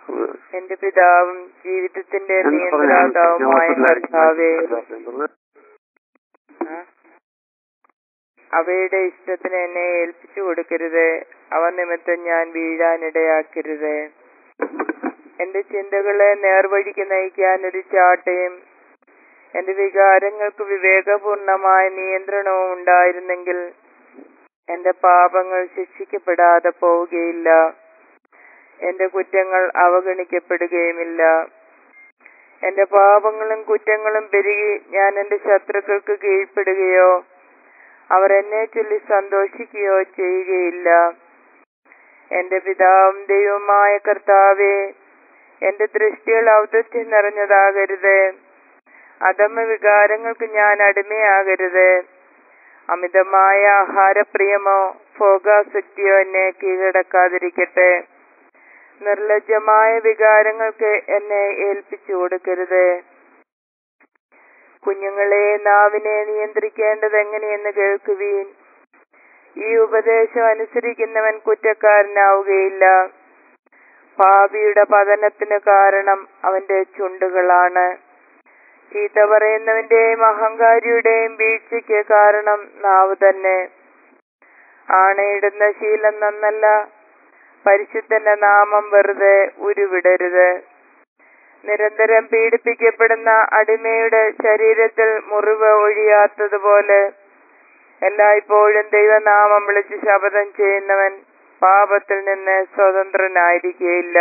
എന്റെ പിതാവും ജീവിതത്തിന്റെ ഞാൻ പറഞ്ഞ നിയന്ത്രാതാവുമായ കർത്താവേ ഹോസ്പിറ്റലായിരിക്കും ആ? അവയുടെ ഇഷ്ടത്തിന് എന്നെ ഏൽപ്പിച്ചു കൊടുക്കരുത് അവ നിമിത്തം ഞാൻ വീഴാനിടയാക്കരുത് എന്റെ ചിന്തകളെ നേർവഴിക്ക് നയിക്കാൻ ഒരു ചാട്ടയും എന്റെ വികാരങ്ങൾക്ക് വിവേകപൂർണമായ നിയന്ത്രണവും ഉണ്ടായിരുന്നെങ്കിൽ എന്റെ പാപങ്ങൾ ശിക്ഷിക്കപ്പെടാതെ പോവുകയില്ല എന്റെ കുറ്റങ്ങൾ അവഗണിക്കപ്പെടുകയുമില്ല എന്റെ പാപങ്ങളും കുറ്റങ്ങളും പെരുകി ഞാൻ എന്റെ ശത്രുക്കൾക്ക് കീഴ്പ്പെടുകയോ അവർ എന്നെ ചൊല്ലി സന്തോഷിക്കുകയോ ചെയ്യുകയില്ല എന്റെ പിതാവും ദൈവമായ കർത്താവേ എന്റെ ദൃഷ്ടികൾ ഔദത്യം നിറഞ്ഞതാകരുത് അധമ വികാരങ്ങൾക്ക് ഞാൻ അടിമയാകരുത് അമിതമായ ആഹാരപ്രിയമോ ഭോഗാസക്തിയോ എന്നെ കീഴടക്കാതിരിക്കട്ടെ നിർലജ്ജമായ വികാരങ്ങൾക്ക് എന്നെ ഏൽപ്പിച്ചു കൊടുക്കരുത് കുഞ്ഞുങ്ങളെ നാവിനെ നിയന്ത്രിക്കേണ്ടത് എങ്ങനെയെന്ന് കേൾക്കുവീൻ ഈ ഉപദേശം അനുസരിക്കുന്നവൻ കുറ്റക്കാരനാവുകയില്ല പാപിയുടെ പതനത്തിന് കാരണം അവന്റെ ചുണ്ടുകളാണ് ചീത്ത പറയുന്നവന്റെയും അഹങ്കാരിയുടെയും വീഴ്ചയ്ക്ക് കാരണം നാവ് തന്നെ ആണയിടുന്ന ശീലം നന്നല്ല പരിശുദ്ധന്റെ നാമം വെറുതെ ഉരുവിടരുത് നിരന്തരം പീഡിപ്പിക്കപ്പെടുന്ന അടിമയുടെ ശരീരത്തിൽ മുറിവ് ഒഴിയാത്തതുപോലെ എല്ലായ്പ്പോഴും ദൈവനാമം വിളിച്ച് ശപഥം ചെയ്യുന്നവൻ പാപത്തിൽ നിന്ന് സ്വതന്ത്രനായിരിക്കുകയില്ല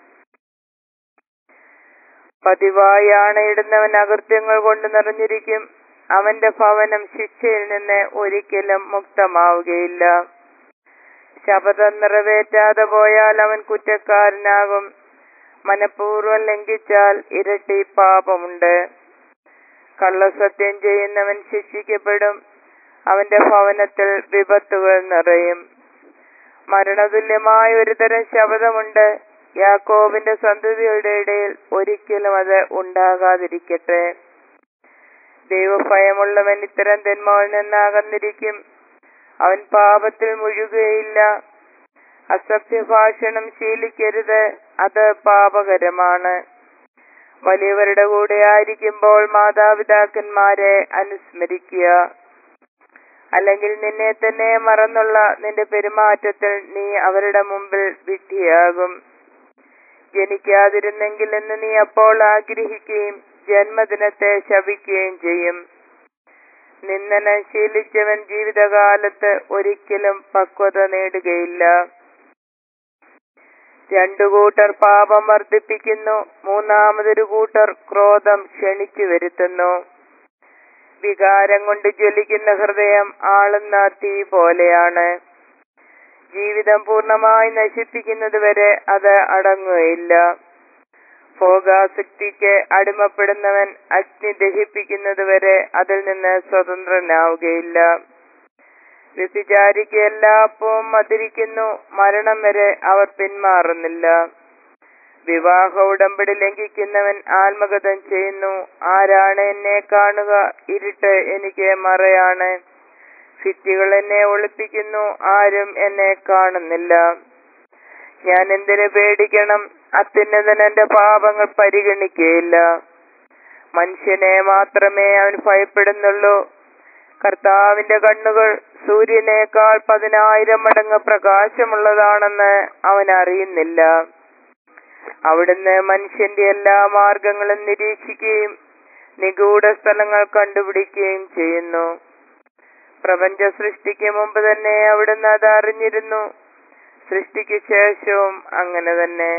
പതിവായി ആണയിടുന്നവൻ അകൃത്യങ്ങൾ കൊണ്ട് നിറഞ്ഞിരിക്കും അവന്റെ ഭവനം ശിക്ഷയിൽ നിന്ന് ഒരിക്കലും മുക്തമാവുകയില്ല ശപഥം നിറവേറ്റാതെ പോയാൽ അവൻ കുറ്റക്കാരനാകും മനഃപൂർവ്വം ലംഘിച്ചാൽ ഇരട്ടി പാപമുണ്ട് കള്ളസത്യം ചെയ്യുന്നവൻ ശിക്ഷിക്കപ്പെടും അവന്റെ ഭവനത്തിൽ വിപത്തുകൾ നിറയും മരണതുല്യമായ ഒരു തരം ശബ്ദമുണ്ട് യാക്കോബിന്റെ സന്തതിയുടെ ഇടയിൽ ഒരിക്കലും അത് ഉണ്ടാകാതിരിക്കട്ടെ ദൈവഭയമുള്ളവൻ ഇത്തരം തിന്മകളിൽ നിന്നകന്നിരിക്കും അവൻ പാപത്തിൽ മുഴുകുകയില്ല അസഭ്യഭാഷണം ശീലിക്കരുത് അത് പാപകരമാണ് വലിയവരുടെ കൂടെ ആയിരിക്കുമ്പോൾ മാതാപിതാക്കന്മാരെ അനുസ്മരിക്കുക അല്ലെങ്കിൽ നിന്നെ തന്നെ മറന്നുള്ള നിന്റെ പെരുമാറ്റത്തിൽ നീ അവരുടെ മുമ്പിൽ വിഡ്ഢിയാകും ജനിക്കാതിരുന്നെങ്കിൽ എന്ന് നീ അപ്പോൾ ആഗ്രഹിക്കുകയും ജന്മദിനത്തെ ശപിക്കുകയും ചെയ്യും നിന്ദനം ശീലിച്ചവൻ ജീവിതകാലത്ത് ഒരിക്കലും പക്വത നേടുകയില്ല രണ്ടു കൂട്ടർ പാപം വർദ്ധിപ്പിക്കുന്നു മൂന്നാമതൊരു കൂട്ടർ ക്രോധം ക്ഷണിച്ചു വരുത്തുന്നു വികാരം കൊണ്ട് ജ്വലിക്കുന്ന ഹൃദയം ആളുന്ന തീ പോലെയാണ് ജീവിതം പൂർണ്ണമായി നശിപ്പിക്കുന്നത് വരെ അത് അടങ്ങുകയില്ല ഭോഗാസക്തിക്ക് അടിമപ്പെടുന്നവൻ അഗ്നി ദഹിപ്പിക്കുന്നത് വരെ അതിൽ നിന്ന് സ്വതന്ത്രനാവുകയില്ല വ്യഭിചാരിക്ക് എല്ലാ അപ്പവും മധുരിക്കുന്നു മരണം വരെ അവർ പിന്മാറുന്നില്ല വിവാഹ ഉടമ്പടി ലംഘിക്കുന്നവൻ ആത്മഗതം ചെയ്യുന്നു ആരാണ് എന്നെ കാണുക ഇരുട്ട് എനിക്ക് മറയാണ് ഭിത്തികൾ എന്നെ ഒളിപ്പിക്കുന്നു ആരും എന്നെ കാണുന്നില്ല ഞാൻ എന്തിനു പേടിക്കണം അത്യുന്നതൻ എന്റെ പാപങ്ങൾ പരിഗണിക്കുകയില്ല മനുഷ്യനെ മാത്രമേ അവൻ ഭയപ്പെടുന്നുള്ളൂ കർത്താവിന്റെ കണ്ണുകൾ സൂര്യനേക്കാൾ പതിനായിരം മടങ്ങ് പ്രകാശമുള്ളതാണെന്ന് അവൻ അറിയുന്നില്ല അവിടുന്ന് മനുഷ്യന്റെ എല്ലാ മാർഗങ്ങളും നിരീക്ഷിക്കുകയും നിഗൂഢ സ്ഥലങ്ങൾ കണ്ടുപിടിക്കുകയും ചെയ്യുന്നു പ്രപഞ്ച സൃഷ്ടിക്ക് മുമ്പ് തന്നെ അവിടുന്ന് അത് അറിഞ്ഞിരുന്നു സൃഷ്ടിക്ക് ശേഷവും അങ്ങനെ തന്നെ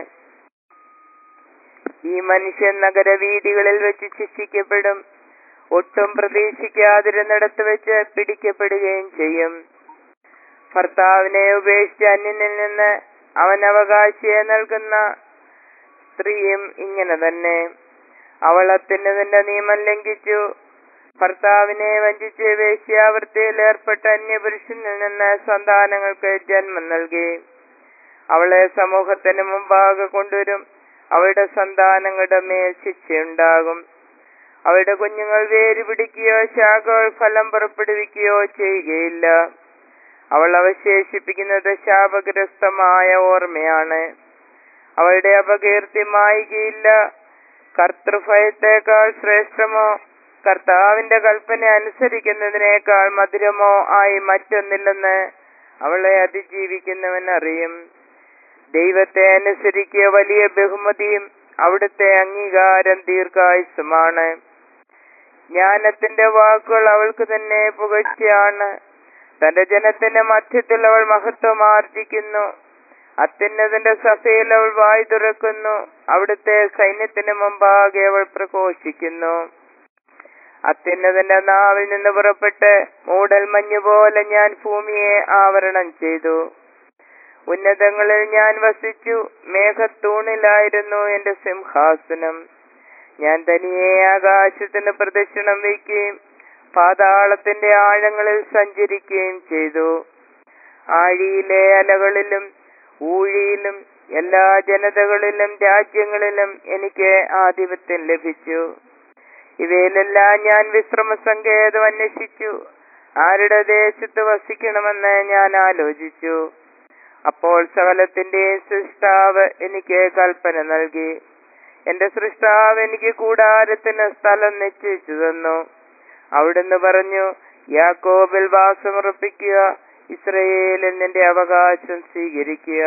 ഈ മനുഷ്യൻ നഗരവീതികളിൽ വെച്ച് ശിക്ഷിക്കപ്പെടും ഒട്ടും പ്രതീക്ഷിക്കാതിരുന്നിടത്ത് വെച്ച് പിടിക്കപ്പെടുകയും ചെയ്യും ഭർത്താവിനെ ഉപേക്ഷിച്ച് അന്യനിൽ നിന്ന് അവൻ അവകാശിയെ നൽകുന്ന സ്ത്രീയും ഇങ്ങനെ തന്നെ അവൾ അത്യുന്നതിന്റെ നിയമം ലംഘിച്ചു ഭർത്താവിനെ വഞ്ചിച്ച് വേശ്യാവൃത്തിയിൽ ഏർപ്പെട്ട അന്യപുരുഷനിൽ നിന്ന് സന്താനങ്ങൾക്ക് ജന്മം നൽകി അവളെ സമൂഹത്തിന് മുമ്പാകെ കൊണ്ടുവരും അവളുടെ സന്താനങ്ങളുടെ മേൽ ശിക്ഷയുണ്ടാകും അവളുടെ കുഞ്ഞുങ്ങൾ വേര് പിടിക്കുകയോ ശാഖകൾ ഫലം പുറപ്പെടുവിക്കുകയോ ചെയ്യുകയില്ല അവൾ അവശേഷിപ്പിക്കുന്നത് ശാപഗ്രസ്തമായ ഓർമ്മയാണ് അവളുടെ അപകീർത്തി മായുകയില്ല കർത്തൃഭയത്തേക്കാൾ ശ്രേഷ്ഠമോ കർത്താവിന്റെ കൽപ്പന അനുസരിക്കുന്നതിനേക്കാൾ മധുരമോ ആയി മറ്റൊന്നില്ലെന്ന് അവളെ അതിജീവിക്കുന്നവൻ അറിയും ദൈവത്തെ അനുസരിക്കുക വലിയ ബഹുമതിയും അവിടുത്തെ അംഗീകാരം ദീർഘായുസുമാണ് ജ്ഞാനത്തിന്റെ വാക്കുകൾ അവൾക്ക് തന്നെ പുകഴ്ചയാണ് തന്റെ ജനത്തിന്റെ മധ്യത്തിൽ അവൾ മഹത്വം ആർജിക്കുന്നു അത്യുന്നതിന്റെ സഭയിൽ അവൾ വായി തുറക്കുന്നു അവിടുത്തെ സൈന്യത്തിന് മുമ്പാകെ അവൾ പ്രഘോഷിക്കുന്നു അത്യുന്നതിന്റെ നാവിൽ നിന്ന് പുറപ്പെട്ട് മൂടൽ മഞ്ഞ് പോലെ ഞാൻ ഭൂമിയെ ആവരണം ചെയ്തു ഉന്നതങ്ങളിൽ ഞാൻ വസിച്ചു മേഘത്തൂണിലായിരുന്നു എന്റെ സിംഹാസനം ഞാൻ തനിയെ ആകാശത്തിന് പ്രദക്ഷിണം വയ്ക്കുകയും പാതാളത്തിന്റെ ആഴങ്ങളിൽ സഞ്ചരിക്കുകയും ചെയ്തു ആഴിയിലെ അലകളിലും ഊഴിയിലും എല്ലാ ജനതകളിലും രാജ്യങ്ങളിലും എനിക്ക് ആധിപത്യം ലഭിച്ചു ഇവയിലെല്ലാം ഞാൻ വിശ്രമ സങ്കേതം അന്വേഷിച്ചു ആരുടെ ദേശത്ത് വസിക്കണമെന്ന് ഞാൻ ആലോചിച്ചു അപ്പോൾ സകലത്തിന്റെയും സൃഷ്ടാവ് എനിക്ക് കൽപ്പന നൽകി എന്റെ സൃഷ്ടാവ് എനിക്ക് കൂടാരത്തിന് സ്ഥലം നിശ്ചയിച്ചു തന്നു അവിടുന്ന് പറഞ്ഞു യാക്കോബിൽ വാസമുറപ്പിക്കുക ഇസ്രയേലിൽ നിന്റെ അവകാശം സ്വീകരിക്കുക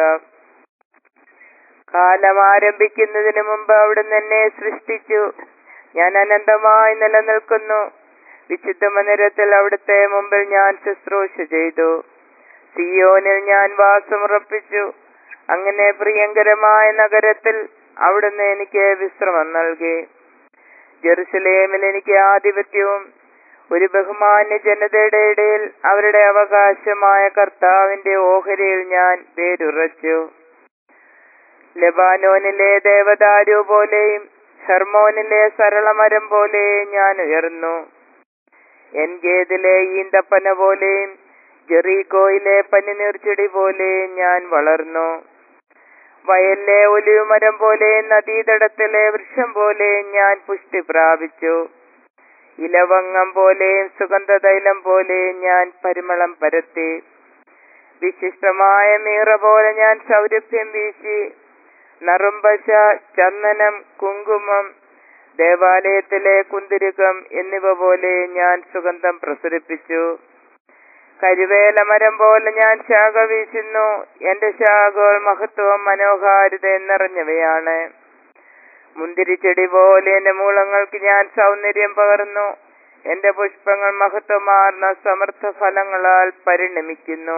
കാലം ആരംഭിക്കുന്നതിന് മുമ്പ് അവിടുന്ന് എന്നെ സൃഷ്ടിച്ചു ഞാൻ അനന്തമായി നിലനിൽക്കുന്നു വിശുദ്ധ മന്ദിരത്തിൽ അവിടുത്തെ മുമ്പിൽ ഞാൻ ശുശ്രൂഷ ചെയ്തു സിയോനിൽ ഞാൻ വാസമുറപ്പിച്ചു അങ്ങനെ പ്രിയങ്കരമായ നഗരത്തിൽ അവിടുന്ന് എനിക്ക് വിശ്രമം നൽകി ജെറുസലേമിൽ എനിക്ക് ആധിപത്യവും ഒരു ബഹുമാന്യ ജനതയുടെ ഇടയിൽ അവരുടെ അവകാശമായ കർത്താവിന്റെ ഓഹരിയിൽ ഞാൻ വേരുറച്ചു ലെബാനോനിലെ ദേവദാരു പോലെയും ഹെർമോനിലെ സരളമരം പോലെയും ഞാൻ ഉയർന്നു എൻഗേദിലെ ഈന്തപ്പന പോലെയും ജെറീകോയിലെ പനിനീർച്ചെടി പോലെയും ഞാൻ വളർന്നു വയലിലെ ഒലിവുമരം പോലെയും നദീതടത്തിലെ വൃക്ഷം പോലെയും ഞാൻ പുഷ്ടി പ്രാപിച്ചു ഇലവങ്ങം പോലെയും സുഗന്ധതൈലം പോലെയും ഞാൻ പരിമളം പരത്തി വിശിഷ്ടമായ മീറ പോലെ ഞാൻ സൗരഭ്യം വീശി നറുമ്പശ ചന്ദനം കുങ്കുമം ദേവാലയത്തിലെ കുന്തിരുകം എന്നിവ പോലെ ഞാൻ സുഗന്ധം പ്രസരിപ്പിച്ചു കരുവേല മരം പോലെ ഞാൻ ശാഖ വീശുന്നു എന്റെ ശാഖകൾ മഹത്വവും മനോഹാരിതയും നിറഞ്ഞവയാണ് മുന്തിരിച്ചെടി പോലെ എന്റെ മൂളങ്ങൾക്ക് ഞാൻ സൗന്ദര്യം പകർന്നു എന്റെ പുഷ്പങ്ങൾ മഹത്വമാർന്ന സമർത്ഥ ഫലങ്ങളാൽ പരിണമിക്കുന്നു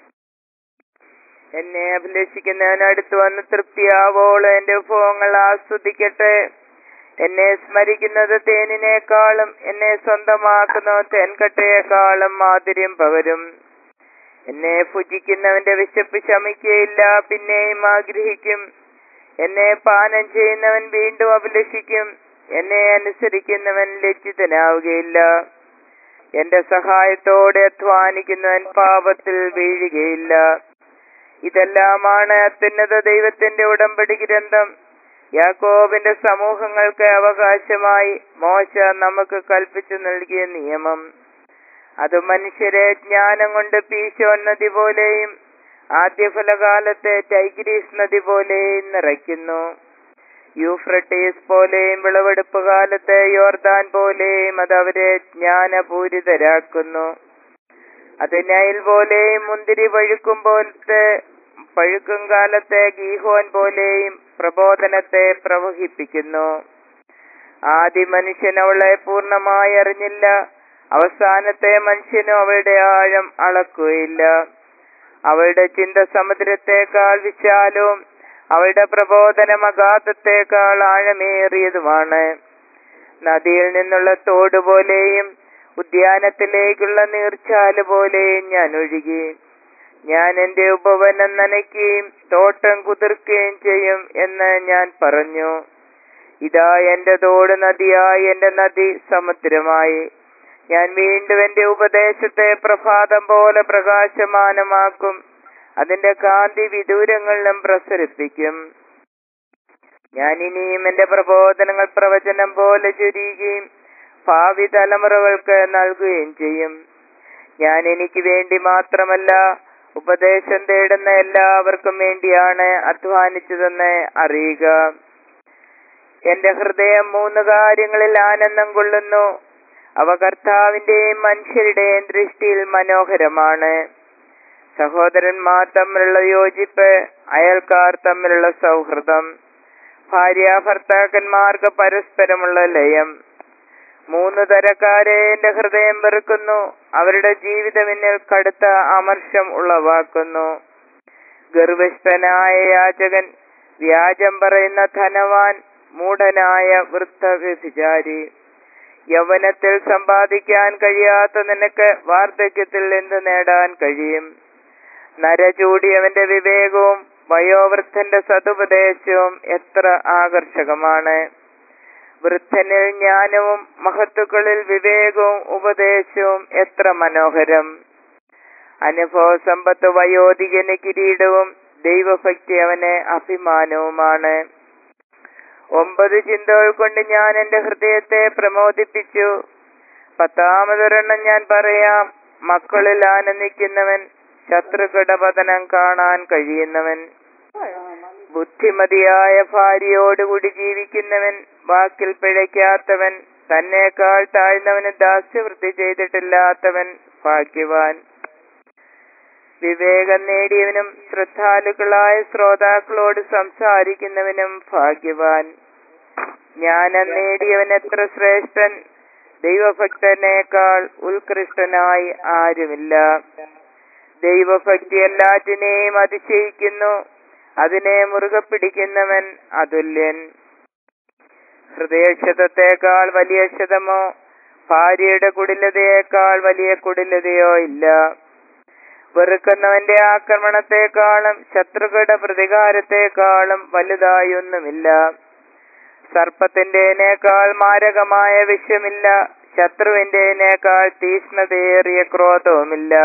എന്നെ അഭിലഷിക്കുന്നവൻ അടുത്ത് വന്ന് തൃപ്തിയാവോളം എന്റെ വിഭവങ്ങൾ ആസ്വദിക്കട്ടെ എന്നെ സ്മരിക്കുന്നത് തേനിനേക്കാളും എന്നെ സ്വന്തമാക്കുന്ന തേൻകട്ടയേക്കാളും മാധുര്യം പകരും എന്നെ ഭുജിക്കുന്നവന്റെ വിശപ്പ് ശമിക്കുകയില്ല പിന്നെയും ആഗ്രഹിക്കും എന്നെ പാനം ചെയ്യുന്നവൻ വീണ്ടും അഭിലഷിക്കും എന്നെ അനുസരിക്കുന്നവൻ ലജ്ജിതനാവുകയില്ല എന്റെ സഹായത്തോടെ അധ്വാനിക്കുന്നവൻ പാപത്തിൽ വീഴുകയില്ല ഇതെല്ലാമാണ് അത്യുന്നത ദൈവത്തിന്റെ ഉടമ്പടി ഗ്രന്ഥം യാക്കോബിന്റെ സമൂഹങ്ങൾക്ക് അവകാശമായി മോശ നമുക്ക് കൽപ്പിച്ചു നൽകിയ നിയമം അത് മനുഷ്യരെ ജ്ഞാനം കൊണ്ട് പീശോൻ നദി പോലെയും ആദ്യഫലകാലത്തെ ടൈഗ്രീസ് നദി പോലെയും നിറയ്ക്കുന്നു യൂഫ്രട്ടീസ് പോലെയും വിളവെടുപ്പ് കാലത്തെ യോർദാൻ പോലെയും അത് അവരെ ജ്ഞാനപൂരിതരാക്കുന്നു അത് നൈൽ പോലെയും മുന്തിരി പഴുക്കും പോലത്തെ പഴുക്കും കാലത്തെ ഗീഹോൻ പോലെയും പ്രബോധനത്തെ പ്രവഹിപ്പിക്കുന്നു ആദ്യ മനുഷ്യൻ അവളെ പൂർണ്ണമായി അറിഞ്ഞില്ല അവസാനത്തെ മനുഷ്യനും അവളുടെ ആഴം അളക്കുകയില്ല അവളുടെ ചിന്ത സമുദ്രത്തെക്കാൾ വിശാലവും അവളുടെ പ്രബോധനം അഗാധത്തെക്കാൾ ആഴമേറിയതുമാണ് നദിയിൽ നിന്നുള്ള തോട് പോലെയും ഉദ്യാനത്തിലേക്കുള്ള നീർച്ചാല് പോലെയും ഞാൻ ഒഴുകി ഞാൻ എന്റെ ഉപവനം നനയ്ക്കുകയും തോട്ടം കുതിർക്കുകയും ചെയ്യും എന്ന് ഞാൻ പറഞ്ഞു ഇതാ എന്റെ തോട് നദിയായി എന്റെ നദി സമുദ്രമായി ഞാൻ വീണ്ടും എന്റെ ഉപദേശത്തെ പ്രഭാതം പോലെ പ്രകാശമാനമാക്കും അതിന്റെ കാന്തി വിദൂരങ്ങളിലും പ്രസരിപ്പിക്കും ഞാൻ ഇനിയും എന്റെ പ്രബോധനങ്ങൾ പ്രവചനം പോലെ ചുരിയുകയും ഭാവി തലമുറകൾക്ക് നൽകുകയും ചെയ്യും ഞാൻ എനിക്ക് വേണ്ടി മാത്രമല്ല ഉപദേശം തേടുന്ന എല്ലാവർക്കും വേണ്ടിയാണ് അധ്വാനിച്ചതെന്ന് അറിയുക എന്റെ ഹൃദയം മൂന്ന് കാര്യങ്ങളിൽ ആനന്ദം കൊള്ളുന്നു അവ കർത്താവിന്റെയും മനുഷ്യരുടെയും ദൃഷ്ടിയിൽ മനോഹരമാണ് സഹോദരന്മാർ തമ്മിലുള്ള യോജിപ്പ് അയൽക്കാർ തമ്മിലുള്ള സൗഹൃദം ഭാര്യ ഭർത്താക്കന്മാർക്ക് പരസ്പരമുള്ള ലയം മൂന്ന് തരക്കാരെ എന്റെ ഹൃദയം വെറുക്കുന്നു അവരുടെ ജീവിതം എന്നിൽ കടുത്ത അമർഷം ഉളവാക്കുന്നു ഗർഭിഷ്ഠനായ യാചകൻ വ്യാജം പറയുന്ന ധനവാൻ മൂഢനായ വൃദ്ധ വ്യഭിചാരി യൗവനത്തിൽ സമ്പാദിക്കാൻ കഴിയാത്ത നിനക്ക് വാർദ്ധക്യത്തിൽ എന്ത് നേടാൻ കഴിയും നരചൂടിയവന്റെ വിവേകവും വയോവൃദ്ധന്റെ സതുപദേശവും എത്ര ആകർഷകമാണ് വൃദ്ധനിൽ ജ്ഞാനവും മഹത്തുക്കളിൽ വിവേകവും ഉപദേശവും എത്ര മനോഹരം അനുഭവ സമ്പത്ത് വയോധികന് കിരീടവും ദൈവഭക്തി അവന് അഭിമാനവുമാണ് ഒമ്പത് ചിന്തകൾ കൊണ്ട് ഞാൻ എന്റെ ഹൃദയത്തെ പ്രമോദിപ്പിച്ചു പത്താമതൊരെണ്ണം ഞാൻ പറയാം മക്കളിൽ ആനന്ദിക്കുന്നവൻ ശത്രുക്കളുടെ പതനം കാണാൻ കഴിയുന്നവൻ ബുദ്ധിമതിയായ ഭാര്യയോടുകൂടി ജീവിക്കുന്നവൻ വാക്കിൽ പിഴയ്ക്കാത്തവൻ തന്നേക്കാൾ താഴ്ന്നവന് ദാസ്യവൃത്തി ചെയ്തിട്ടില്ലാത്തവൻ ഭാഗ്യവാൻ വിവേകം നേടിയവനും ശ്രദ്ധാലുക്കളായ ശ്രോതാക്കളോട് സംസാരിക്കുന്നവനും ഭാഗ്യവാൻ ജ്ഞാനം നേടിയവൻ എത്ര ശ്രേഷ്ഠൻ ദൈവഭക്തനേക്കാൾ ഉത്കൃഷ്ടനായി ആരുമില്ല ദൈവഭക്തി എല്ലാറ്റിനെയും അതിശയിക്കുന്നു അതിനെ മുറുകെ പിടിക്കുന്നവൻ അതുല്യൻ ഹൃദയക്ഷതത്തേക്കാൾ വലിയ ക്ഷതമോ ഭാര്യയുടെ കുടിലതയേക്കാൾ വലിയ കുടിലതയോ ഇല്ല വെറുക്കുന്നവന്റെ ആക്രമണത്തെക്കാളും ശത്രുക്കളുടെ പ്രതികാരത്തെക്കാളും വലുതായൊന്നുമില്ല സർപ്പത്തിന്റെനേക്കാൾ മാരകമായ വിഷമില്ല ശത്രുവിന്റെനേക്കാൾ തീഷ്ണതയേറിയ ക്രോധവുമില്ല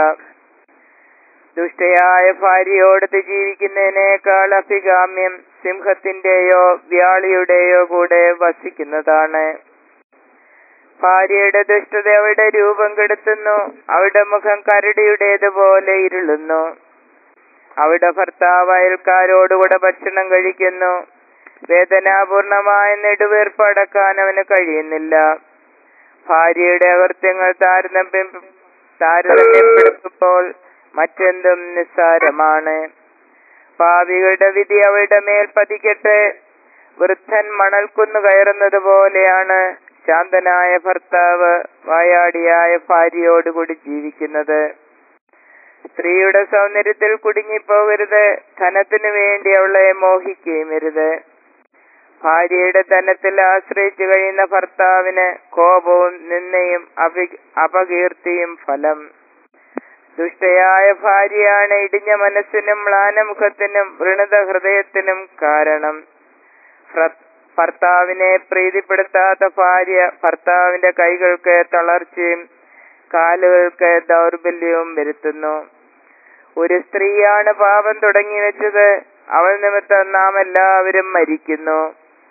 ദുഷ്ടയായ ഭാര്യയോടത്ത് ജീവിക്കുന്നതിനേക്കാൾ അഭികാമ്യം സിംഹത്തിന്റെയോ വ്യാളിയുടെയോ കൂടെ വസിക്കുന്നതാണ് ഭാര്യയുടെ ദുഷ്ടത അവളുടെ രൂപം കെടുത്തുന്നു അവളുടെ മുഖം കരടിയുടേതുപോലെ ഇരുളുന്നു അവളുടെ ഭർത്താവ് അയൽക്കാരോടുകൂടെ ഭക്ഷണം കഴിക്കുന്നു വേദനാപൂർണമായ നെടുവീർപ്പ് അടക്കാൻ അവന് കഴിയുന്നില്ല ഭാര്യയുടെ അകൃത്യങ്ങൾ താരതമ്യം താരതമ്യപ്പെടുത്തുമ്പോൾ മറ്റെന്തും നിസ്സാരമാണ് പാവികളുടെ വിധി അവളുടെ മേൽ പതിക്കട്ടെ വൃദ്ധൻ മണൽക്കുന്ന് കയറുന്നത് പോലെയാണ് ശാന്തനായ ഭർത്താവ് വായാടിയായ ഭാര്യയോടുകൂടി ജീവിക്കുന്നത് സ്ത്രീയുടെ സൗന്ദര്യത്തിൽ കുടുങ്ങിപ്പോകരുത് ധനത്തിനു വേണ്ടി അവളെ മോഹിക്കുകയും അരുത് ഭാര്യയുടെ ധനത്തിൽ ആശ്രയിച്ചു കഴിയുന്ന ഭർത്താവിന് കോപവും നിന്നയും അപി- അപകീർത്തിയും ഫലം ദുഷ്ടയായ ഭാര്യയാണ് ഇടിഞ്ഞ മനസ്സിനും മ്ലാനമുഖത്തിനും വൃണത ഹൃദയത്തിനും കാരണം ഭ്ര- ഭർത്താവിനെ പ്രീതിപ്പെടുത്താത്ത ഭാര്യ ഭർത്താവിന്റെ കൈകൾക്ക് തളർച്ചയും കാലുകൾക്ക് ദൗർബല്യവും വരുത്തുന്നു ഒരു സ്ത്രീയാണ് പാപം തുടങ്ങി വെച്ചത് അവൾ നിമിത്തം നാം എല്ലാവരും മരിക്കുന്നു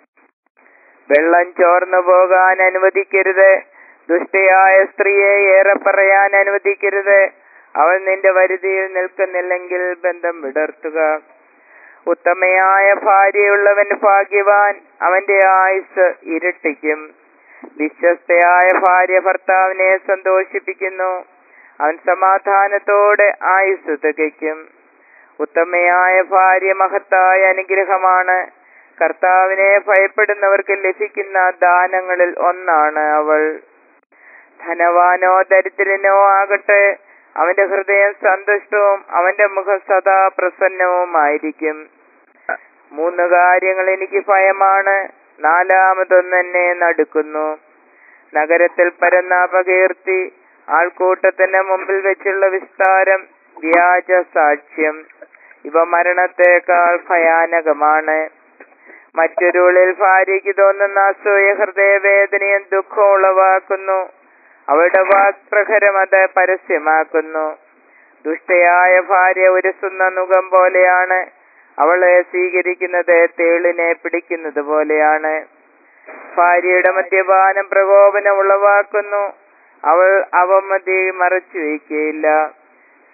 വെള്ളം ചോർന്നു പോകാൻ അനുവദിക്കരുത് ദുഷ്ടയായ സ്ത്രീയെ ഏറെ പറയാൻ അനുവദിക്കരുത് അവൾ നിന്റെ വരുതിയിൽ നിൽക്കുന്നില്ലെങ്കിൽ ബന്ധം വിടർത്തുക ഉത്തമയായ ഭാര്യയുള്ളവൻ ഭാഗ്യവാൻ അവന്റെ ആയുസ് ഇരട്ടിക്കും വിശ്വസ്തയായ ഭാര്യ ഭർത്താവിനെ സന്തോഷിപ്പിക്കുന്നു അവൻ സമാധാനത്തോടെ ആയുസ് തികയ്ക്കും ഉത്തമയായ ഭാര്യ മഹത്തായ അനുഗ്രഹമാണ് കർത്താവിനെ ഭയപ്പെടുന്നവർക്ക് ലഭിക്കുന്ന ദാനങ്ങളിൽ ഒന്നാണ് അവൾ ധനവാനോ ദരിദ്രനോ ആകട്ടെ അവന്റെ ഹൃദയം സന്തുഷ്ടവും അവന്റെ മുഖം സദാ പ്രസന്നവുമായിരിക്കും മൂന്ന് കാര്യങ്ങൾ എനിക്ക് ഭയമാണ് നാലാമതൊന്നെന്നെ നടുക്കുന്നു നഗരത്തിൽ പരന്ന അപകീർത്തി ആൾക്കൂട്ടത്തിന്റെ മുമ്പിൽ വെച്ചുള്ള വിസ്താരം വ്യാജ സാക്ഷ്യം ഇവ മരണത്തേക്കാൾ ഭയാനകമാണ് മറ്റൊരുളിൽ ഭാര്യയ്ക്ക് തോന്നുന്ന അസൂയ ഹൃദയവേദനയും ദുഃഖവും ഉളവാക്കുന്നു അവളുടെ വാക്പ്രഹരം അത് പരസ്യമാക്കുന്നു ദുഷ്ടയായ ഭാര്യ ഉരസുന്ന മുഖം പോലെയാണ് അവളെ സ്വീകരിക്കുന്നത് തേളിനെ പിടിക്കുന്നത് പോലെയാണ് ഭാര്യയുടെ മദ്യപാനം പ്രകോപനം ഉളവാക്കുന്നു അവൾ അവമതി മറച്ചു വയ്ക്കുകയില്ല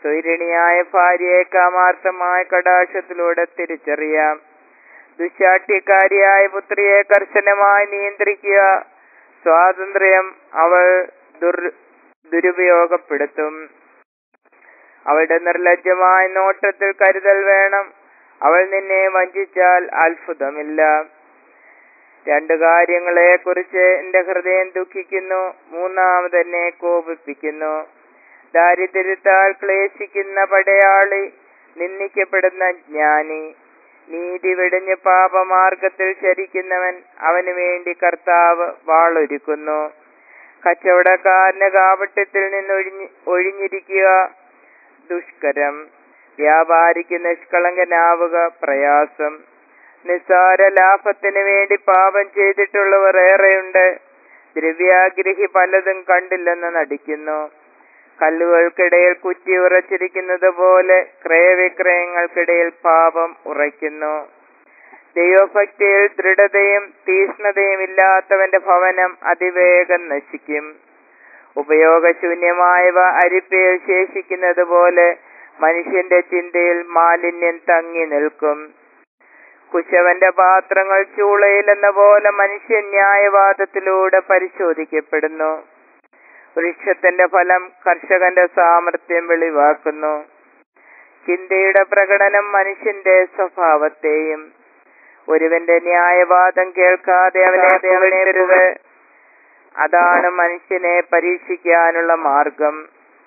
സ്വൈരിണിയായ ഭാര്യയെ കാമാർത്ഥമായ കടാക്ഷത്തിലൂടെ തിരിച്ചറിയാം ദുശാഠ്യക്കാരിയായ പുത്രിയെ കർശനമായി നിയന്ത്രിക്കുക സ്വാതന്ത്ര്യം അവൾ ദുർ ദുരുപയോഗപ്പെടുത്തും അവളുടെ നിർലജ്ജമായ നോട്ടത്തിൽ കരുതൽ വേണം അവൾ നിന്നെ വഞ്ചിച്ചാൽ അത്ഭുതമില്ല രണ്ടു കാര്യങ്ങളെ കുറിച്ച് എന്റെ ഹൃദയം ദുഃഖിക്കുന്നു മൂന്നാമതെന്നെ കോപിപ്പിക്കുന്നു ദാരിദ്ര്യത്താൽ ക്ലേശിക്കുന്ന പടയാളി നിന്ദിക്കപ്പെടുന്ന ജ്ഞാനി നീതി വെടിഞ്ഞ് പാപമാർഗത്തിൽ ചരിക്കുന്നവൻ അവന് വേണ്ടി കർത്താവ് വാളൊരുക്കുന്നു കച്ചവടക്കാരന്റെ കാപട്യത്തിൽ നിന്ന് ഒഴിഞ്ഞ് ഒഴിഞ്ഞിരിക്കുക ദുഷ്കരം വ്യാപാരിക്ക് നിഷ്കളങ്കനാവുക പ്രയാസം നിസ്സാര ലാഭത്തിന് വേണ്ടി പാപം ചെയ്തിട്ടുള്ളവർ ഏറെയുണ്ട് ദ്രവ്യാഗ്രഹി പലതും കണ്ടില്ലെന്ന് നടിക്കുന്നു കല്ലുകൾക്കിടയിൽ കുറ്റി ഉറച്ചിരിക്കുന്നത് പോലെ ക്രയവിക്രയങ്ങൾക്കിടയിൽ പാപം ഉറയ്ക്കുന്നു ദൈവഭക്തിയിൽ ദൃഢതയും തീഷ്ണതയും ഇല്ലാത്തവന്റെ ഭവനം അതിവേഗം നശിക്കും ഉപയോഗശൂന്യമായവ അരിപ്പയിൽ ശേഷിക്കുന്നത് പോലെ മനുഷ്യന്റെ ചിന്തയിൽ മാലിന്യം തങ്ങി നിൽക്കും കുശവന്റെ പാത്രങ്ങൾ ചൂളയിലെന്ന പോലെ മനുഷ്യൻ ന്യായവാദത്തിലൂടെ പരിശോധിക്കപ്പെടുന്നു വൃക്ഷത്തിന്റെ ഫലം കർഷകന്റെ സാമർഥ്യം വെളിവാക്കുന്നു ചിന്തയുടെ പ്രകടനം മനുഷ്യന്റെ സ്വഭാവത്തെയും ഒരുവന്റെ ന്യായവാദം കേൾക്കാതെ അവനെ പുകഴ്ത്തരുത് അതാണ് മനുഷ്യനെ പരീക്ഷിക്കാനുള്ള മാർഗം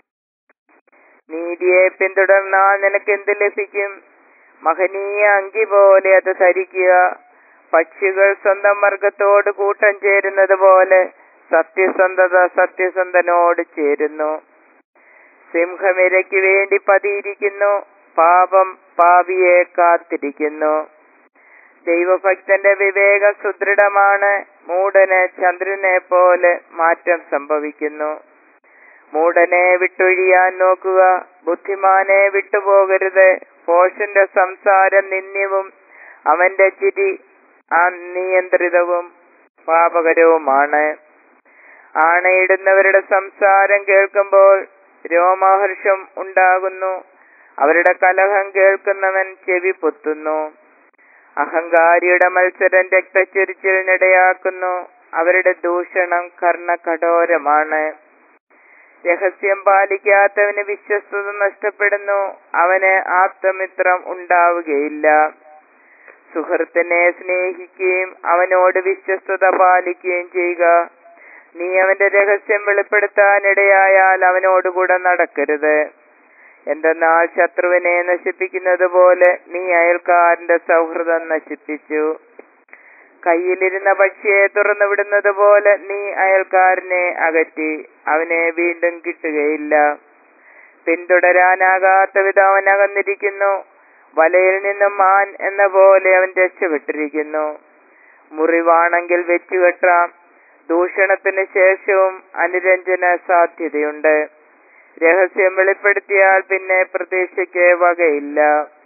നീതിയെ പിന്തുടർന്നാൽ നിനക്ക് എന്ത് ലഭിക്കും മഹനീയ അങ്കി പോലെ അത് ധരിക്കുക പക്ഷികൾ സ്വന്തം വർഗത്തോട് കൂട്ടം ചേരുന്നത് പോലെ സത്യസന്ധത സത്യസന്ധനോട് ചേരുന്നു സിംഹമിരയ്ക്ക് വേണ്ടി പതിയിരിക്കുന്നു പാപം പാവിയെ കാത്തിരിക്കുന്നു ദൈവഭക്തന്റെ വിവേകം സുദൃഢമാണ് മൂടന് ചന്ദ്രനെ പോലെ മാറ്റം സംഭവിക്കുന്നു മൂടനെ വിട്ടൊഴിയാൻ നോക്കുക ബുദ്ധിമാനെ വിട്ടുപോകരുത് ഭോഷന്റെ സംസാരം നിന്ദ്യവും അവന്റെ ചിരി അനിയന്ത്രിതവും പാപകരവുമാണ് ആണയിടുന്നവരുടെ സംസാരം കേൾക്കുമ്പോൾ രോമഹർഷം ഉണ്ടാകുന്നു അവരുടെ കലഹം കേൾക്കുന്നവൻ ചെവി പൊത്തുന്നു അഹങ്കാരിയുടെ മത്സരം രക്തച്ചൊരിച്ചിലിനിടയാക്കുന്നു അവരുടെ ദൂഷണം കർണകഠോരമാണ് രഹസ്യം പാലിക്കാത്തവന് വിശ്വസ്തത നഷ്ടപ്പെടുന്നു അവന് ആപ്തമിത്രം ഉണ്ടാവുകയില്ല സുഹൃത്തിനെ സ്നേഹിക്കുകയും അവനോട് വിശ്വസ്തത പാലിക്കുകയും ചെയ്യുക നീ അവന്റെ രഹസ്യം വെളിപ്പെടുത്താനിടയായാൽ അവനോടുകൂടെ നടക്കരുത് എന്തെന്നാൽ ശത്രുവിനെ നശിപ്പിക്കുന്നത് പോലെ നീ അയൽക്കാരന്റെ സൗഹൃദം നശിപ്പിച്ചു കയ്യിലിരുന്ന പക്ഷിയെ തുറന്നു വിടുന്നത് പോലെ നീ അയൽക്കാരനെ അകറ്റി അവനെ വീണ്ടും കിട്ടുകയില്ല പിന്തുടരാനാകാത്ത വിധം അവൻ അകന്നിരിക്കുന്നു വലയിൽ നിന്നും മാൻ എന്ന പോലെ അവൻ രക്ഷപ്പെട്ടിരിക്കുന്നു മുറിവാണെങ്കിൽ വെച്ചുകെട്ടാം ദൂഷണത്തിന് ശേഷവും അനുരഞ്ജന സാധ്യതയുണ്ട് രഹസ്യം വെളിപ്പെടുത്തിയാൽ പിന്നെ പ്രതീക്ഷയ്ക്ക് വകയില്ല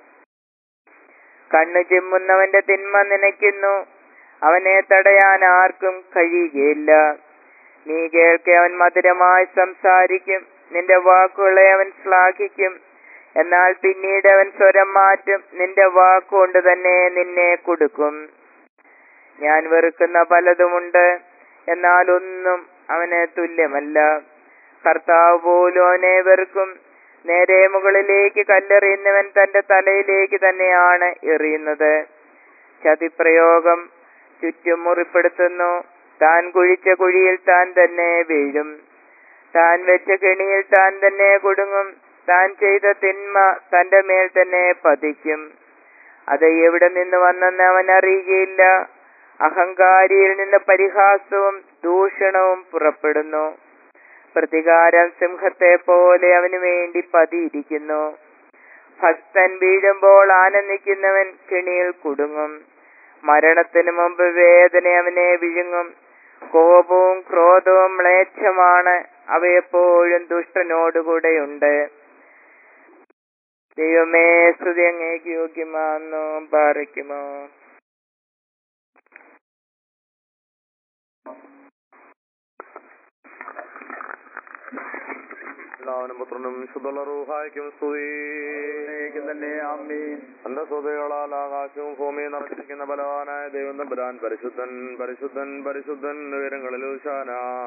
കണ്ണു ചിമ്മുന്നവന്റെ തിന്മ നനയ്ക്കുന്നു അവനെ തടയാൻ ആർക്കും കഴിയുകയില്ല നീ കേൾക്കെ അവൻ മധുരമായി സംസാരിക്കും നിന്റെ വാക്കുകളെ അവൻ ശ്ലാഘിക്കും എന്നാൽ പിന്നീട് അവൻ സ്വരം മാറ്റും നിന്റെ വാക്കുകൊണ്ട് തന്നെ നിന്നെ കൊടുക്കും ഞാൻ വെറുക്കുന്ന പലതുമുണ്ട് എന്നാൽ ഒന്നും അവന് തുല്യമല്ല കർത്താവ് പോലും അവനെ വെറുക്കും നേരെ മുകളിലേക്ക് കല്ലെറിയുന്നവൻ തന്റെ തലയിലേക്ക് തന്നെയാണ് എറിയുന്നത് ചതിപ്രയോഗം ചുറ്റും മുറിപ്പെടുത്തുന്നു താൻ കുഴിച്ച കുഴിയിൽ താൻ തന്നെ വീഴും താൻ വെച്ച കെണിയിൽ താൻ തന്നെ കുടുങ്ങും താൻ ചെയ്ത തിന്മ തന്റെ മേൽ തന്നെ പതിക്കും അത് എവിടെ നിന്ന് വന്നെന്ന് അവൻ അറിയുകയില്ല അഹങ്കാരിയിൽ നിന്ന് പരിഹാസവും ദൂഷണവും പുറപ്പെടുന്നു പ്രതികാരം സിംഹത്തെ പോലെ അവന് വേണ്ടി പതിയിരിക്കുന്നു ഭക്തൻ വീഴുമ്പോൾ ആനന്ദിക്കുന്നവൻ കെണിയിൽ കുടുങ്ങും മരണത്തിന് മുമ്പ് വേദന അവനെ വിഴുങ്ങും കോപവും ക്രോധവും മ്ലേച്ഛമാണ് അവയെപ്പോഴും ദുഷ്ടനോടുകൂടെയുണ്ട് ദൈവമേ സ്തുതി അങ്ങേക്ക് യോഗ്യമാണെന്നു പാറിക്കുമോ പിതാവിനും പുത്രനും ശുദ്ധുള്ള റൂഹായ്ക്കും സ്തുതി തന്നെ ആമീൻ തന്റെ സ്തുതികളാൽ ആകാശവും ഭൂമിയും നിറച്ചിരിക്കുന്ന ബലവാനായ ദൈവം തമ്പുരാൻ പരിശുദ്ധൻ പരിശുദ്ധൻ പരിശുദ്ധൻ ഉയരങ്ങളിൽ ഊശാന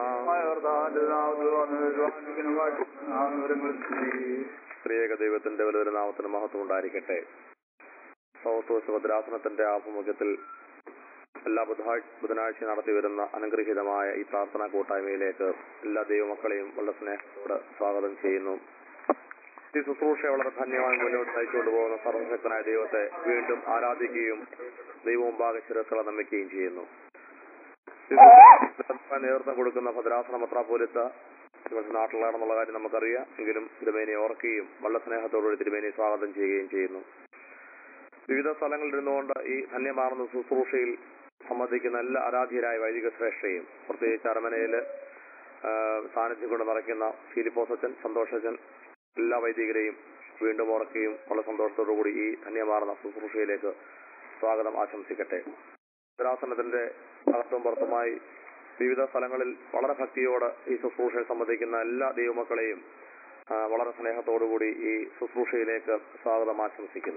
സ്ത്രീയേക ദൈവത്തിന്റെ വലിയൊരു നാമത്തിന് മഹത്വം ഉണ്ടായിരിക്കട്ടെ സൗത്ത് ഭദ്രാസനത്തിന്റെ ആഭിമുഖ്യത്തിൽ എല്ലാ ബുധനാഴ്ച ബുധനാഴ്ച നടത്തി വരുന്ന അനുഗ്രഹീതമായ ഈ പ്രാർത്ഥനാ കൂട്ടായ്മയിലേക്ക് എല്ലാ ദൈവമക്കളെയും വളരെ സ്നേഹത്തോടെ സ്വാഗതം ചെയ്യുന്നു ഈ ശുശ്രൂഷ വളരെ ധന്യമായി മുന്നോട്ട് നയിച്ചുകൊണ്ട് പോകുന്ന സർവശക്തനായ ദൈവത്തെ വീണ്ടും ആരാധിക്കുകയും ദൈവവും ഭാഗശിരസ്കളെ നമിക്കുകയും ചെയ്യുന്നു ഈ ശുശ്രൂഷയ്ക്ക് നേതൃത്വം കൊടുക്കുന്ന ഭദ്രാസന മത്രാപോലിത്ത ഇവരുടെ നാട്ടിലാണെന്നുള്ള കാര്യം നമുക്കറിയാം എങ്കിലും തിരുമേനിയെ ഓർക്കുകയും വളരെ സ്നേഹത്തോടുകൂടി തിരുമേനിയെ സ്വാഗതം ചെയ്യുകയും ചെയ്യുന്നു വിവിധ സ്ഥലങ്ങളിൽ ഇരുന്നുകൊണ്ട് ഈ ധന്യമാർന്ന ശുശ്രൂഷയിൽ സംബന്ധിക്കുന്ന എല്ലാ ആരാധ്യരായ വൈദിക ശ്രേഷ്ഠയും പ്രത്യേകിച്ച് അരമനയിൽ സാന്നിധ്യം കൊണ്ട് നിറയ്ക്കുന്ന ഫിലിപ്പോസച്ചൻ സന്തോഷച്ചൻ എല്ലാ വൈദികരെയും വീണ്ടും ഓർക്കുകയും വളരെ സന്തോഷത്തോടുകൂടി ഈ ധന്യമാർന്ന ശുശ്രൂഷയിലേക്ക് സ്വാഗതം ആശംസിക്കട്ടെ ഉത്തരാസനത്തിന്റെ അകത്തും പുറത്തുമായി വിവിധ സ്ഥലങ്ങളിൽ വളരെ ഭക്തിയോടെ ഈ ശുശ്രൂഷയെ സംബന്ധിക്കുന്ന എല്ലാ ദൈവമക്കളെയും ആ, വളരെ സ്നേഹത്തോടുകൂടി ഈ ശുശ്രൂഷയിലേക്ക് സ്വാഗതം ആശംസിക്കുന്നു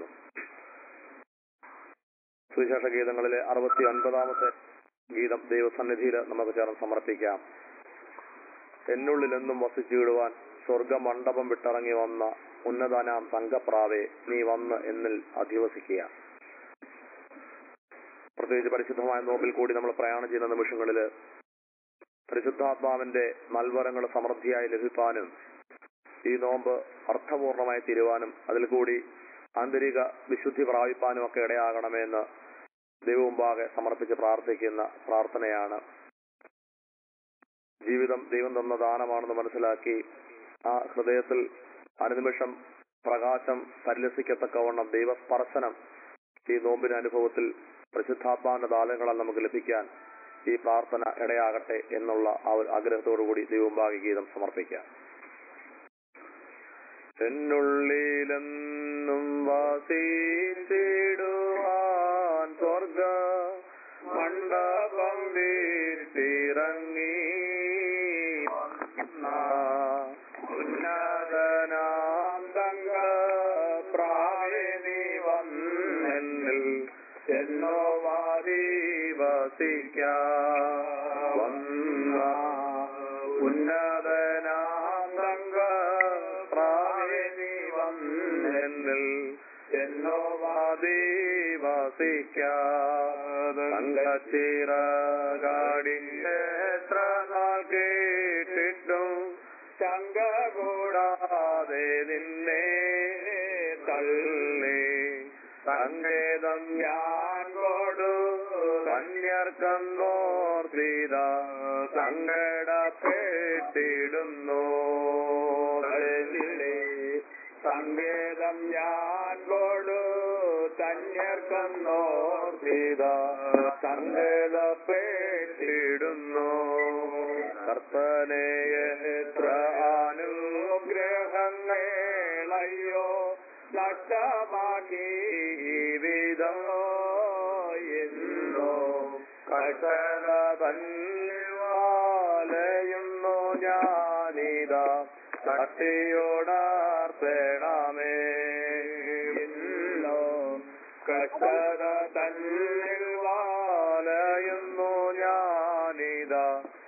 സുവിശേഷ ഗീതങ്ങളിലെ അറുപത്തി ഒൻപതാമത്തെ ഗീതം ദൈവസന്നിധിയിൽ നമുക്ക് ചേർന്ന് സമർപ്പിക്കാം എന്നുള്ളിൽ എന്നും വസിച്ചിടുവാൻ സ്വർഗമണ്ഡപം വിട്ടിറങ്ങി വന്ന ഉന്നതനാം തങ്കപ്രാവെ നീ വന്ന് എന്നിൽ അധിവസിക്കുക പ്രത്യേകിച്ച് പരിശുദ്ധമായ നോമ്പിൽ കൂടി നമ്മൾ പ്രയാണം ചെയ്യുന്ന നിമിഷങ്ങളിൽ പരിശുദ്ധാത്മാവിന്റെ നൽവരങ്ങൾ സമൃദ്ധിയായി ലഭിക്കാനും ഈ നോമ്പ് അർത്ഥപൂർണമായി തീരുവാനും അതിൽ കൂടി ആന്തരിക വിശുദ്ധി പ്രാപിപ്പാനും ഒക്കെ ഇടയാകണമെന്ന് ദൈവമുമ്പാകെ സമർപ്പിച്ച് പ്രാർത്ഥിക്കുന്ന പ്രാർത്ഥനയാണ് ജീവിതം ദൈവം തന്ന ദാനമാണെന്ന് മനസ്സിലാക്കി ആ ഹൃദയത്തിൽ അനുനിമിഷം പ്രകാശം പരിലസിക്കത്തക്കവണ്ണം ദൈവസ്പർശനം ഈ നോമ്പിന്റെ അനുഭവത്തിൽ പരിശുദ്ധാത്മാവിന്റെ ദാനങ്ങളാൽ നമുക്ക് ലഭിക്കാൻ ഈ പ്രാർത്ഥന ഇടയാകട്ടെ എന്നുള്ള ആ ഒരു ആഗ്രഹത്തോടുകൂടി ദൈവമുമ്പാകെ ഗീതം സമർപ്പിക്കാം എന്നുള്ളിലെന്നും വാസിച്ചിടുവാൻ സ്വർഗ മണ്ഡപം വീട്ടിറങ്ങി വന്ന ഉന്നതനാം തങ്ക പ്രായനി വന്നെന്നിൽ എന്നോ വാരി വസിക്കാവുന്ന ഉന്നതനാം തങ്ക പ്രായനി വന്നെന്നിൽ എന്നോ വാരി വസിക്കാതങ്കച്ചിറകാടിന്റെ എത്ര നാൾ കേട്ടിട്ടും ശങ്ക കൂടാതെ നിന്നെ തള്ളി സങ്കേതം ഞാൻ കൊടു കന്യർക്കന്നോർത്തിത സങ്കടപ്പെട്ടിടുന്നു തള്ളിലേ സങ്കേതം ഞാൻ കൊടു തന്യർക്കന്നോർത്തിത സങ്കടപ്പെട്ടിടുന്നു കർത്തനെ എത്ര അനുഗ്രഹങ്ങളയ്യോ നഷ്ടമാക്കി വിധം എന്നോ കട്ടക തന്നിവാലയുന്നു ഞാനിതാ കട്ടിയോടാർത്തേണമേ എന്നോ കട്ടക തന്നിൽ വാലയുന്നു ഞാനിതാ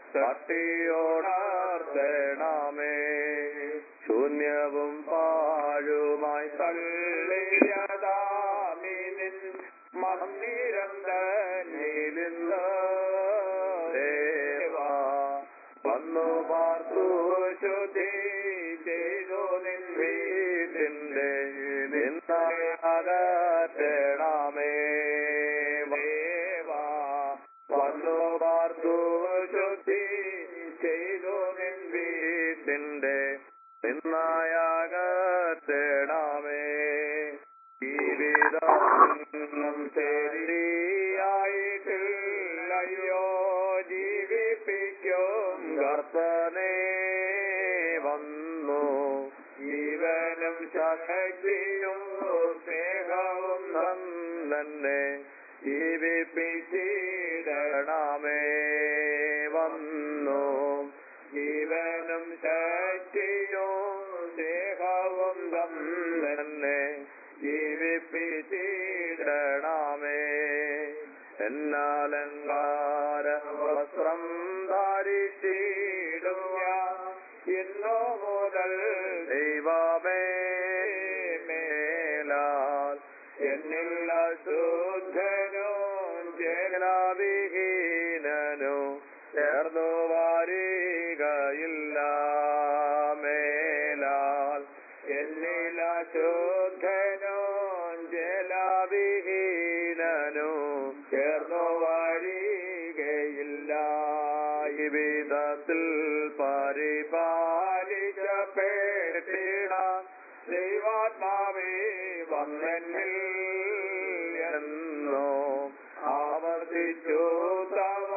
കട്ടിയോടാർത്തേണമേ ശൂന്യവും പാഴുമായി തള്ളിയതാമിനിൻ മന്ദിരം തന്നിലിന്ന് ദേവാ വന്നു പാർത്തു ശുദ്ധി ചെയ്തു നിൻ വീട്ടിന്റെ നിന്നകറ്റണമേ ദേവാ വന്നു പാർത്തു ശുദ്ധി ചെയ്തു നിൻ വീട്ടിന്റെ നിന്നായാകറ്റണമേ ജീവിതം ശരിയായിട്ടില്ലയോ ജീവിപ്പിക്കും കർത്തനെ വന്നു ജീവനും ശക്തിയും സ്നേഹവും തന്നെ ജീവിപ്പിച്ചിടണമേ വന്നു ജീവനും ശക്തിയും കാലം തന്നെ ജീവിപ്പിച്ചിടണമേ എന്നാലങ്കാര വസ്ത്രം ധരിച്ചിടുക ഇന്നു മുതൽ ദൈവമേ മേലാൽ എന്നിൽ അശുദ്ധനോ ജലവിഹീനനോ ചേർന്നു വാരികയില്ല മേലാൽ എന്നിൽ അശുദ്ധനോ ജലവിഹീനനോ ചേർന്നു വാരികയില്ല ഈ വിധത്തിൽ പരിപാലിക്കപ്പെട്ടിടാം ദൈവാത്മാവേ വന്നെന്നിൽ എന്നോ ആവർത്തിച്ചു തവ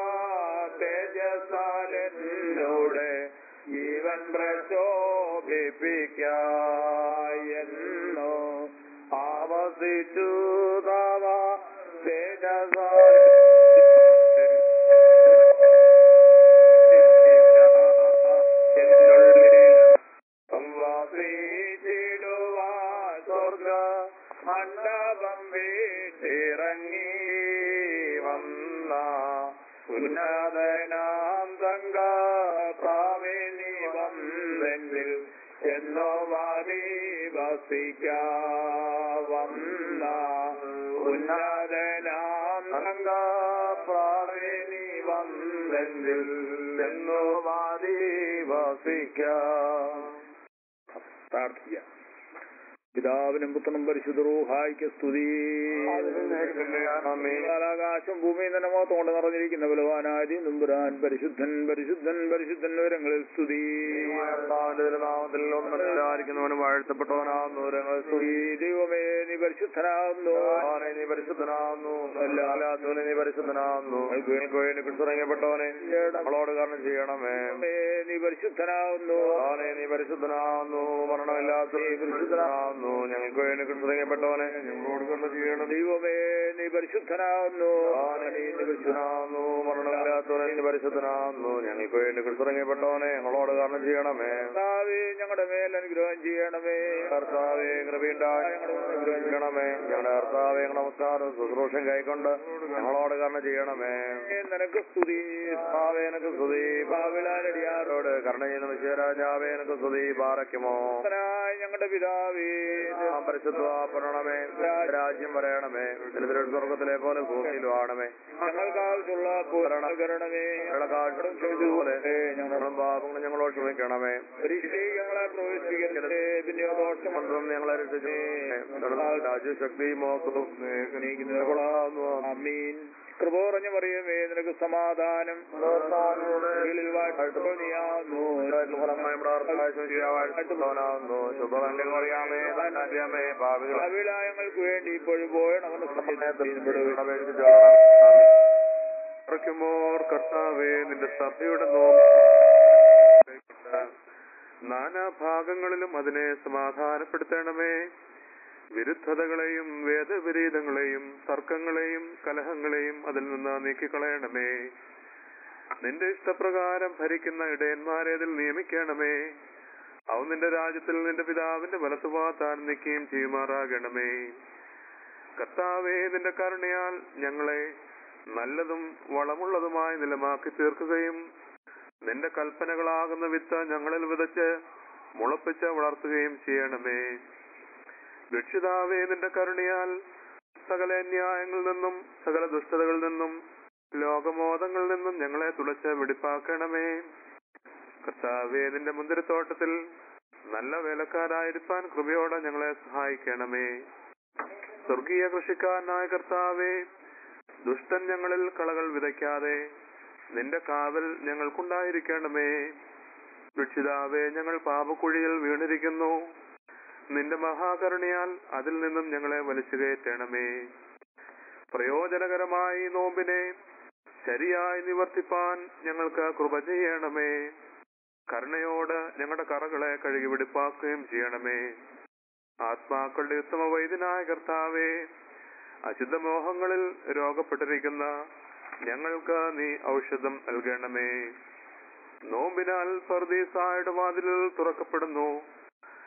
തേജസാലെന്നോട് ജീവൻ പ്രശോഭിപ്പിക്കായെന്നോ ആവർത്തിച്ചു തവ വസിച്ചിടുവാൻ സ്വർഗ മണ്ഡപം വീട്ടിറങ്ങി വന്ന ഉന്നതനാം സംഘ പ്രാവിനി വന്നെങ്കിൽ എന്നോ വാരി വസിക്ക വന്ന ഉന്നതനാം സംഘ പ്രാവിനി വന്നെങ്കിൽ എന്നോ വാരി വസിക്കാം പ്രാർത്ഥിക്കാം പിതാവിനും പുത്രനും പരിശുദ്ധറൂഹായിക്ക് സ്തുതി ആകാശം ഭൂമി നനമോത്തോണ്ട് നിറഞ്ഞിരിക്കുന്ന ബലവാനാരി നമ്പുരാൻ പരിശുദ്ധൻ പരിശുദ്ധൻ പരിശുദ്ധൻ വിവരങ്ങളിൽ സ്തുതി നാമത്തിൽ ഒന്നല്ലായിരിക്കുന്നവനും വാഴ്ത്തപ്പെട്ടവനാകുന്നു രങ്ങൾ സ്തുതി ദൈവമേ നീ പരിശുദ്ധനാകുന്നു നീ പരിശുദ്ധനാകുന്നു അല്ലാത്തവനെ നീ പരിശുദ്ധനാകുന്നു തുടങ്ങപ്പെട്ടവനെ നമ്മളോട് കാരണം ചെയ്യണമേ ദൈവമേ, നീ പരിശുദ്ധനാകുന്നു ആനെ നീ പരിശുദ്ധനാകുന്നു മരണമില്ലാത്ത നീ പരിശുദ്ധനാകുന്നു ഞങ്ങൾക്ക് വേണ്ടി തുടങ്ങപ്പെട്ടവനെ ഞങ്ങളോട് കണ്ട ചെയ്യണം ദൈവമേ നീ പരിശുദ്ധനാകുന്നു ആനെ നീ പരിശുദ്ധനാകുന്നു മരണമില്ലാത്തവനെ നീ പരിശുദ്ധനാകുന്നു ഞങ്ങൾക്ക് വേണ്ടി തുടങ്ങപ്പെട്ടവനെ ഞങ്ങളോട് കാരണം ചെയ്യണമേ കർത്താവേ ഞങ്ങളുടെ മേൽ അനുഗ്രഹം ചെയ്യണമേ കർത്താവേ കൃപയുണ്ടായി ഞങ്ങളോട് അനുഗ്രഹം ചെയ്യണമേ ഞങ്ങളുടെ കർത്താവേ നമസ്കാരം ശുശ്രൂഷം കൈക്കൊണ്ട് ഞങ്ങളോട് കർണ ചെയ്യണമേ ഏ, നിനക്ക് സ്തുതി കർത്താവേ എനക്ക് സ്തുതി ഭാവിലാനടിയാറോട് ആരോട് കർണ ചെയ്യുന്ന വിജയരാജാവേ എനക്ക് സ്തുതി പാറയ്ക്കുമോ ഞങ്ങളുടെ പിതാവേ പരിശുദ്ധപ്പെടണമേ രാജ്യം വരയണമേ ദരിദ്ര സ്വർഗത്തിലെ പോലെ ഭൂമിയിലും ആണമേ ഞങ്ങൾക്ക് ആവശ്യമുള്ള പൂരണകരണമേ കാട്ടും ക്ഷമിച്ചതുപോലെ ഞങ്ങളുടെ പാപങ്ങൾ ഞങ്ങളോട് ക്ഷമിക്കണമേ പരീക്ഷയിൽ ഞങ്ങളെ പ്രവേശിക്കരുത് പിന്നെ ദോഷം മന്ത്രം ഞങ്ങളെ രക്ഷിച്ചു രാജ്യശക്തി മോക്കും അമ്മീൻ കൃപ പറഞ്ഞു പറയുമേ നിനക്ക് സമാധാനം കീഴിൽ വാഴ്ത്തോ നീയാവുന്നു അഭിലായങ്ങൾക്ക് വേണ്ടി ഇപ്പോഴും പോയണമെന്ന് ോർ കർത്താവേ നിന്റെ സഭയുടെ നോമ്പ് നാനാഭാഗങ്ങളിലും അതിനെ സമാധാനപ്പെടുത്തണമേ വിരുദ്ധതകളെയും വേദവിരീതങ്ങളെയും തർക്കങ്ങളെയും കലഹങ്ങളെയും അതിൽ നിന്ന് നീക്കിക്കളയണമേ നിന്റെ ഇഷ്ടപ്രകാരം ഭരിക്കുന്ന ഇടയന്മാരെ അതിൽ നിയമിക്കണമേ അവ നിന്റെ രാജ്യത്തിൽ നിന്റെ പിതാവിന്റെ വലത്തുഭാഗത്താൻ നിൽക്കുകയും ചെയ്യുമാറാകണമേ കർത്താവേ നിന്റെ കരുണയാൽ ഞങ്ങളെ നല്ലതും വളമുള്ളതുമായി നിലമാക്കി തീർക്കുകയും നിന്റെ കൽപ്പനകളാകുന്ന വിത്ത് ഞങ്ങളിൽ വിതച്ച് മുളപ്പിച്ച് വളർത്തുകയും ചെയ്യണമേ രക്ഷിതാവേ നിന്റെ കരുണയാൽ സകല അന്യായങ്ങളിൽ നിന്നും സകല ദുഷ്ടതകളിൽ നിന്നും ലോകമോദങ്ങളിൽ നിന്നും ഞങ്ങളെ തുളച്ച് വെടിപ്പാക്കണമേ കർത്താവേ നിന്റെ മുന്തിരിത്തോട്ടത്തിൽ നല്ല വേലക്കാരായിരിക്കാൻ കൃപയോടെ ഞങ്ങളെ സഹായിക്കണമേ സ്വർഗീയ കൃഷിക്കാരനായ കർത്താവേ ദുഷ്ടൻ ഞങ്ങളിൽ കളകൾ വിതയ്ക്കാതെ നിന്റെ കാവൽ ഞങ്ങൾക്കുണ്ടായിരിക്കണമേ രക്ഷിതാവേ ഞങ്ങൾ പാപക്കുഴിയിൽ വീണിരിക്കുന്നു നിന്റെ മഹാകരുണയാൽ അതിൽ നിന്നും ഞങ്ങളെ വലിച്ചു കയറ്റണമേ പ്രയോജനകരമായി ഈ നോമ്പിനെ ശരിയായി നിവർത്തിപ്പാൻ ഞങ്ങൾക്ക് കൃപ ചെയ്യണമേ കരുണയോട് ഞങ്ങളുടെ കറകളെ കഴുകി വെടിപ്പാക്കുകയും ചെയ്യണമേ ആത്മാക്കളുടെ ഉത്തമ വൈദ്യനായ കർത്താവേ അശുദ്ധ മോഹങ്ങളിൽ രോഗപ്പെട്ടിരിക്കുന്ന ഞങ്ങൾക്ക് നീ ഔഷധം നൽകണമേ നോമ്പിനാൽ പർദീസായുടെ വാതിലുകൾ തുറക്കപ്പെടുന്നു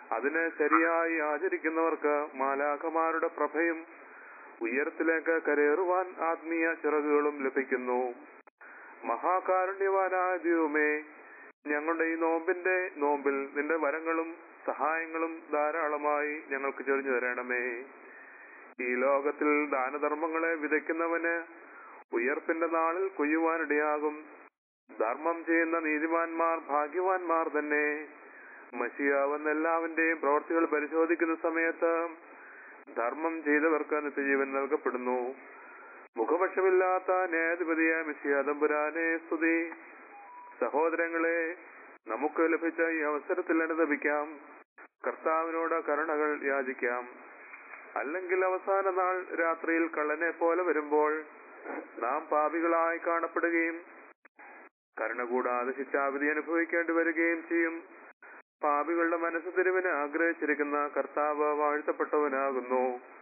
അതിനെ ശരിയായി ആചരിക്കുന്നവർക്ക് മാലാഖമാരുടെ പ്രഭയും ഉയരത്തിലേക്ക് കരേറുവാൻ ആത്മീയ ചിറകുകളും ലഭിക്കുന്നു മഹാകാരുണ്യവാനായ ദൈവമേ ഞങ്ങളുടെ ഈ നോമ്പിന്റെ നോമ്പിൽ നിന്റെ വരങ്ങളും സഹായങ്ങളും ധാരാളമായി ഞങ്ങൾക്ക് ചൊരിഞ്ഞു തരണമേ ഈ ലോകത്തിൽ ദാനധർമ്മങ്ങളെ വിതയ്ക്കുന്നവന് ഉയർപ്പിന്റെ നാളിൽ കൊയ്യുവാനിടയാകും ധർമ്മം ചെയ്യുന്ന നീതിമാന്മാർ ഭാഗ്യവാന്മാർ തന്നെ മഷിയാവുന്ന എല്ലാവന്റെയും പ്രവർത്തികൾ പരിശോധിക്കുന്ന സമയത്ത് ധർമ്മം ചെയ്തവർക്ക് നിത്യജീവൻ നൽകപ്പെടുന്നു മുഖപക്ഷമില്ലാത്ത ന്യായാധിപതിയായ മിശിയാദംപുരാനെ സ്തുതി സഹോദരങ്ങളെ നമുക്ക് ലഭിച്ച ഈ അവസരത്തിൽ അനുദപിക്കാം കർത്താവിനോട് കരുണകൾ യാചിക്കാം അല്ലെങ്കിൽ അവസാന നാൾ രാത്രിയിൽ കള്ളനെ പോലെ വരുമ്പോൾ നാം പാപികളായി കാണപ്പെടുകയും കരുണ കൂടാതെ ശിക്ഷാവിധി അനുഭവിക്കേണ്ടി വരികയും ചെയ്യും പാപികളുടെ മനസ്സ് തിരിവിന് ആഗ്രഹിച്ചിരിക്കുന്ന കർത്താവ് വാഴ്ത്തപ്പെട്ടവനാകുന്നു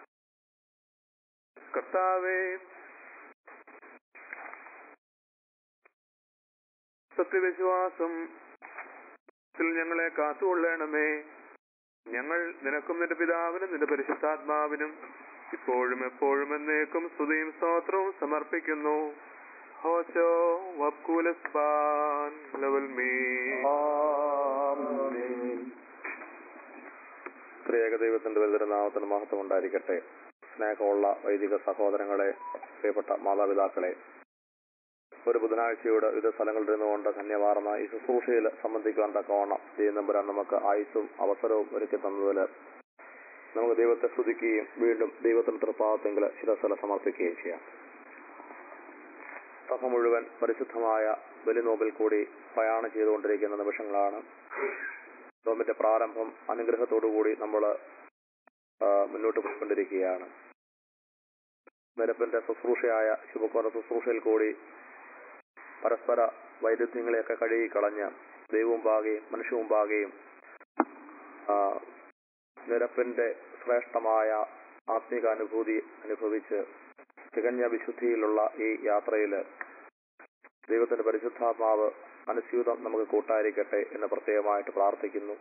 കർത്താവേ സത്യവിശ്വാസം ത്തിൽ ഞങ്ങളെ കാത്തുകൊള്ളണമേ ഞങ്ങൾ നിനക്കും നിന്റെ പിതാവിനും നിന്റെ പരിശുദ്ധാത്മാവിനും ഇപ്പോഴും എപ്പോഴും എന്നേക്കും സ്തുതിയും സ്തോത്രവും സമർപ്പിക്കുന്നു ഹോശോ വക്കൂലസ്പാൻ ലവൽ മീ ത്രിയേക ദൈവത്തിന്റെ വലിയ നാമത്തിന് മഹത്വം ഉണ്ടായിരിക്കട്ടെ സ്നേഹമുള്ള വൈദിക സഹോദരങ്ങളെ പ്രിയപ്പെട്ട മാതാപിതാക്കളെ ഒരു ബുധനാഴ്ചയുടെ വിവിധ സ്ഥലങ്ങളിൽ ഇരുന്നുകൊണ്ട് ധന്യമാർന്ന ഈ ശുശ്രൂഷയിൽ സംബന്ധിക്കുവാൻ തക്കവണ്ണം ദൈവനമ്പുരാൻ നമുക്ക് ആയുസ്സും അവസരവും ഒരുക്കി തന്നതിൽ നമുക്ക് ദൈവത്തെ സ്തുതിക്കുകയും വീണ്ടും ദൈവത്തിന് തൃപ്പാവത്തെങ്കിൽ ശിരസ്ഥല സമർപ്പിക്കുകയും ചെയ്യാം സഭ മുഴുവൻ പരിശുദ്ധമായ ബലിനോമ്പിൽ കൂടി പ്രയാണം ചെയ്തുകൊണ്ടിരിക്കുന്ന നിമിഷങ്ങളാണ് നോമ്പിന്റെ പ്രാരംഭം അനുഗ്രഹത്തോടുകൂടി നമ്മൾ മുന്നോട്ട് പോയിക്കൊണ്ടിരിക്കുകയാണ് നിരപ്പിന്റെ ശുശ്രൂഷയായ ശുഭക്കോണ ശുശ്രൂഷയിൽ കൂടി പരസ്പര വൈരുദ്ധ്യങ്ങളെയൊക്കെ കഴുകി കളഞ്ഞ് ദൈവവും പാകുകയും മനുഷ്യവും പാകുകയും നിരപ്പിന്റെ ശ്രേഷ്ഠമായ ആത്മീക അനുഭൂതി അനുഭവിച്ച് തികഞ്ഞ വിശുദ്ധിയിലുള്ള ഈ യാത്രയിൽ ദൈവത്തിന്റെ പരിശുദ്ധാത്മാവ് അനുസ്യൂതം നമുക്ക് കൂട്ടായിരിക്കട്ടെ എന്ന് പ്രത്യേകമായിട്ട് പ്രാർത്ഥിക്കുന്നു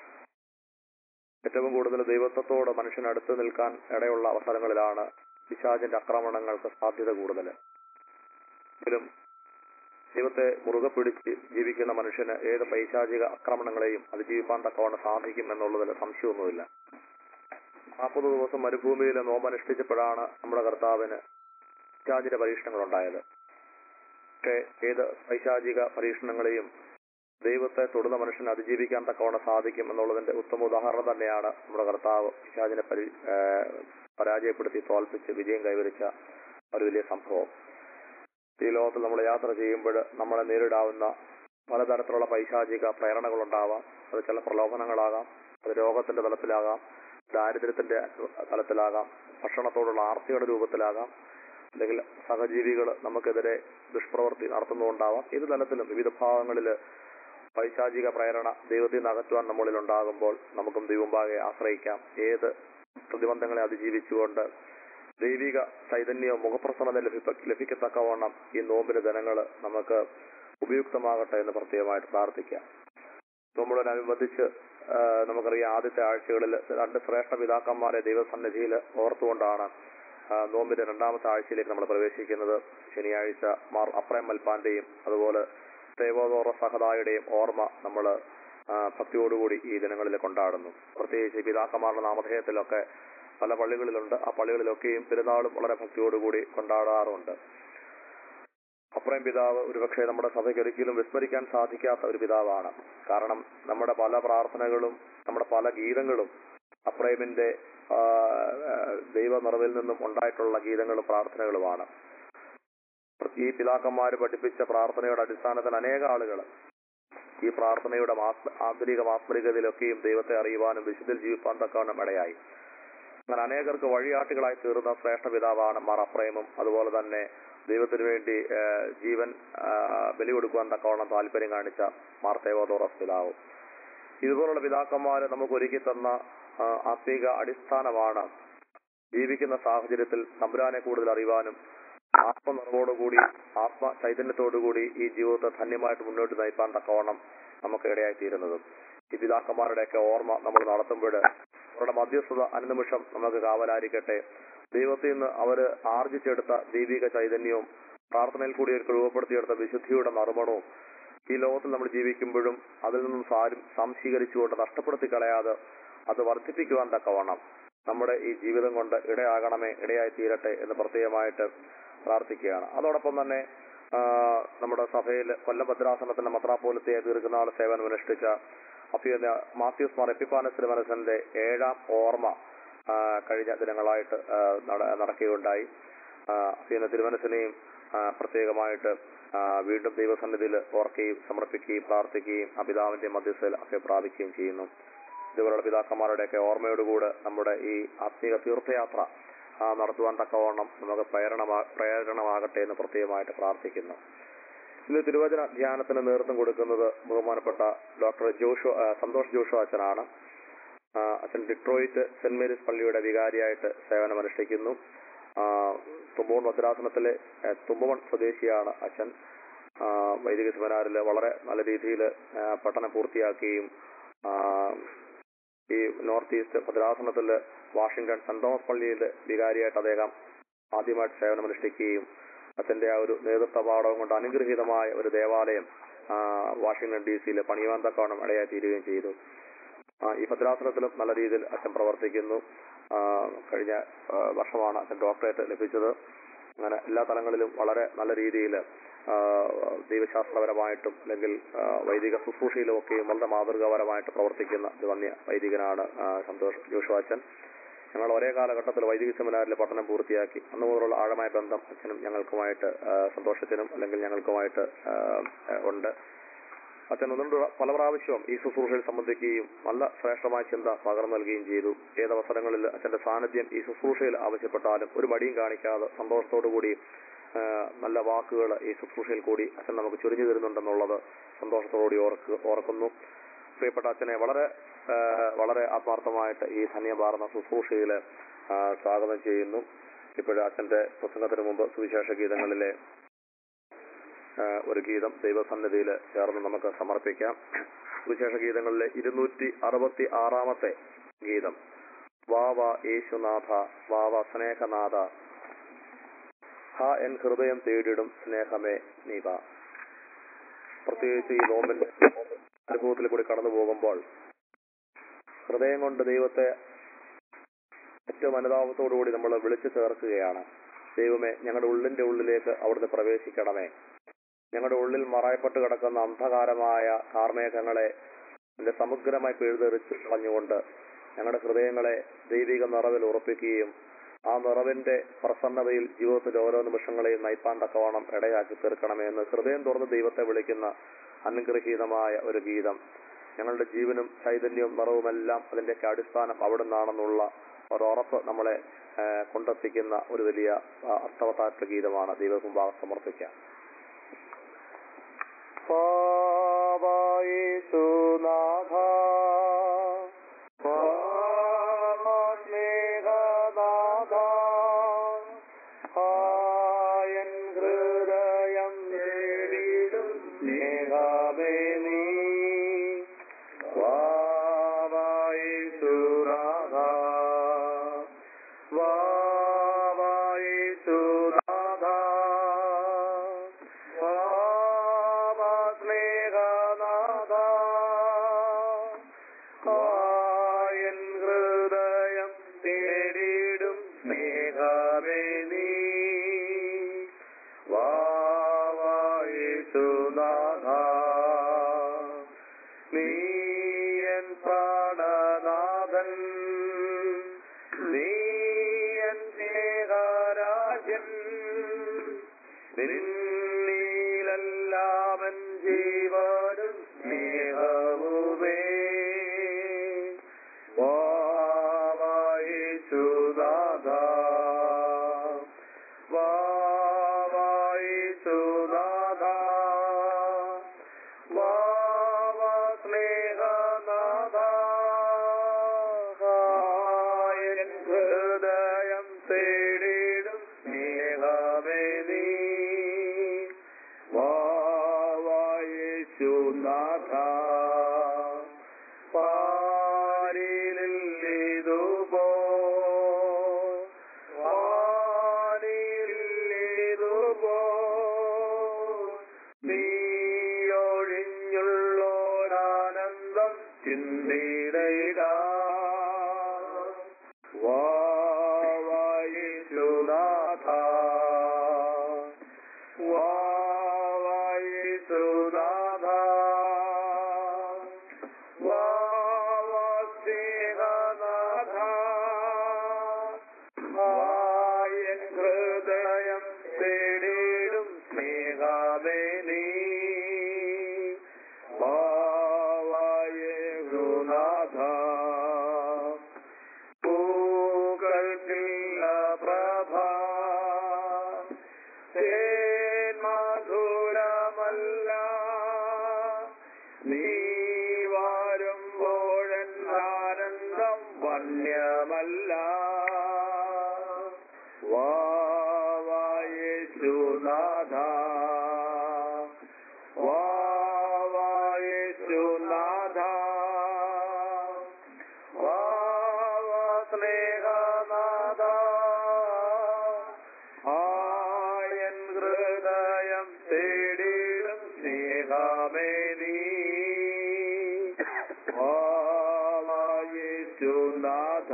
ഏറ്റവും കൂടുതൽ ദൈവത്വത്തോട് മനുഷ്യന് അടുത്ത് നിൽക്കാൻ ഇടയുള്ള അവസരങ്ങളിലാണ് പിശാചിന്റെ ആക്രമണങ്ങൾക്ക് സാധ്യത കൂടുതൽ എങ്കിലും ദൈവത്തെ മുറുകെ പിടിച്ച് ജീവിക്കുന്ന മനുഷ്യന് ഏത് പൈശാചിക ആക്രമണങ്ങളെയും അതിജീവിക്കാൻ തക്കവണ്ണം സാധിക്കും എന്നുള്ളതിൽ സംശയമൊന്നുമില്ല നാൽപ്പത് ദിവസം മരുഭൂമിയിൽ നോമ്പനുഷ്ഠിച്ചപ്പോഴാണ് നമ്മുടെ കർത്താവിന് പിശാചിന്റെ പരീക്ഷണങ്ങൾ ഉണ്ടായത് പക്ഷേ ഏത് പൈശാചിക പരീക്ഷണങ്ങളെയും ദൈവത്തെ തൊടുന്ന മനുഷ്യന് അതിജീവിക്കാൻ തക്കവണ്ണം സാധിക്കും എന്നുള്ളതിന്റെ ഉത്തമ ഉദാഹരണം തന്നെയാണ് നമ്മുടെ കർത്താവ് പിശാചിനെ പരി പരാജയപ്പെടുത്തി തോൽപ്പിച്ച് വിജയം കൈവരിച്ച ഒരു വലിയ സംഭവം ഈ ലോകത്തിൽ നമ്മൾ യാത്ര ചെയ്യുമ്പോൾ നമ്മളെ നേരിടാവുന്ന പലതരത്തിലുള്ള പൈശാചിക പ്രേരണകളുണ്ടാവാം അത് ചില പ്രലോഭനങ്ങളാകാം അത് രോഗത്തിന്റെ തലത്തിലാകാം ദാരിദ്ര്യത്തിന്റെ തലത്തിലാകാം ഭക്ഷണത്തോടുള്ള ആർത്തിയുടെ രൂപത്തിലാകാം അല്ലെങ്കിൽ സഹജീവികൾ നമുക്കെതിരെ ദുഷ്പ്രവൃത്തി നടത്തുന്നുണ്ടാവാം ഏത് തലത്തിലും വിവിധ ഭാഗങ്ങളിൽ പൈശാചിക പ്രേരണ ദൈവത്തിൽ നിന്ന് അകറ്റുവാൻ നമ്മളിൽ ഉണ്ടാകുമ്പോൾ നമുക്കും ദൈവമ്പാകെ ആശ്രയിക്കാം ഏത് പ്രതിബന്ധങ്ങളെ അതിജീവിച്ചുകൊണ്ട് ദൈവിക ചൈതന്യവും മുഖപ്രസന്നത ലഭിപ്പ ലഭിക്കത്തക്കവണ്ണം ഈ നോമ്പിന് ദിനങ്ങൾ നമുക്ക് ഉപയുക്തമാകട്ടെ എന്ന് പ്രത്യേകമായിട്ട് പ്രാർത്ഥിക്കാം നോമ്പിനോടനുബന്ധിച്ച് നമുക്കറിയാം ആദ്യത്തെ ആഴ്ചകളിൽ രണ്ട് ശ്രേഷ്ഠ പിതാക്കന്മാരെ ദൈവസന്നിധിയിൽ ഓർത്തുകൊണ്ടാണ് നോമ്പിന്റെ രണ്ടാമത്തെ ആഴ്ചയിലേക്ക് നമ്മൾ പ്രവേശിക്കുന്നത് ശനിയാഴ്ച മാർ അപ്രേം മൽപ്പാന്റെയും അതുപോലെ തേവോദോറ സഹദായുടെയും ഓർമ്മ നമ്മൾ ഭക്തിയോടുകൂടി ഈ ദിനങ്ങളിൽ കൊണ്ടാടുന്നു പ്രത്യേകിച്ച് പിതാക്കന്മാരുടെ നാമധേയത്തിലൊക്കെ പല പള്ളികളിലുണ്ട് ആ പള്ളികളിലൊക്കെയും പെരുന്നാളും വളരെ ഭക്തിയോടുകൂടി കൊണ്ടാടാറുണ്ട് അപ്രയം പിതാവ് ഒരുപക്ഷെ നമ്മുടെ സഭയ്ക്ക് ഒരിക്കലും വിസ്മരിക്കാൻ സാധിക്കാത്ത ഒരു പിതാവാണ് കാരണം നമ്മുടെ പല പ്രാർത്ഥനകളും നമ്മുടെ പല ഗീതങ്ങളും അപ്രേമിന്റെ ദൈവ നിറവിൽ നിന്നും ഉണ്ടായിട്ടുള്ള ഗീതങ്ങളും പ്രാർത്ഥനകളുമാണ് ഈ പിതാക്കന്മാര് പഠിപ്പിച്ച പ്രാർത്ഥനയുടെ അടിസ്ഥാനത്തിൽ അനേക ആളുകൾ ഈ പ്രാർത്ഥനയുടെ ആന്തരിക മാസ്മരികതയിലൊക്കെയും ദൈവത്തെ അറിയുവാനും വിശുദ്ധിൽ ജീവിപ്പാൻ തക്കവണ്ണം ഇടയായി അങ്ങനെ അനേകർക്ക് വഴിയാട്ടികളായി തീർന്ന ശ്രേഷ്ഠ പിതാവാണ് മാർ അപ്രേമും അതുപോലെ തന്നെ ദൈവത്തിന് വേണ്ടി ജീവൻ ബലി കൊടുക്കുവാൻ തക്കവണ്ണം താല്പര്യം കാണിച്ച മാർ തേവോദോറസ് പിതാവും ഇതുപോലുള്ള പിതാക്കന്മാര് നമുക്ക് ഒരുക്കി തന്ന ആത്മീക അടിസ്ഥാനമാണ് ജീവിക്കുന്ന സാഹചര്യത്തിൽ തമ്പുരാനെ കൂടുതൽ അറിയുവാനും ആത്മനിറവോടുകൂടി ആത്മ ചൈതന്യത്തോടുകൂടി ഈ ജീവിതത്തെ ധന്യമായിട്ട് മുന്നോട്ട് നയിപ്പാൻ തക്കവണ്ണം നമുക്ക് ഇടയായി തീരുന്നതും ഈ പിതാക്കന്മാരുടെയൊക്കെ ഓർമ്മ നമ്മൾ നടത്തുമ്പോൾ അവരുടെ മധ്യസ്ഥത അനുനിമിഷം നമുക്ക് കാവലായിരിക്കട്ടെ ദൈവത്തിൽ നിന്ന് അവർ ആർജിച്ചെടുത്ത ദൈവിക ചൈതന്യവും പ്രാർത്ഥനയിൽ കൂടി അവർക്ക് രൂപപ്പെടുത്തിയെടുത്ത വിശുദ്ധിയുടെ നറുമണവും ഈ ലോകത്തിൽ നമ്മൾ ജീവിക്കുമ്പോഴും അതിൽ നിന്നും സാരും സംശീകരിച്ചുകൊണ്ട് നഷ്ടപ്പെടുത്തി കളയാതെ അത് വർദ്ധിപ്പിക്കുവാൻ തക്കവണ്ണം നമ്മുടെ ഈ ജീവിതം കൊണ്ട് ഇടയാകണമേ ഇടയായി തീരട്ടെ എന്ന് പ്രത്യേകമായിട്ട് പ്രാർത്ഥിക്കുകയാണ് അതോടൊപ്പം തന്നെ ആ, നമ്മുടെ സഭയിൽ കൊല്ലം ഭദ്രാസനത്തിന്റെ മത്രാപോലത്തെ ദീർഘനാൾ സേവനം അനുഷ്ഠിച്ച അഭ്യുന്ന മാത്യൂസ് മാർ എപ്പിപ്പാനസ് തിരുമനസന്റെ ഏഴാം ഓർമ്മ ആ, കഴിഞ്ഞ ദിനങ്ങളായിട്ട് ആ, നട- നടക്കുകയുണ്ടായി അഭ്യുന്ന തിരുമനസിനെയും ആ, പ്രത്യേകമായിട്ട് ആ, വീണ്ടും ദൈവസന്നിധിയിൽ ഓർക്കുകയും സമർപ്പിക്കുകയും പ്രാർത്ഥിക്കുകയും അപിതാവിന്റെ മധ്യസ്ഥയിൽ ഒക്കെ പ്രാപിക്കുകയും ചെയ്യുന്നു ഇതുപോലുള്ള പിതാക്കന്മാരുടെയൊക്കെ ഓർമ്മയോടുകൂടെ നമ്മുടെ ഈ ആത്മീക തീർത്ഥയാത്ര ആ, നടത്തുവാൻ തക്കവണ്ണം നമുക്ക് പ്രേരണമാ പ്രേരണമാകട്ടെ എന്ന് പ്രത്യേകമായിട്ട് പ്രാർത്ഥിക്കുന്നു ഇന്ന് തിരുവചന ധ്യാനത്തിന് നേതൃത്വം കൊടുക്കുന്നത് ബഹുമാനപ്പെട്ട ഡോക്ടർ ജോഷു ആ, സന്തോഷ് ജോഷു അച്ഛനാണ് ആ, അച്ഛൻ ഡിട്രോയിറ്റ് സെന്റ് മേരീസ് പള്ളിയുടെ വികാരിയായിട്ട് സേവനമനുഷ്ഠിക്കുന്നു ആ, തുമ്പോൺ ഭദ്രാസനത്തിലെ ആ, തുമ്പവൺ സ്വദേശിയാണ് അച്ഛൻ ആ, വൈദിക സെമിനാറിൽ വളരെ നല്ല രീതിയിൽ പഠനം പൂർത്തിയാക്കുകയും ആ, ഈ നോർത്ത് ഈസ്റ്റ് ഭദ്രാസനത്തിൽ വാഷിംഗ്ടൺ സെന്റ് തോമസ് പള്ളിയിൽ വികാരിയായിട്ട് അദ്ദേഹം ആദ്യമായിട്ട് സേവനമനുഷ്ഠിക്കുകയും അച്ഛന്റെ ആ ഒരു നേതൃത്വ പാഠവും കൊണ്ട് അനുഗ്രഹീതമായ ഒരു ദേവാലയം ആ, വാഷിംഗ്ടൺ ഡി സിയിൽ പണിയുവാൻ തക്കവണ്ണം ഇടയായി തീരുകയും ചെയ്തു ആ, ഈ ഭദ്രാസനത്തിലും നല്ല രീതിയിൽ അച്ഛൻ പ്രവർത്തിക്കുന്നു ആ, കഴിഞ്ഞ ആ, വർഷമാണ് അച്ഛൻ ഡോക്ടറേറ്റ് ലഭിച്ചത് അങ്ങനെ എല്ലാ തലങ്ങളിലും വളരെ നല്ല രീതിയിൽ ദൈവശാസ്ത്രപരമായിട്ടും അല്ലെങ്കിൽ ആ, വൈദിക ശുശ്രൂഷയിലും ഒക്കെയും വളരെ മാതൃകാപരമായിട്ട് പ്രവർത്തിക്കുന്ന ഒരു വന്യ വൈദികനാണ് ആ, സന്തോഷ് ജോഷുവാച്ചൻ ഞങ്ങൾ ഒരേ കാലഘട്ടത്തിൽ വൈദിക സെമിനാറിൽ പഠനം പൂർത്തിയാക്കി അന്ന് മുതലുള്ള ആഴമായ ബന്ധം അച്ഛനും ഞങ്ങൾക്കുമായിട്ട് ആ, സന്തോഷത്തിനും അല്ലെങ്കിൽ ഞങ്ങൾക്കുമായിട്ട് ആ, ആ, ഉണ്ട് അച്ഛൻ ഒന്നുകൊണ്ട് പല പ്രാവശ്യവും ഈ ശുശ്രൂഷയിൽ സംബന്ധിക്കുകയും നല്ല ശ്രേഷ്ഠമായ ചിന്ത പകർന്നു നൽകുകയും ചെയ്തു ഏതവസരങ്ങളിൽ അച്ഛന്റെ സാന്നിധ്യം ഈ ശുശ്രൂഷയിൽ ആവശ്യപ്പെട്ടാലും ഒരു മടിയും കാണിക്കാതെ സന്തോഷത്തോടു കൂടി ആ, നല്ല വാക്കുകൾ ഈ ശുശ്രൂഷയിൽ കൂടി അച്ഛൻ നമുക്ക് ചൊരിഞ്ഞു തരുന്നുണ്ടെന്നുള്ളത് സന്തോഷത്തോടുകൂടി ഓർക്ക് ഓർക്കുന്നു പ്രിയപ്പെട്ട അച്ഛനെ വളരെ ആ, വളരെ ആത്മാർത്ഥമായിട്ട് ഈ ധന്യമാർന്ന ശുശ്രൂഷയിൽ സ്വാഗതം ചെയ്യുന്നു ഇപ്പോഴും അച്ഛന്റെ പ്രസംഗത്തിന് മുമ്പ് സുവിശേഷ ഗീതങ്ങളിലെ ആ, ഒരു ഗീതം ദൈവസന്നിധിയിൽ ചേർന്ന് നമുക്ക് സമർപ്പിക്കാം സുവിശേഷ ഗീതങ്ങളിലെ ഇരുന്നൂറ്റി അറുപത്തി ആറാമത്തെ ഗീതം വാവ യേശുനാഥ വാവ സ്നേഹനാഥ ഹാ എൻ ഹൃദയം തേടിടും സ്നേഹമേ നീവ പ്രത്യേകിച്ച് ഈ നോമ്പിന്റെ അനുഭവത്തിൽ കൂടി കടന്നു പോകുമ്പോൾ ഹൃദയം കൊണ്ട് ദൈവത്തെ ഏറ്റവും അനുതാപത്തോടുകൂടി നമ്മൾ വിളിച്ചു ചേർക്കുകയാണ് ദൈവമേ ഞങ്ങളുടെ ഉള്ളിന്റെ ഉള്ളിലേക്ക് അവിടുന്ന് പ്രവേശിക്കണമേ ഞങ്ങളുടെ ഉള്ളിൽ മറയപ്പെട്ട് കിടക്കുന്ന അന്ധകാരമായ കാർമേഘങ്ങളെ നിന്റെ സമഗ്രമായി പിഴുതെറിച്ച് കളഞ്ഞുകൊണ്ട് ഞങ്ങളുടെ ഹൃദയങ്ങളെ ദൈവിക നിറവിൽ ഉറപ്പിക്കുകയും ആ നിറവിന്റെ പ്രസന്നതയിൽ ജീവിതത്തിന്റെ ഓരോ നിമിഷങ്ങളെയും നയിപ്പാൻ തക്കവണ്ണം ഇടയാക്കി തീർക്കണമേ എന്ന് ഹൃദയം തുറന്ന് ദൈവത്തെ വിളിക്കുന്ന അനുഗ്രഹീതമായ ഒരു ഗീതം ഞങ്ങളുടെ ജീവനും ചൈതന്യവും നിറവുമെല്ലാം അതിന്റെയൊക്കെ അടിസ്ഥാനം അവിടെ നിന്നാണെന്നുള്ള ഒരുറപ്പ് നമ്മളെ ആ, കൊണ്ടെത്തിക്കുന്ന ഒരു വലിയ ആ, അർത്ഥവത്തായിട്ടുള്ള ഗീതമാണ് ദൈവകുംഭാഗം സമർപ്പിക്കാം യേശുനാഥ സ്നേഹനാഥ ആയൻ ഹൃദയം തേടിടും സ്നേഹമേ നീ വാവായേശുനാഥ വാവായേശുനാഥ വാവാസ്നേഹനാഥ ആയൻ ഹൃദയം തേടിടും സ്നേഹമേ നീ വാവായേശുനാഥ നീയൻ പ്രാണനാഥൻ നീയൻ സ്നേഹരാജൻ നിന്നീലെല്ലാമൻ ജീവനും സ്നേഹവുമേ വാവായേശുനാഥ വാവായേശുനാഥ വാവാ സ്നേഹനാഥ എൻ ഹൃദയം തേടിടും സ്നേഹമേ നീ വാവായേശുനാഥ പുണ്യമല്ല വാവായേശുനാഥ വാവായേശുനാഥ വാവാ സ്നേഹനാഥ ആയൻ ഹൃദയം തേടിടും സ്നേഹമേ നീ യേശുനാഥ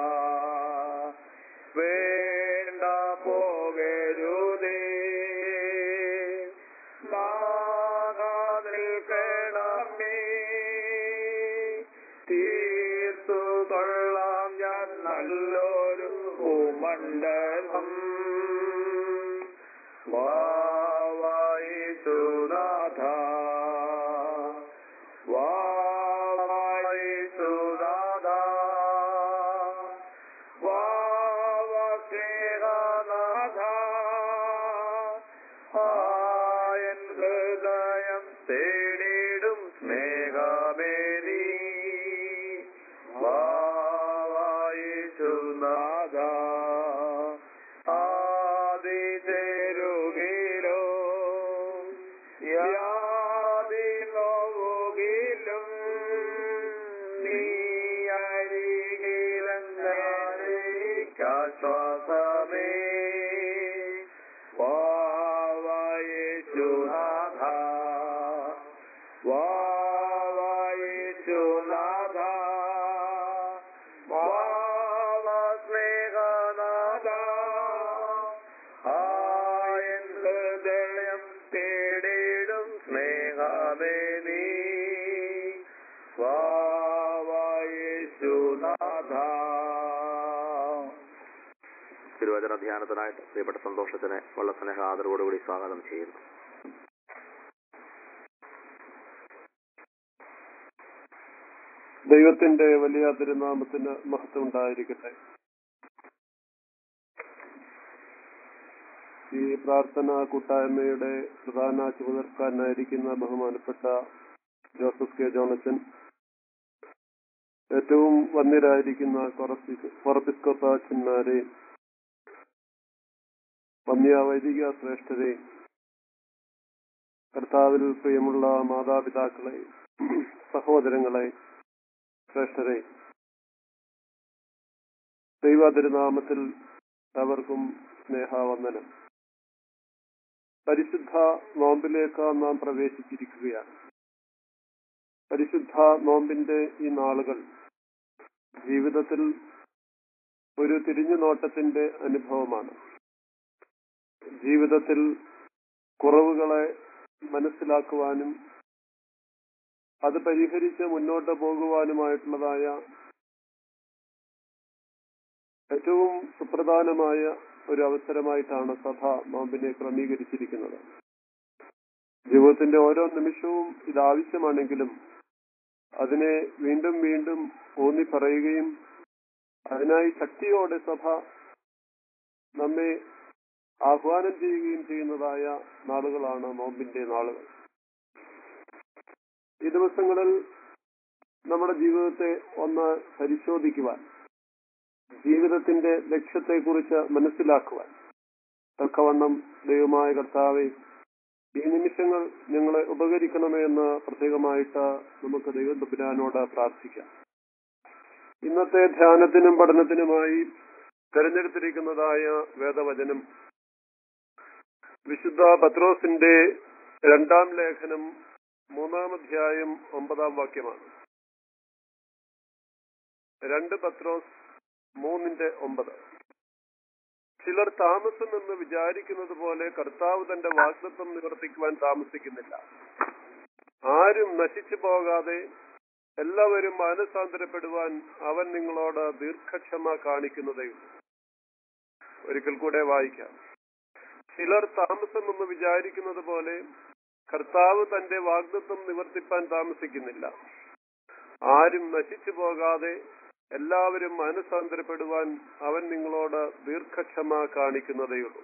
വേണ്ട പോകരുതേ നിൽക്കണമേ തീർത്തു കൊള്ളാം ഞാൻ നല്ലൊരു ഭൂമണ്ഡലം വാവായിസുനാഥ വാവായിസുനാഥ വാവസ്നേഹനാഥ ആയൻ ഹൃദയം തേടിടും സ്നേഹമേ നീ വാവായിസുനാഥ ആദി ചേരുകിലോ യാതി നോവുകിലും നീ അരികിലെന്നാശ്വാസമേ വാവായേശുനാഥ വാവായേശുനാഥ വാവസ്നേഹനാഥ ആയൻ ഹൃദയം തേടിടും സ്നേഹമേ നീ വാവായേശുനാഥ തിരുവചന ധ്യാനത്തിനായിട്ട് പ്രിയപ്പെട്ട സന്തോഷത്തിനെ വളരെ സ്നേഹ ആദരവോടുകൂടി സ്വാഗതം ചെയ്യുന്നു ദൈവത്തിന്റെ വലിയ തിരുനാമത്തിന് മഹത്വം ഉണ്ടായിരിക്കട്ടെ ഈ പ്രാർത്ഥനാ കൂട്ടായ്മയുടെ പ്രധാന ചുമതലക്കാരനായിരിക്കുന്ന ബഹുമാനപ്പെട്ട ജോസഫ് കെ ജോണച്ചൻ ഏറ്റവും വന്യരായിരിക്കുന്ന കൊറപ്പിസ്കോപ്പാച്ചന്മാരെ വന്യ വൈദിക ശ്രേഷ്ഠരെ കർത്താവിൽ പ്രിയമുള്ള മാതാപിതാക്കളെ സഹോദരങ്ങളെ ശ്രേഷ്ഠരെ ദൈവ തിരുനാമത്തിൽ അവർക്കും സ്നേഹാവന്ദനം പരിശുദ്ധ നോമ്പിലേക്ക് നാം പ്രവേശിച്ചിരിക്കുകയാണ് പരിശുദ്ധ നോമ്പിന്റെ ഈ നാളുകൾ ജീവിതത്തിൽ ഒരു തിരിഞ്ഞുനോട്ടത്തിന്റെ അനുഭവമാണ് ജീവിതത്തിൽ കുറവുകളെ മനസ്സിലാക്കുവാനും അത് പരിഹരിച്ച് മുന്നോട്ട് പോകുവാനുമായിട്ടുള്ളതായ ഏറ്റവും സുപ്രധാനമായ ഒരു അവസരമായിട്ടാണ് സഭ നോമ്പിനെ ക്രമീകരിച്ചിരിക്കുന്നത് ജീവിതത്തിന്റെ ഓരോ നിമിഷവും ഇത് ആവശ്യമാണെങ്കിലും അതിനെ വീണ്ടും വീണ്ടും ഊന്നി പറയുകയും അതിനായി ശക്തിയോടെ സഭ നമ്മെ ആഹ്വാനം ചെയ്യുകയും ചെയ്യുന്നതായ നാളുകളാണ് നോമ്പിന്റെ നാളുകൾ ഈ ദിവസങ്ങളിൽ നമ്മുടെ ജീവിതത്തെ ഒന്ന് പരിശോധിക്കുവാൻ ജീവിതത്തിന്റെ ലക്ഷ്യത്തെക്കുറിച്ച് മനസ്സിലാക്കുവാൻ തക്കവണ്ണം ദൈവമായ കർത്താവെ ഈ നിമിഷങ്ങൾ ഞങ്ങളെ ഉപകരിക്കണമേ എന്ന് പ്രത്യേകമായിട്ട് നമുക്ക് ദൈവതമ്പുരാനോട് പ്രാർത്ഥിക്കാം ഇന്നത്തെ ധ്യാനത്തിനും പഠനത്തിനുമായി തെരഞ്ഞെടുത്തിരിക്കുന്നതായ വേദവചനം വിശുദ്ധ പത്രോസിന്റെ രണ്ടാം ലേഖനം മൂന്നാം അധ്യായം ഒമ്പതാം വാക്യമാണ് രണ്ട് പത്രോസ് മൂന്നിന്റെ ഒമ്പത് ചിലർ താമസമെന്ന് വിചാരിക്കുന്നത് പോലെ കർത്താവ് തന്റെ വാഗ്ദത്വം നിവർത്തിക്കുവാൻ താമസിക്കുന്നില്ല ആരും നശിച്ചു പോകാതെ എല്ലാവരും മാനസാന്തരപ്പെടുവാൻ അവൻ നിങ്ങളോട് ദീർഘക്ഷമ കാണിക്കുന്നതേയുള്ളൂ ഒരിക്കൽ കൂടെ വായിക്കാം ചിലർ താമസമെന്ന് വിചാരിക്കുന്നത് പോലെ കർത്താവ് തന്റെ വാഗ്ദത്വം നിവർത്തിപ്പാൻ താമസിക്കുന്നില്ല ആരും നശിച്ചു പോകാതെ എല്ലാവരും മാനസാന്തരപ്പെടുവാൻ അവൻ നിങ്ങളോട് ദീർഘക്ഷമ കാണിക്കുന്നതേയുള്ളൂ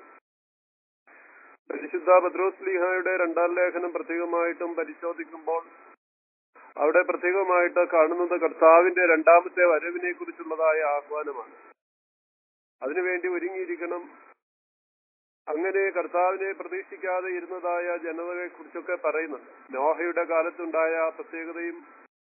പരിശുദ്ധ ഭദ്രോസ്ലിഹായുടെ രണ്ടാം ലേഖനം പ്രത്യേകമായിട്ടും പരിശോധിക്കുമ്പോൾ അവിടെ പ്രത്യേകമായിട്ട് കാണുന്നത് കർത്താവിന്റെ രണ്ടാമത്തെ വരവിനെ കുറിച്ചുള്ളതായ ആഹ്വാനമാണ് അതിനുവേണ്ടി ഒരുങ്ങിയിരിക്കണം അങ്ങനെ കർത്താവിനെ പ്രതീക്ഷിക്കാതെ ഇരുന്നതായ ജനതയെ കുറിച്ചൊക്കെ പറയുന്നുണ്ട് നോഹയുടെ കാലത്തുണ്ടായ പ്രത്യേകതയും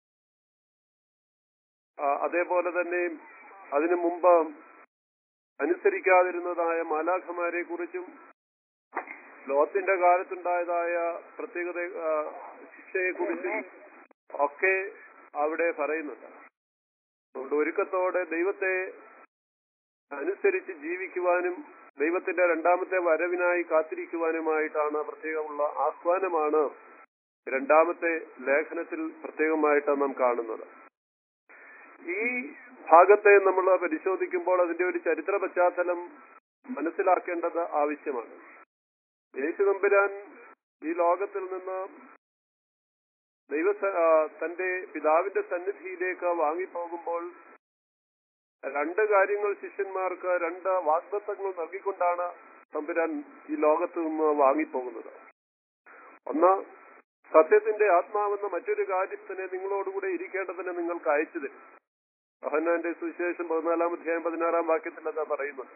ആ, അതേപോലെ തന്നെ അതിനു മുമ്പ് അനുസരിക്കാതിരുന്നതായ മാലാഖമാരെ കുറിച്ചും ലോത്തിന്റെ കാലത്തുണ്ടായതായ പ്രത്യേകത ആ, ശിക്ഷയെക്കുറിച്ചും ഒക്കെ അവിടെ പറയുന്നുണ്ട് അതുകൊണ്ട് ഒരുക്കത്തോടെ ദൈവത്തെ അനുസരിച്ച് ജീവിക്കുവാനും ദൈവത്തിന്റെ രണ്ടാമത്തെ വരവിനായി കാത്തിരിക്കുവാനുമായിട്ടാണ് പ്രത്യേകമുള്ള ആഹ്വാനമാണ് രണ്ടാമത്തെ ലേഖനത്തിൽ പ്രത്യേകമായിട്ട് നാം കാണുന്നത് ഈ ഭാഗത്തെ നമ്മൾ പരിശോധിക്കുമ്പോൾ അതിന്റെ ഒരു ചരിത്ര പശ്ചാത്തലം മനസ്സിലാക്കേണ്ടത് ആവശ്യമാണ് യേശു തമ്പുരാൻ ഈ ലോകത്തിൽ നിന്ന് ദൈവ തന്റെ പിതാവിന്റെ സന്നിധിയിലേക്ക് വാങ്ങിപ്പോകുമ്പോൾ രണ്ട് കാര്യങ്ങൾ ശിഷ്യന്മാർക്ക് രണ്ട് വാഗ്ദത്തങ്ങൾ നൽകിക്കൊണ്ടാണ് തമ്പുരാൻ ഈ ലോകത്ത് നിന്ന് വാങ്ങിപ്പോകുന്നത് ഒന്ന് സത്യത്തിന്റെ ആത്മാവെന്ന മറ്റൊരു കാര്യത്തിനെ നിങ്ങളോടുകൂടെ ഇരിക്കേണ്ടതിന് നിങ്ങൾക്ക് അയച്ചു തരും യോഹന്നാന്റെ സുവിശേഷം പതിനാലാം അധ്യായം പതിനാറാം വാക്യത്തിൽ എന്താ പറയുന്നത്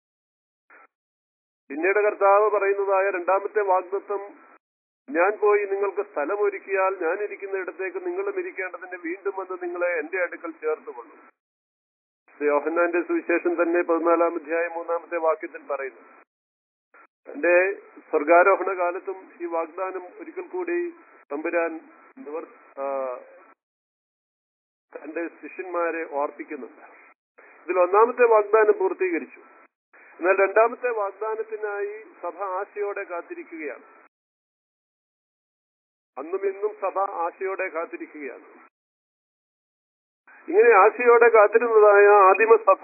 പിന്നീട് കർത്താവ് പറയുന്നതായ രണ്ടാമത്തെ വാഗ്ദത്വം ഞാൻ പോയി നിങ്ങൾക്ക് സ്ഥലമൊരുക്കിയാൽ ഞാൻ ഇരിക്കുന്ന ഇടത്തേക്ക് നിങ്ങളും ഇരിക്കേണ്ടതിന് വീണ്ടും വന്ന് നിങ്ങളെ എന്റെ അടുക്കൽ ചേർത്തുകൊള്ളും യോഹന്നാന്റെ സുവിശേഷം തന്നെ പതിനാലാം അധ്യായം മൂന്നാമത്തെ വാക്യത്തിൽ പറയുന്നു തന്റെ സ്വർഗാരോഹണ കാലത്തും ഈ വാഗ്ദാനം ഒരിക്കൽ കൂടി തമ്പുരാൻ നിവർ ആ, തന്റെ ശിഷ്യന്മാരെ ഓർപ്പിക്കുന്നുണ്ട് ഇതിൽ ഒന്നാമത്തെ വാഗ്ദാനം പൂർത്തീകരിച്ചു എന്നാൽ രണ്ടാമത്തെ വാഗ്ദാനത്തിനായി സഭ ആശയോടെ കാത്തിരിക്കുകയാണ് അന്നും ഇന്നും സഭ ആശയോടെ കാത്തിരിക്കുകയാണ് ഇങ്ങനെ ആശയോടെ കാത്തിരുന്നതായ ആദിമ സഭ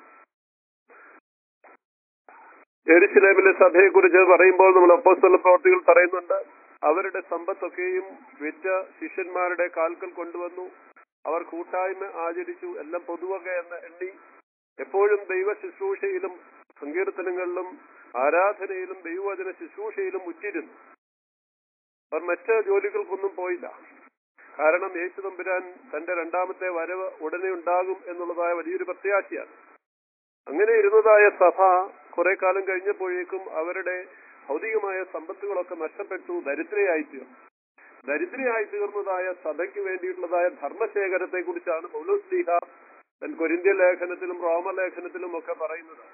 എരിശിലേമിലെ സഭയെ കുറിച്ച് പറയുമ്പോൾ നമ്മൾ അപ്പോസ്തല പ്രവർത്തികൾ പറയുന്നുണ്ട് അവരുടെ സമ്പത്തൊക്കെയും വിറ്റ് ശിഷ്യന്മാരുടെ കാൽക്കൽ കൊണ്ടുവന്നു അവർ കൂട്ടായ്മ ആചരിച്ചു എല്ലാം പൊതുവക എന്ന് എണ്ണി എപ്പോഴും ദൈവ ശുശ്രൂഷയിലും സങ്കീർത്തനങ്ങളിലും ആരാധനയിലും ദൈവവചന ശുശ്രൂഷയിലും ഉറ്റിരുന്നു അവർ മറ്റ് ജോലികൾക്കൊന്നും പോയില്ല കാരണം യേശു തമ്പുരാൻ തന്റെ രണ്ടാമത്തെ വരവ് ഉടനെ ഉണ്ടാകും എന്നുള്ളതായ വലിയൊരു പ്രത്യാശയാണ് അങ്ങനെ ഇരുന്നതായ സഭ കുറെ കാലം കഴിഞ്ഞപ്പോഴേക്കും അവരുടെ ഭൗതികമായ സമ്പത്തുകളൊക്കെ നഷ്ടപ്പെട്ടു ദരിദ്രയായി തീർന്നു ദരിദ്രയായി തീർന്നതായ സഭയ്ക്ക് വേണ്ടിയിട്ടുള്ളതായ ധർമ്മശേഖരത്തെ കുറിച്ചാണ് പൗലോസ് ലീഹ തൻ കൊരിന്ത്യ ലേഖനത്തിലും റോമലേഖനത്തിലും ഒക്കെ പറയുന്നത്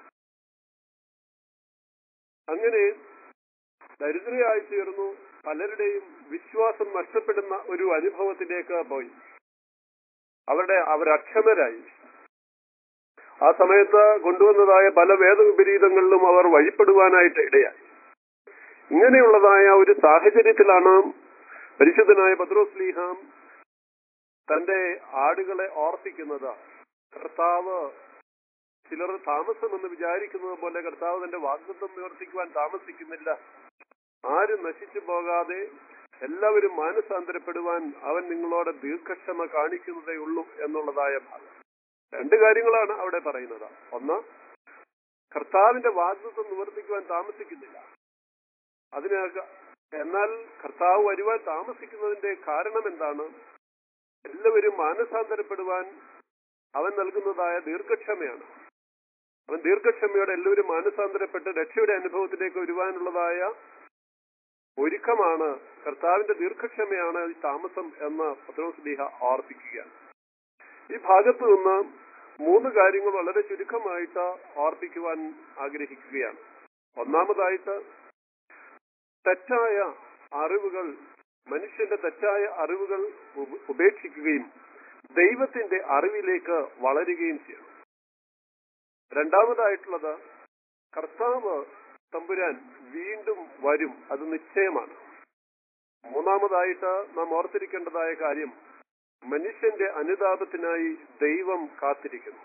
അങ്ങനെ ദരിദ്രയായി തീർന്നു പലരുടെയും വിശ്വാസം നഷ്ടപ്പെടുന്ന ഒരു അനുഭവത്തിലേക്ക് പോയി അവരുടെ അവരക്ഷമരായി ആ സമയത്ത് കൊണ്ടുവന്നതായ പല വേദവിപരീതങ്ങളിലും അവർ വഴിപ്പെടുവാനായിട്ട് ഇടയായി ഇങ്ങനെയുള്ളതായ ഒരു സാഹചര്യത്തിലാണ് പരിശുദ്ധനായ പത്രോസ് ലീഹാം തന്റെ ആടുകളെ ഓർപ്പിക്കുന്നത് കർത്താവ് ചിലർ താമസമെന്ന് വിചാരിക്കുന്നത് പോലെ കർത്താവ് തന്റെ വാഗ്ദത്വം നിവർത്തിക്കുവാൻ താമസിക്കുന്നില്ല ആരും നശിച്ചു പോകാതെ എല്ലാവരും മാനസാന്തരപ്പെടുവാൻ അവൻ നിങ്ങളോട് ദീർഘക്ഷമ കാണിക്കുന്നതേ ഉള്ളൂ എന്നുള്ളതായ ഭാഗം രണ്ട് കാര്യങ്ങളാണ് അവിടെ പറയുന്നത് ഒന്ന് കർത്താവിന്റെ വാഗ്ദത്വം നിവർത്തിക്കുവാൻ താമസിക്കുന്നില്ല അതിനക എന്നാൽ കർത്താവ് വരുവാൻ താമസിക്കുന്നതിന്റെ കാരണം എന്താണ് എല്ലാവരും മാനസാന്തരപ്പെടുവാൻ അവൻ നൽകുന്നതായ ദീർഘക്ഷമയാണ് അവൻ ദീർഘക്ഷമയോടെ എല്ലാവരും മാനസാന്തരപ്പെട്ട് രക്ഷയുടെ അനുഭവത്തിലേക്ക് വരുവാനുള്ളതായ ഒരുക്കമാണ് കർത്താവിന്റെ ദീർഘക്ഷമയാണ് ഈ താമസം എന്ന് പത്രോസ് ലീഹ ഓർപ്പിക്കുകയാണ് ഈ ഭാഗത്ത് നിന്ന് മൂന്ന് കാര്യങ്ങൾ വളരെ ചുരുക്കമായിട്ട് ഓർപ്പിക്കുവാൻ ആഗ്രഹിക്കുകയാണ് ഒന്നാമതായിട്ട് തെറ്റായ അറിവുകൾ മനുഷ്യന്റെ തെറ്റായ അറിവുകൾ ഉപ- ഉപേക്ഷിക്കുകയും ദൈവത്തിന്റെ അറിവിലേക്ക് വളരുകയും ചെയ്യണം രണ്ടാമതായിട്ടുള്ളത് കർത്താവ് തമ്പുരാൻ വീണ്ടും വരും അത് നിശ്ചയമാണ് മൂന്നാമതായിട്ട് നാം ഓർത്തിരിക്കേണ്ടതായ കാര്യം മനുഷ്യന്റെ അനുതാപത്തിനായി ദൈവം കാത്തിരിക്കുന്നു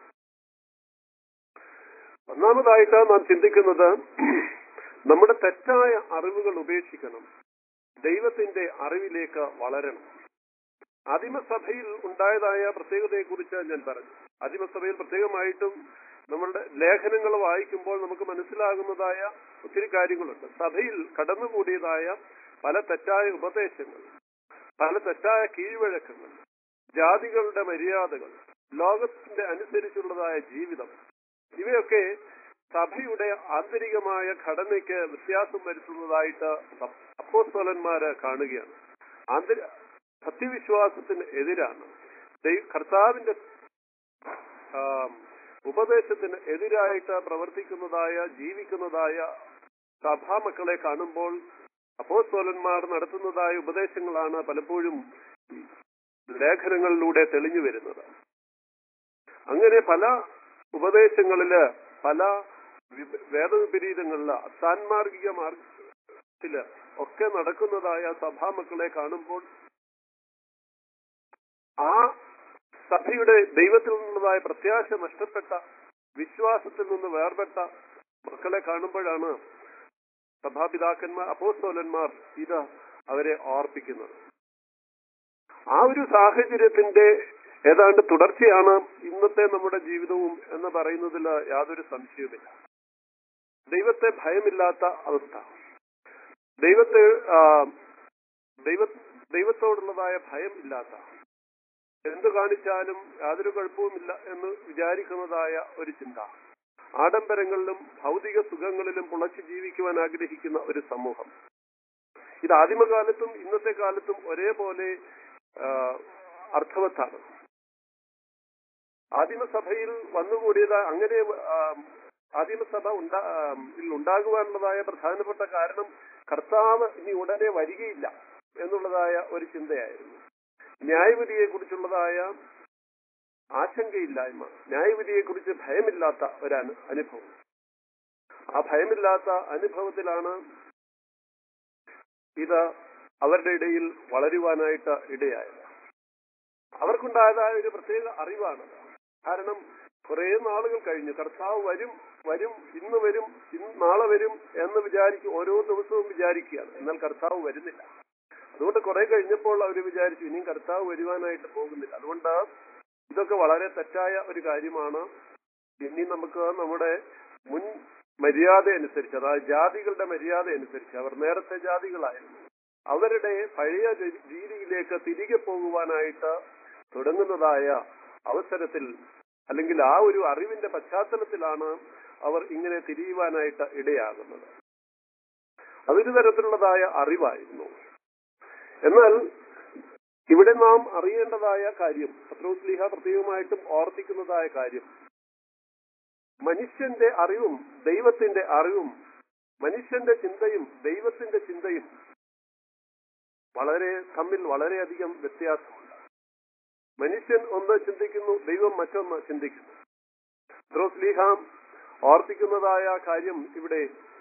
ഒന്നാമതായിട്ട് നാം ചിന്തിക്കുന്നത് നമ്മുടെ തെറ്റായ അറിവുകൾ ഉപേക്ഷിക്കണം ദൈവത്തിന്റെ അറിവിലേക്ക് വളരണം ആദിമസഭയിൽ ഉണ്ടായതായ പ്രത്യേകതയെക്കുറിച്ച് ഞാൻ പറഞ്ഞു ആദിമസഭയിൽ പ്രത്യേകമായിട്ടും നമ്മളുടെ ലേഖനങ്ങൾ വായിക്കുമ്പോൾ നമുക്ക് മനസ്സിലാകുന്നതായ ഒത്തിരി കാര്യങ്ങളുണ്ട് സഭയിൽ കടന്നുകൂടിയതായ പല തെറ്റായ ഉപദേശങ്ങൾ പല തെറ്റായ കീഴ്വഴക്കങ്ങൾ ജാതികളുടെ മര്യാദകൾ ലോകത്തിന്റെ അനുസരിച്ചുള്ളതായ ജീവിതം ഇവയൊക്കെ സഭയുടെ ആന്തരികമായ ഘടനയ്ക്ക് വ്യത്യാസം വരുത്തുന്നതായിട്ട് അപ്പോസ്തലന്മാര് കാണുകയാണ് ആന്തരി സത്യവിശ്വാസത്തിന് എതിരാണ് ദൈ- കർത്താവിന്റെ ആം, ഉപദേശത്തിന് എതിരായിട്ട് പ്രവർത്തിക്കുന്നതായ ജീവിക്കുന്നതായ സഭാമക്കളെ കാണുമ്പോൾ അപ്പോസ്തോലന്മാർ നടത്തുന്നതായ ഉപദേശങ്ങളാണ് പലപ്പോഴും ഈ ലേഖനങ്ങളിലൂടെ തെളിഞ്ഞു വരുന്നത് അങ്ങനെ പല ഉപദേശങ്ങളില് പല വി- വേദവിപരീതങ്ങളില് അസാൻമാർഗിക മാർഗത്തില് ഒക്കെ നടക്കുന്നതായ സഭാമക്കളെ കാണുമ്പോൾ ആ സഭയുടെ ദൈവത്തിൽ നിന്നുള്ളതായ പ്രത്യാശ നഷ്ടപ്പെട്ട വിശ്വാസത്തിൽ നിന്ന് വേർപെട്ട മക്കളെ കാണുമ്പോഴാണ് സഭാപിതാക്കന്മാർ അപ്പോസ്തോലന്മാർ ഇത് അവരെ ഓർപ്പിക്കുന്നത് ആ ഒരു സാഹചര്യത്തിന്റെ ഏതാണ്ട് തുടർച്ചയാണ് ഇന്നത്തെ നമ്മുടെ ജീവിതവും എന്ന് പറയുന്നതിൽ യാതൊരു സംശയവുമില്ല ദൈവത്തെ ഭയമില്ലാത്ത അവസ്ഥ ദൈവത്തെ ആ, ദൈവ ദൈവത്തോടുള്ളതായ ഭയം ഇല്ലാത്ത എന്തു കാണിച്ചാലും യാതൊരു കുഴപ്പവുമില്ല എന്ന് വിചാരിക്കുന്നതായ ഒരു ചിന്ത ആഡംബരങ്ങളിലും ഭൗതിക സുഖങ്ങളിലും പുളച്ചു ജീവിക്കുവാൻ ആഗ്രഹിക്കുന്ന ഒരു സമൂഹം ഇത് ആദിമകാലത്തും ഇന്നത്തെ കാലത്തും ഒരേപോലെ ആ, അർത്ഥവത്താണ് ആദിമസഭയിൽ വന്നുകൂടിയത് അങ്ങനെ ആ, ആദിമസഭ ഉണ്ടാ ആ, യിൽ ഉണ്ടാകുവാനുള്ളതായ പ്രധാനപ്പെട്ട കാരണം കർത്താവ് ഇനി ഉടനെ വരികയില്ല എന്നുള്ളതായ ഒരു ചിന്തയായിരുന്നു ന്യായവിധിയെ കുറിച്ചുള്ളതായ ആശങ്കയില്ലായ്മ ന്യായവിധിയെ കുറിച്ച് ഭയമില്ലാത്ത ഒരു അനു- അനുഭവം ആ ഭയമില്ലാത്ത അനുഭവത്തിലാണ് ഇത് അവരുടെ ഇടയിൽ വളരുവാനായിട്ട് ഇടയായത് അവർക്കുണ്ടായതായ ഒരു പ്രത്യേക അറിവാണ് കാരണം കുറെ നാളുകൾ കഴിഞ്ഞു കർത്താവ് വരും വരും ഇന്ന് വരും ഇന്ന് നാളെ വരും എന്ന് വിചാരിക്കും ഓരോ ദിവസവും വിചാരിക്കുകയാണ് എന്നാൽ കർത്താവ് വരുന്നില്ല അതുകൊണ്ട് കുറെ കഴിഞ്ഞപ്പോൾ അവർ വിചാരിച്ചു ഇനിയും കർത്താവ് വരുവാനായിട്ട് പോകുന്നില്ല അതുകൊണ്ട് ഇതൊക്കെ വളരെ തെറ്റായ ഒരു കാര്യമാണ് ഇനി നമുക്ക് നമ്മുടെ മുൻ മര്യാദ അനുസരിച്ച് അതായത് ജാതികളുടെ മര്യാദ അനുസരിച്ച് അവർ നേരത്തെ ജാതികളായിരുന്നു അവരുടെ പഴയ രീ- രീതിയിലേക്ക് തിരികെ പോകുവാനായിട്ട് തുടങ്ങുന്നതായ അവസരത്തിൽ അല്ലെങ്കിൽ ആ ഒരു അറിവിന്റെ പശ്ചാത്തലത്തിലാണ് അവർ ഇങ്ങനെ തിരിയുവാനായിട്ട് ഇടയാകുന്നത് അതൊരു തരത്തിലുള്ളതായ അറിവായിരുന്നു എന്നാൽ ഇവിടെ നാം അറിയേണ്ടതായ കാര്യം പത്രോസ്ലിഹ പ്രത്യേകമായിട്ടും ഓർപ്പിക്കുന്നതായ കാര്യം മനുഷ്യന്റെ അറിവും ദൈവത്തിന്റെ അറിവും മനുഷ്യന്റെ ചിന്തയും ദൈവത്തിന്റെ ചിന്തയും വളരെ തമ്മിൽ വളരെയധികം വ്യത്യാസമുണ്ട് മനുഷ്യൻ ഒന്ന് ചിന്തിക്കുന്നു ദൈവം മറ്റൊന്ന് ചിന്തിക്കുന്നു പത്രോസ്ലിഹ ഓർപ്പിക്കുന്നതായ കാര്യം ഇവിടെ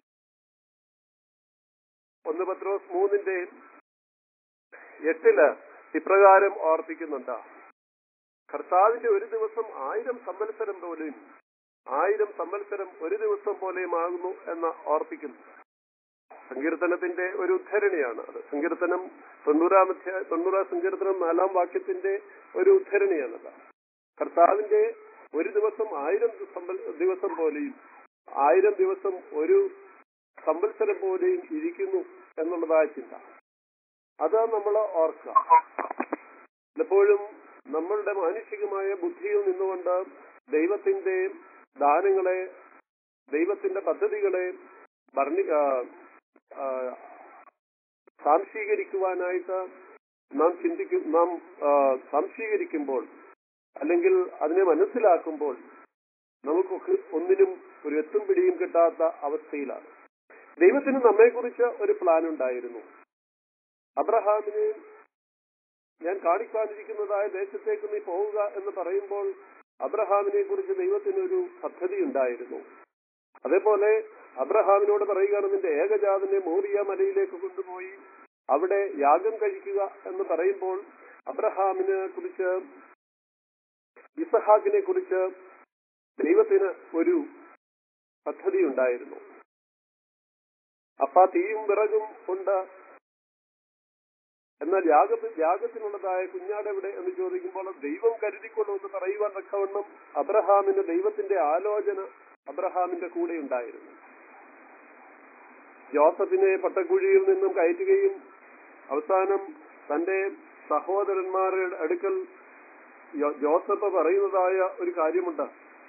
ഒന്ന് പത്രോസ് മൂന്നിന്റെ എട്ടില് ഇപ്രകാരം ഓർപ്പിക്കുന്നുണ്ട് കർത്താവിന്റെ ഒരു ദിവസം ആയിരം സംവത്സരം പോലെയും ആയിരം സംവത്സരം ഒരു ദിവസം പോലെയുമാകുന്നു എന്ന് ഓർപ്പിക്കുന്നു സങ്കീർത്തനത്തിന്റെ ഒരു ഉദ്ധരണിയാണ് അത് സങ്കീർത്തനം തൊണ്ണൂറാം അധ്യായ തൊണ്ണൂറാം സങ്കീർത്തനം നാലാം വാക്യത്തിന്റെ ഒരു ഉദ്ധരണിയാണത് കർത്താവിന്റെ ഒരു ദിവസം ആയിരം സംവൽ- ദിവസം പോലെയും ആയിരം ദിവസം ഒരു സംവത്സരം പോലെയും ഇരിക്കുന്നു എന്നുള്ളതായ ചിന്ത അത് നമ്മൾ ഓർക്കുക പലപ്പോഴും നമ്മളുടെ മാനുഷികമായ ബുദ്ധിയിൽ നിന്നുകൊണ്ട് ദൈവത്തിന്റെ ദാനങ്ങളെ ദൈവത്തിന്റെ പദ്ധതികളെ വർണ്ണി ആ, ആ, സാംശീകരിക്കുവാനായിട്ട് നാം ചിന്തിക്കും നാം ആ, സംശീകരിക്കുമ്പോൾ അല്ലെങ്കിൽ അതിനെ മനസ്സിലാക്കുമ്പോൾ നമുക്കൊക്കെ ഒന്നിനും ഒരു എത്തും പിടിയും കിട്ടാത്ത അവസ്ഥയിലാണ് ദൈവത്തിന് നമ്മെക്കുറിച്ച് ഒരു പ്ലാൻ ഉണ്ടായിരുന്നു അബ്രഹാമിനെ ഞാൻ കാണിക്കാനിരിക്കുന്നതായ ദേശത്തേക്ക് നീ പോവുക എന്ന് പറയുമ്പോൾ അബ്രഹാമിനെ കുറിച്ച് ദൈവത്തിനൊരു പദ്ധതി ഉണ്ടായിരുന്നു അതേപോലെ അബ്രഹാമിനോട് പറയുകയാണ് നിന്റെ ഏകജാതനെ മോറിയ മലയിലേക്ക് കൊണ്ടുപോയി അവിടെ യാഗം കഴിക്കുക എന്ന് പറയുമ്പോൾ അബ്രഹാമിനെ കുറിച്ച് ഇസഹാക്കിനെ കുറിച്ച് ദൈവത്തിന് ഒരു പദ്ധതി ഉണ്ടായിരുന്നു അപ്പ തീയും വിറകും ഉണ്ട് എന്നാൽ യാഗ യാഗത്തിനുള്ളതായ കുഞ്ഞാടെവിടെ എന്ന് ചോദിക്കുമ്പോൾ ദൈവം കരുതിക്കൊള്ളൂ എന്ന് പറയുവാൻ തക്കവണ്ണം അബ്രഹാമിന് ദൈവത്തിന്റെ ആലോചന അബ്രഹാമിന്റെ കൂടെ ഉണ്ടായിരുന്നു ജോസഫിനെ പട്ടക്കുഴിയിൽ നിന്നും കയറ്റുകയും അവസാനം തന്റെ സഹോദരന്മാരുടെ അടുക്കൽ യോ- ജോസഫ് പറയുന്നതായ ഒരു കാര്യമുണ്ട്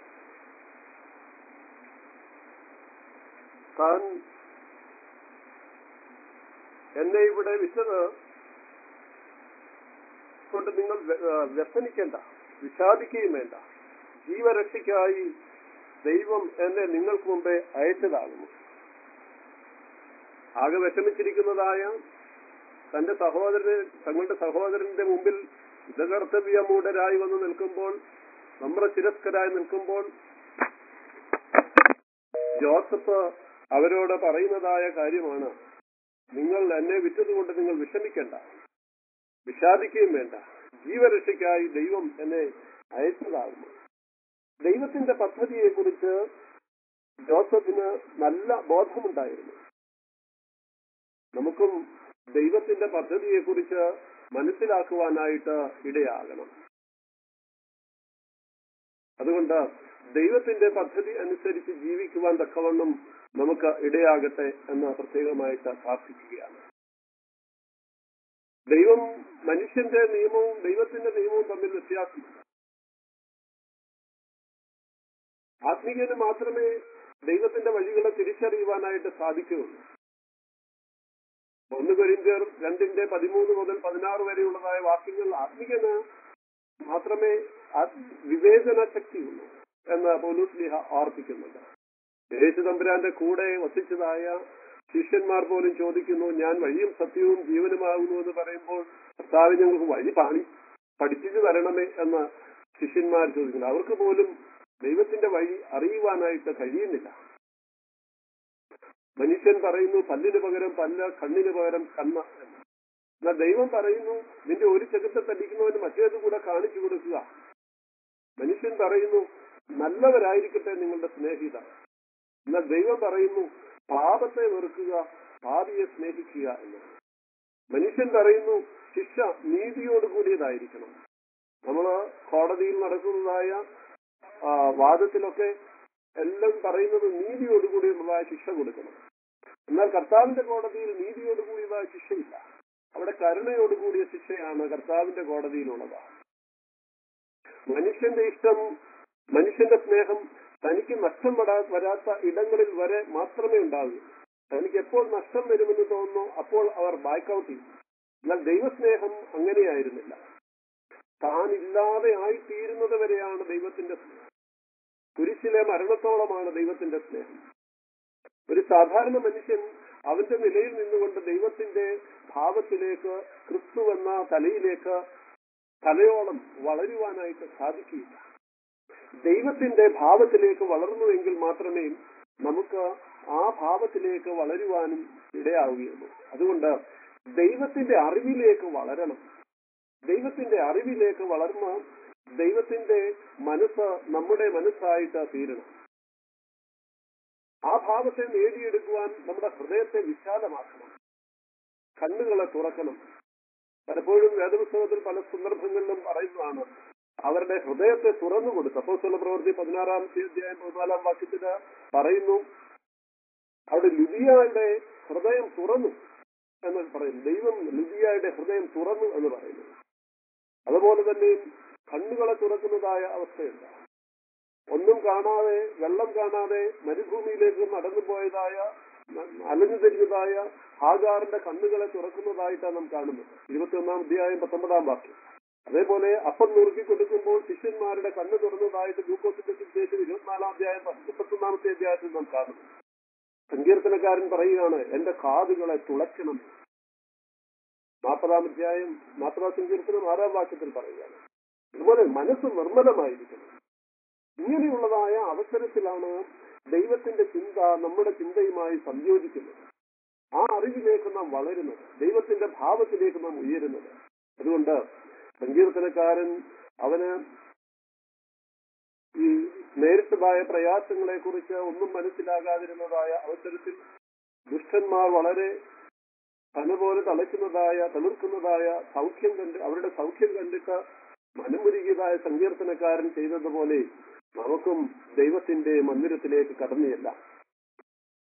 താൻ എന്നെ ഇവിടെ വിറ്റത് കൊണ്ട് നിങ്ങൾ വ്യ- ആ, വ്യസനിക്കേണ്ട വിഷാദിക്കുകയും വേണ്ട ജീവരക്ഷയ്ക്കായി ദൈവം എന്നെ നിങ്ങൾക്ക് മുമ്പേ അയച്ചതാകുന്നു ആകെ വിഷമിച്ചിരിക്കുന്നതായ തന്റെ സഹോദരന് തങ്ങളുടെ സഹോദരന്റെ മുമ്പിൽ ഇതകർത്തവ്യമൂഢരായി വന്ന് നിൽക്കുമ്പോൾ നമ്മുടെ തിരസ്കരായി നിൽക്കുമ്പോൾ ജോസഫ് അവരോട് പറയുന്നതായ കാര്യമാണ് നിങ്ങൾ എന്നെ വിറ്റതുകൊണ്ട് നിങ്ങൾ വിഷമിക്കേണ്ട വിഷാദിക്കുകയും വേണ്ട ജീവരക്ഷയ്ക്കായി ദൈവം എന്നെ അയച്ചതാകുന്നു ദൈവത്തിന്റെ പദ്ധതിയെക്കുറിച്ച് ജോസഫിന് നല്ല ബോധമുണ്ടായിരുന്നു നമുക്കും ദൈവത്തിന്റെ പദ്ധതിയെക്കുറിച്ച് മനസ്സിലാക്കുവാനായിട്ട് ഇടയാകണം അതുകൊണ്ട് ദൈവത്തിന്റെ പദ്ധതി അനുസരിച്ച് ജീവിക്കുവാൻ തക്കവണ്ണം നമുക്ക് ഇടയാകട്ടെ എന്ന് പ്രത്യേകമായിട്ട് പ്രാർത്ഥിക്കുകയാണ് ദൈവം മനുഷ്യന്റെ നിയമവും ദൈവത്തിന്റെ നിയമവും തമ്മിൽ വ്യത്യാസമുണ്ട് ആത്മീയന് മാത്രമേ ദൈവത്തിന്റെ വഴികളെ തിരിച്ചറിയുവാനായിട്ട് സാധിക്കുകയുള്ളൂ ഒന്ന് കൊരിന്ത്യർ രണ്ടിന്റെ പതിമൂന്ന് മുതൽ പതിനാറ് വരെയുള്ളതായ വാക്യങ്ങൾ ആത്മീയന് മാത്രമേ ആ- വിവേചന ശക്തിയുള്ളൂ എന്ന് പോലൂസ് ലിഹ ഓർപ്പിക്കുന്നുണ്ട് യേശു തമ്പുരാന്റെ കൂടെ വസിച്ചതായ ശിഷ്യന്മാർ പോലും ചോദിക്കുന്നു ഞാൻ വഴിയും സത്യവും ജീവനുമാകുന്നു എന്ന് പറയുമ്പോൾ കർത്താവ് ഞങ്ങൾക്ക് വഴി പാണി പഠിപ്പിച്ചു തരണമേ എന്ന് ശിഷ്യന്മാർ ചോദിക്കുന്നു അവർക്ക് പോലും ദൈവത്തിന്റെ വഴി അറിയുവാനായിട്ട് കഴിയുന്നില്ല മനുഷ്യൻ പറയുന്നു പല്ലിന് പകരം പല്ല കണ്ണിന് പകരം കണ്ണ എന്ന് എന്നാൽ ദൈവം പറയുന്നു നിന്റെ ഒരു ചെകുത്തെ തല്ലിക്കുന്നവന് മറ്റേത് കൂടെ കാണിച്ചു കൊടുക്കുക മനുഷ്യൻ പറയുന്നു നല്ലവരായിരിക്കട്ടെ നിങ്ങളുടെ സ്നേഹിത എന്നാൽ ദൈവം പറയുന്നു പാപത്തെ വെറുക്കുക പാപിയെ സ്നേഹിക്കുക എന്ന് മനുഷ്യൻ പറയുന്നു ശിക്ഷ നീതിയോട് കൂടിയതായിരിക്കണം നമ്മൾ കോടതിയിൽ നടക്കുന്നതായ ആ, വാദത്തിലൊക്കെ എല്ലാം പറയുന്നത് നീതിയോടുകൂടിയുള്ളതായ ശിക്ഷ കൊടുക്കണം എന്നാൽ കർത്താവിന്റെ കോടതിയിൽ നീതിയോടുകൂടിയതായ ശിക്ഷയില്ല അവിടെ കരുണയോടുകൂടിയ ശിക്ഷയാണ് കർത്താവിന്റെ കോടതിയിലുള്ളത് മനുഷ്യന്റെ ഇഷ്ടം മനുഷ്യന്റെ സ്നേഹം തനിക്ക് നഷ്ടം വരാ വരാത്ത ഇടങ്ങളിൽ വരെ മാത്രമേ ഉണ്ടാകൂ തനിക്ക് എപ്പോൾ നഷ്ടം വരുമെന്ന് തോന്നുന്നു അപ്പോൾ അവർ ബാക്കൗട്ട് ചെയ്യും എന്നാൽ ദൈവസ്നേഹം അങ്ങനെയായിരുന്നില്ല താൻ ഇല്ലാതെ ആയിത്തീരുന്നത് വരെയാണ് ദൈവത്തിന്റെ സ്നേഹം കുരിശിലെ മരണത്തോളമാണ് ദൈവത്തിന്റെ സ്നേഹം ഒരു സാധാരണ മനുഷ്യൻ അവന്റെ നിലയിൽ നിന്നുകൊണ്ട് ദൈവത്തിന്റെ ഭാവത്തിലേക്ക് ക്രിസ്തു എന്ന തലയിലേക്ക് തലയോളം വളരുവാനായിട്ട് സാധിക്കുകയില്ല ദൈവത്തിന്റെ ഭാവത്തിലേക്ക് വളർന്നുവെങ്കിൽ മാത്രമേ നമുക്ക് ആ ഭാവത്തിലേക്ക് വളരുവാനും ഇടയാവുകയുള്ളൂ അതുകൊണ്ട് ദൈവത്തിന്റെ അറിവിലേക്ക് വളരണം ദൈവത്തിന്റെ അറിവിലേക്ക് വളർന്ന് ദൈവത്തിന്റെ മനസ്സ് നമ്മുടെ മനസ്സായിട്ട് തീരണം ആ ഭാവത്തെ നേടിയെടുക്കുവാൻ നമ്മുടെ ഹൃദയത്തെ വിശാലമാക്കണം കണ്ണുകളെ തുറക്കണം പലപ്പോഴും വേദപുസ്തകത്തിൽ പല സന്ദർഭങ്ങളിലും പറയുന്നതാണ് അവരുടെ ഹൃദയത്തെ തുറന്നു കൊടുത്തു അപ്പോസ്തല പ്രവൃത്തി പതിനാറാമത്തെ അധ്യായം പതിനാലാം വാക്യത്തിന് പറയുന്നു അവിടെ ലുദിയയുടെ ഹൃദയം തുറന്നു എന്ന് പറയുന്നു ദൈവം ലുദിയയുടെ ഹൃദയം തുറന്നു എന്ന് പറയുന്നു അതുപോലെ തന്നെ കണ്ണുകളെ തുറക്കുന്നതായ അവസ്ഥയുണ്ട് ഒന്നും കാണാതെ വെള്ളം കാണാതെ മരുഭൂമിയിലേക്ക് നടന്നു പോയതായ അലഞ്ഞു തിരിഞ്ഞതായ ഹാഗാറിന്റെ കണ്ണുകളെ തുറക്കുന്നതായിട്ടാണ് നാം കാണുന്നത് ഇരുപത്തിയൊന്നാം അധ്യായം പത്തൊമ്പതാം വാക്യം അതേപോലെ അപ്പം നുറുക്കി കൊടുക്കുമ്പോൾ ശിഷ്യന്മാരുടെ കണ്ണ് തുറന്നതായിട്ട് ഗ്ലൂക്കോസിന്റെ സുവിശേഷം ഇരുപത്തിനാലാം അധ്യായം മുപ്പത്തൊന്നാമത്തെ അധ്യായത്തിൽ നാം കാണുന്നു സങ്കീർത്തനക്കാരൻ പറയുകയാണ് എന്റെ കാതുകളെ തുളയ്ക്കണം നാൽപ്പതാം അധ്യായം നാൽപ്പതാം സങ്കീർത്തനം ആറാം വാക്യത്തിൽ പറയുകയാണ് അതുപോലെ മനസ്സ് നിർമ്മലമായിരിക്കണം ഇങ്ങനെയുള്ളതായ അവസരത്തിലാണ് ദൈവത്തിന്റെ ചിന്ത നമ്മുടെ ചിന്തയുമായി സംയോജിക്കുന്നത് ആ അറിവിലേക്ക് നാം വളരുന്നത് ദൈവത്തിന്റെ ഭാവത്തിലേക്ക് നാം ഉയരുന്നത് അതുകൊണ്ട് സങ്കീർത്തനക്കാരൻ അവന് ഈ നേരിട്ടതായ പ്രയാസങ്ങളെ കുറിച്ച് ഒന്നും മനസ്സിലാകാതിരുന്നതായ അവസരത്തിൽ ദുഷ്ടന്മാർ വളരെ തനപോലെ തളയ്ക്കുന്നതായ തളിർക്കുന്നതായ സൗഖ്യം കണ്ട് അവരുടെ സൗഖ്യം കണ്ടിട്ട് മനമുരുകിയതായ സങ്കീർത്തനക്കാരൻ ചെയ്തതുപോലെ നമുക്കും ദൈവത്തിന്റെ മന്ദിരത്തിലേക്ക് കടന്നു ചെല്ലാം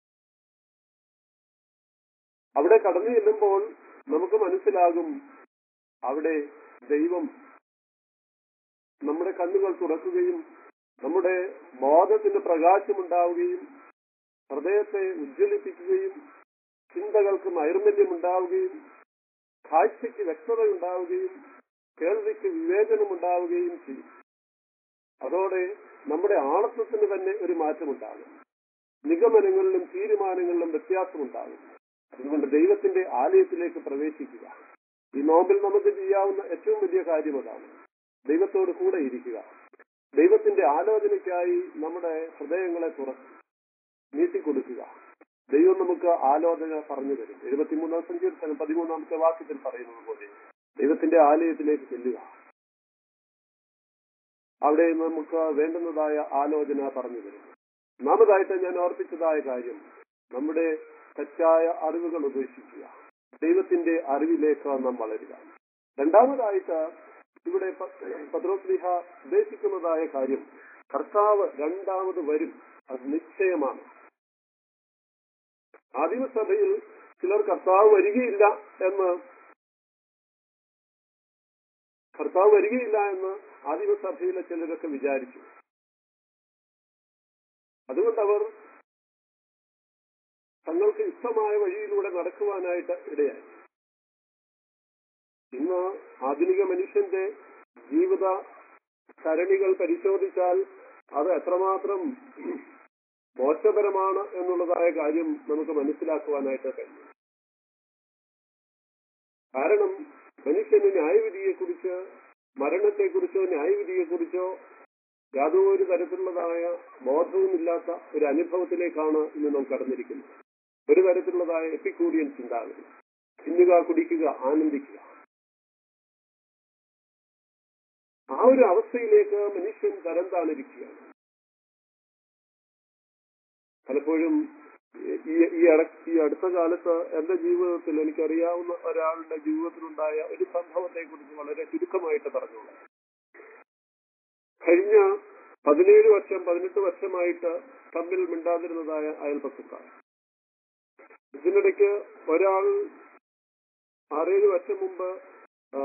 അവിടെ കടന്നു ചെല്ലുമ്പോൾ നമുക്ക് മനസ്സിലാകും അവിടെ ദൈവം നമ്മുടെ കണ്ണുകൾ തുറക്കുകയും നമ്മുടെ ബോധത്തിന് പ്രകാശമുണ്ടാവുകയും ഹൃദയത്തെ ഉജ്ജ്വലിപ്പിക്കുകയും ചിന്തകൾക്ക് നൈർമല്യം ഉണ്ടാവുകയും കാഴ്ചയ്ക്ക് വ്യക്തത ഉണ്ടാവുകയും കേൾവിക്ക് വിവേചനം ഉണ്ടാവുകയും ചെയ്യും അതോടെ നമ്മുടെ ആളത്വത്തിന് തന്നെ ഒരു മാറ്റമുണ്ടാകും നിഗമനങ്ങളിലും തീരുമാനങ്ങളിലും വ്യത്യാസമുണ്ടാകും അതുകൊണ്ട് ദൈവത്തിന്റെ ആലയത്തിലേക്ക് പ്രവേശിക്കുക ഈ നോമ്പിൽ നമുക്ക് ചെയ്യാവുന്ന ഏറ്റവും വലിയ കാര്യം അതാണ് ദൈവത്തോട് കൂടെ ഇരിക്കുക ദൈവത്തിന്റെ ആലോചനയ്ക്കായി നമ്മുടെ ഹൃദയങ്ങളെ തുറക്കുക നീട്ടിക്കൊടുക്കുക ദൈവം നമുക്ക് ആലോചന പറഞ്ഞു തരും എഴുപത്തിമൂന്നാം സങ്കീർത്തനം പതിമൂന്നാമത്തെ വാക്യത്തിൽ പറയുന്നത് പോലെ ദൈവത്തിന്റെ ആലയത്തിലേക്ക് ചെല്ലുക അവിടെ നമുക്ക് വേണ്ടുന്നതായ ആലോചന പറഞ്ഞു തരും ഒന്നാമതായിട്ട് ഞാൻ ഓർപ്പിച്ചതായ കാര്യം നമ്മുടെ തെറ്റായ അറിവുകൾ ഉപേക്ഷിക്കുക ദൈവത്തിന്റെ അറിവിലേക്ക് നാം വളരുക രണ്ടാമതായിട്ട് ഇവിടെ പത്രോസ്ലിഹ ഉദ്ദേശിക്കുന്നതായ കാര്യം കർത്താവ് രണ്ടാമത് വരും അത് നിശ്ചയമാണ് ആദിമസഭയിൽ ചിലർ കർത്താവ് വരികയില്ല എന്ന് കർത്താവ് വരികയില്ല എന്ന് ആദിമസഭയിലെ ചിലരൊക്കെ വിചാരിച്ചു അതുകൊണ്ട് അവർ തങ്ങൾക്ക് ഇഷ്ടമായ വഴിയിലൂടെ നടക്കുവാനായിട്ട് ഇടയായി ഇന്ന് ആധുനിക മനുഷ്യന്റെ ജീവിത സരണികൾ പരിശോധിച്ചാൽ അത് എത്രമാത്രം മോശപരമാണ് എന്നുള്ളതായ കാര്യം നമുക്ക് മനസ്സിലാക്കുവാനായിട്ട് കഴിയും കാരണം മനുഷ്യന് ന്യായവിധിയെക്കുറിച്ച് മരണത്തെക്കുറിച്ചോ ന്യായവിധിയെക്കുറിച്ചോ യാതൊരു തരത്തിലുള്ളതായ ബോധവുമില്ലാത്ത ഒരു അനുഭവത്തിലേക്കാണ് ഇന്ന് നാം കടന്നിരിക്കുന്നത് ഒരു തരത്തിലുള്ളതായ എപ്പിക്കൂറിയൻ ചിന്താഗതി തിന്നുക കുടിക്കുക ആനന്ദിക്കുക ആ ഒരു അവസ്ഥയിലേക്ക് മനുഷ്യൻ തരം താണിരിക്കുകയാണ് പലപ്പോഴും ഈ ഈ അട- ഈ അടുത്ത കാലത്ത് എന്റെ ജീവിതത്തിൽ എനിക്കറിയാവുന്ന ഒരാളുടെ ജീവിതത്തിലുണ്ടായ ഒരു സംഭവത്തെ കുറിച്ച് വളരെ ചുരുക്കമായിട്ട് പറഞ്ഞോളാം കഴിഞ്ഞ പതിനേഴ് വർഷം പതിനെട്ട് വർഷമായിട്ട് തമ്മിൽ മിണ്ടാതിരുന്നതായ അയൽപക്കക്കാർ ഇതിനിടയ്ക്ക് ഒരാൾ ആറേഴ് വർഷം മുമ്പ് ആ,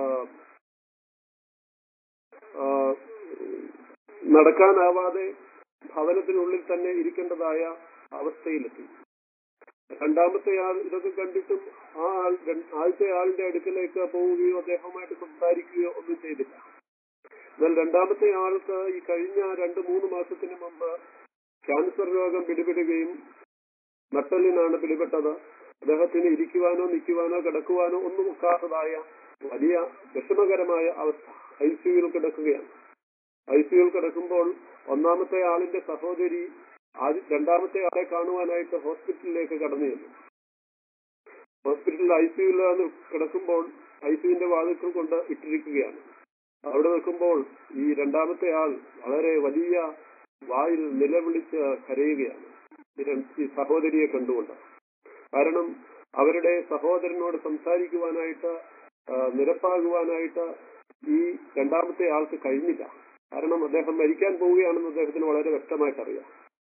ആ, നടക്കാനാവാതെ ഭവനത്തിനുള്ളിൽ തന്നെ ഇരിക്കേണ്ടതായ അവസ്ഥയിലെത്തി രണ്ടാമത്തെ ആൾ ഇതൊക്കെ കണ്ടിട്ടും ആ ആൾ ര- ആദ്യത്തെ ആളിന്റെ അടുക്കലേക്ക് പോവുകയോ അദ്ദേഹവുമായിട്ട് സംസാരിക്കുകയോ ഒന്നും ചെയ്തില്ല എന്നാൽ രണ്ടാമത്തെ ആൾക്ക് ഈ കഴിഞ്ഞ രണ്ട് മൂന്ന് മാസത്തിന് മുമ്പ് ക്യാൻസർ രോഗം പിടിപെടുകയും നട്ടലിനാണ് പിടിപെട്ടത് അദ്ദേഹത്തിന് ഇരിക്കുവാനോ നിൽക്കുവാനോ കിടക്കുവാനോ ഒന്നും ഒക്കാത്തതായ വലിയ വിഷമകരമായ അവസ്ഥ ഐ സിയുയിൽ കിടക്കുകയാണ് ഐ സിയുയിൽ കിടക്കുമ്പോൾ ഒന്നാമത്തെ ആളിന്റെ സഹോദരി ആദ്യ രണ്ടാമത്തെ ആളെ കാണുവാനായിട്ട് ഹോസ്പിറ്റലിലേക്ക് കടന്നു ചെന്നു ഹോസ്പിറ്റലിൽ ഐ സിയുലാണ് കിടക്കുമ്പോൾ ഐ സിയുവിന്റെ വാതിൽക്കൽ കൊണ്ട് ഇട്ടിരിക്കുകയാണ് അവിടെ നിൽക്കുമ്പോൾ ഈ രണ്ടാമത്തെ ആൾ വളരെ വലിയ വായിൽ നിലവിളിച്ച് കരയുകയാണ് ഈ രണ്ട്- ഈ സഹോദരിയെ കണ്ടുകൊണ്ട് കാരണം അവരുടെ സഹോദരനോട് സംസാരിക്കുവാനായിട്ട് ആ, നിരപ്പാകുവാനായിട്ട് ഈ രണ്ടാമത്തെ ആൾക്ക് കഴിഞ്ഞില്ല കാരണം അദ്ദേഹം മരിക്കാൻ പോവുകയാണെന്ന് അദ്ദേഹത്തിന് വളരെ വ്യക്തമായിട്ട് അറിയാം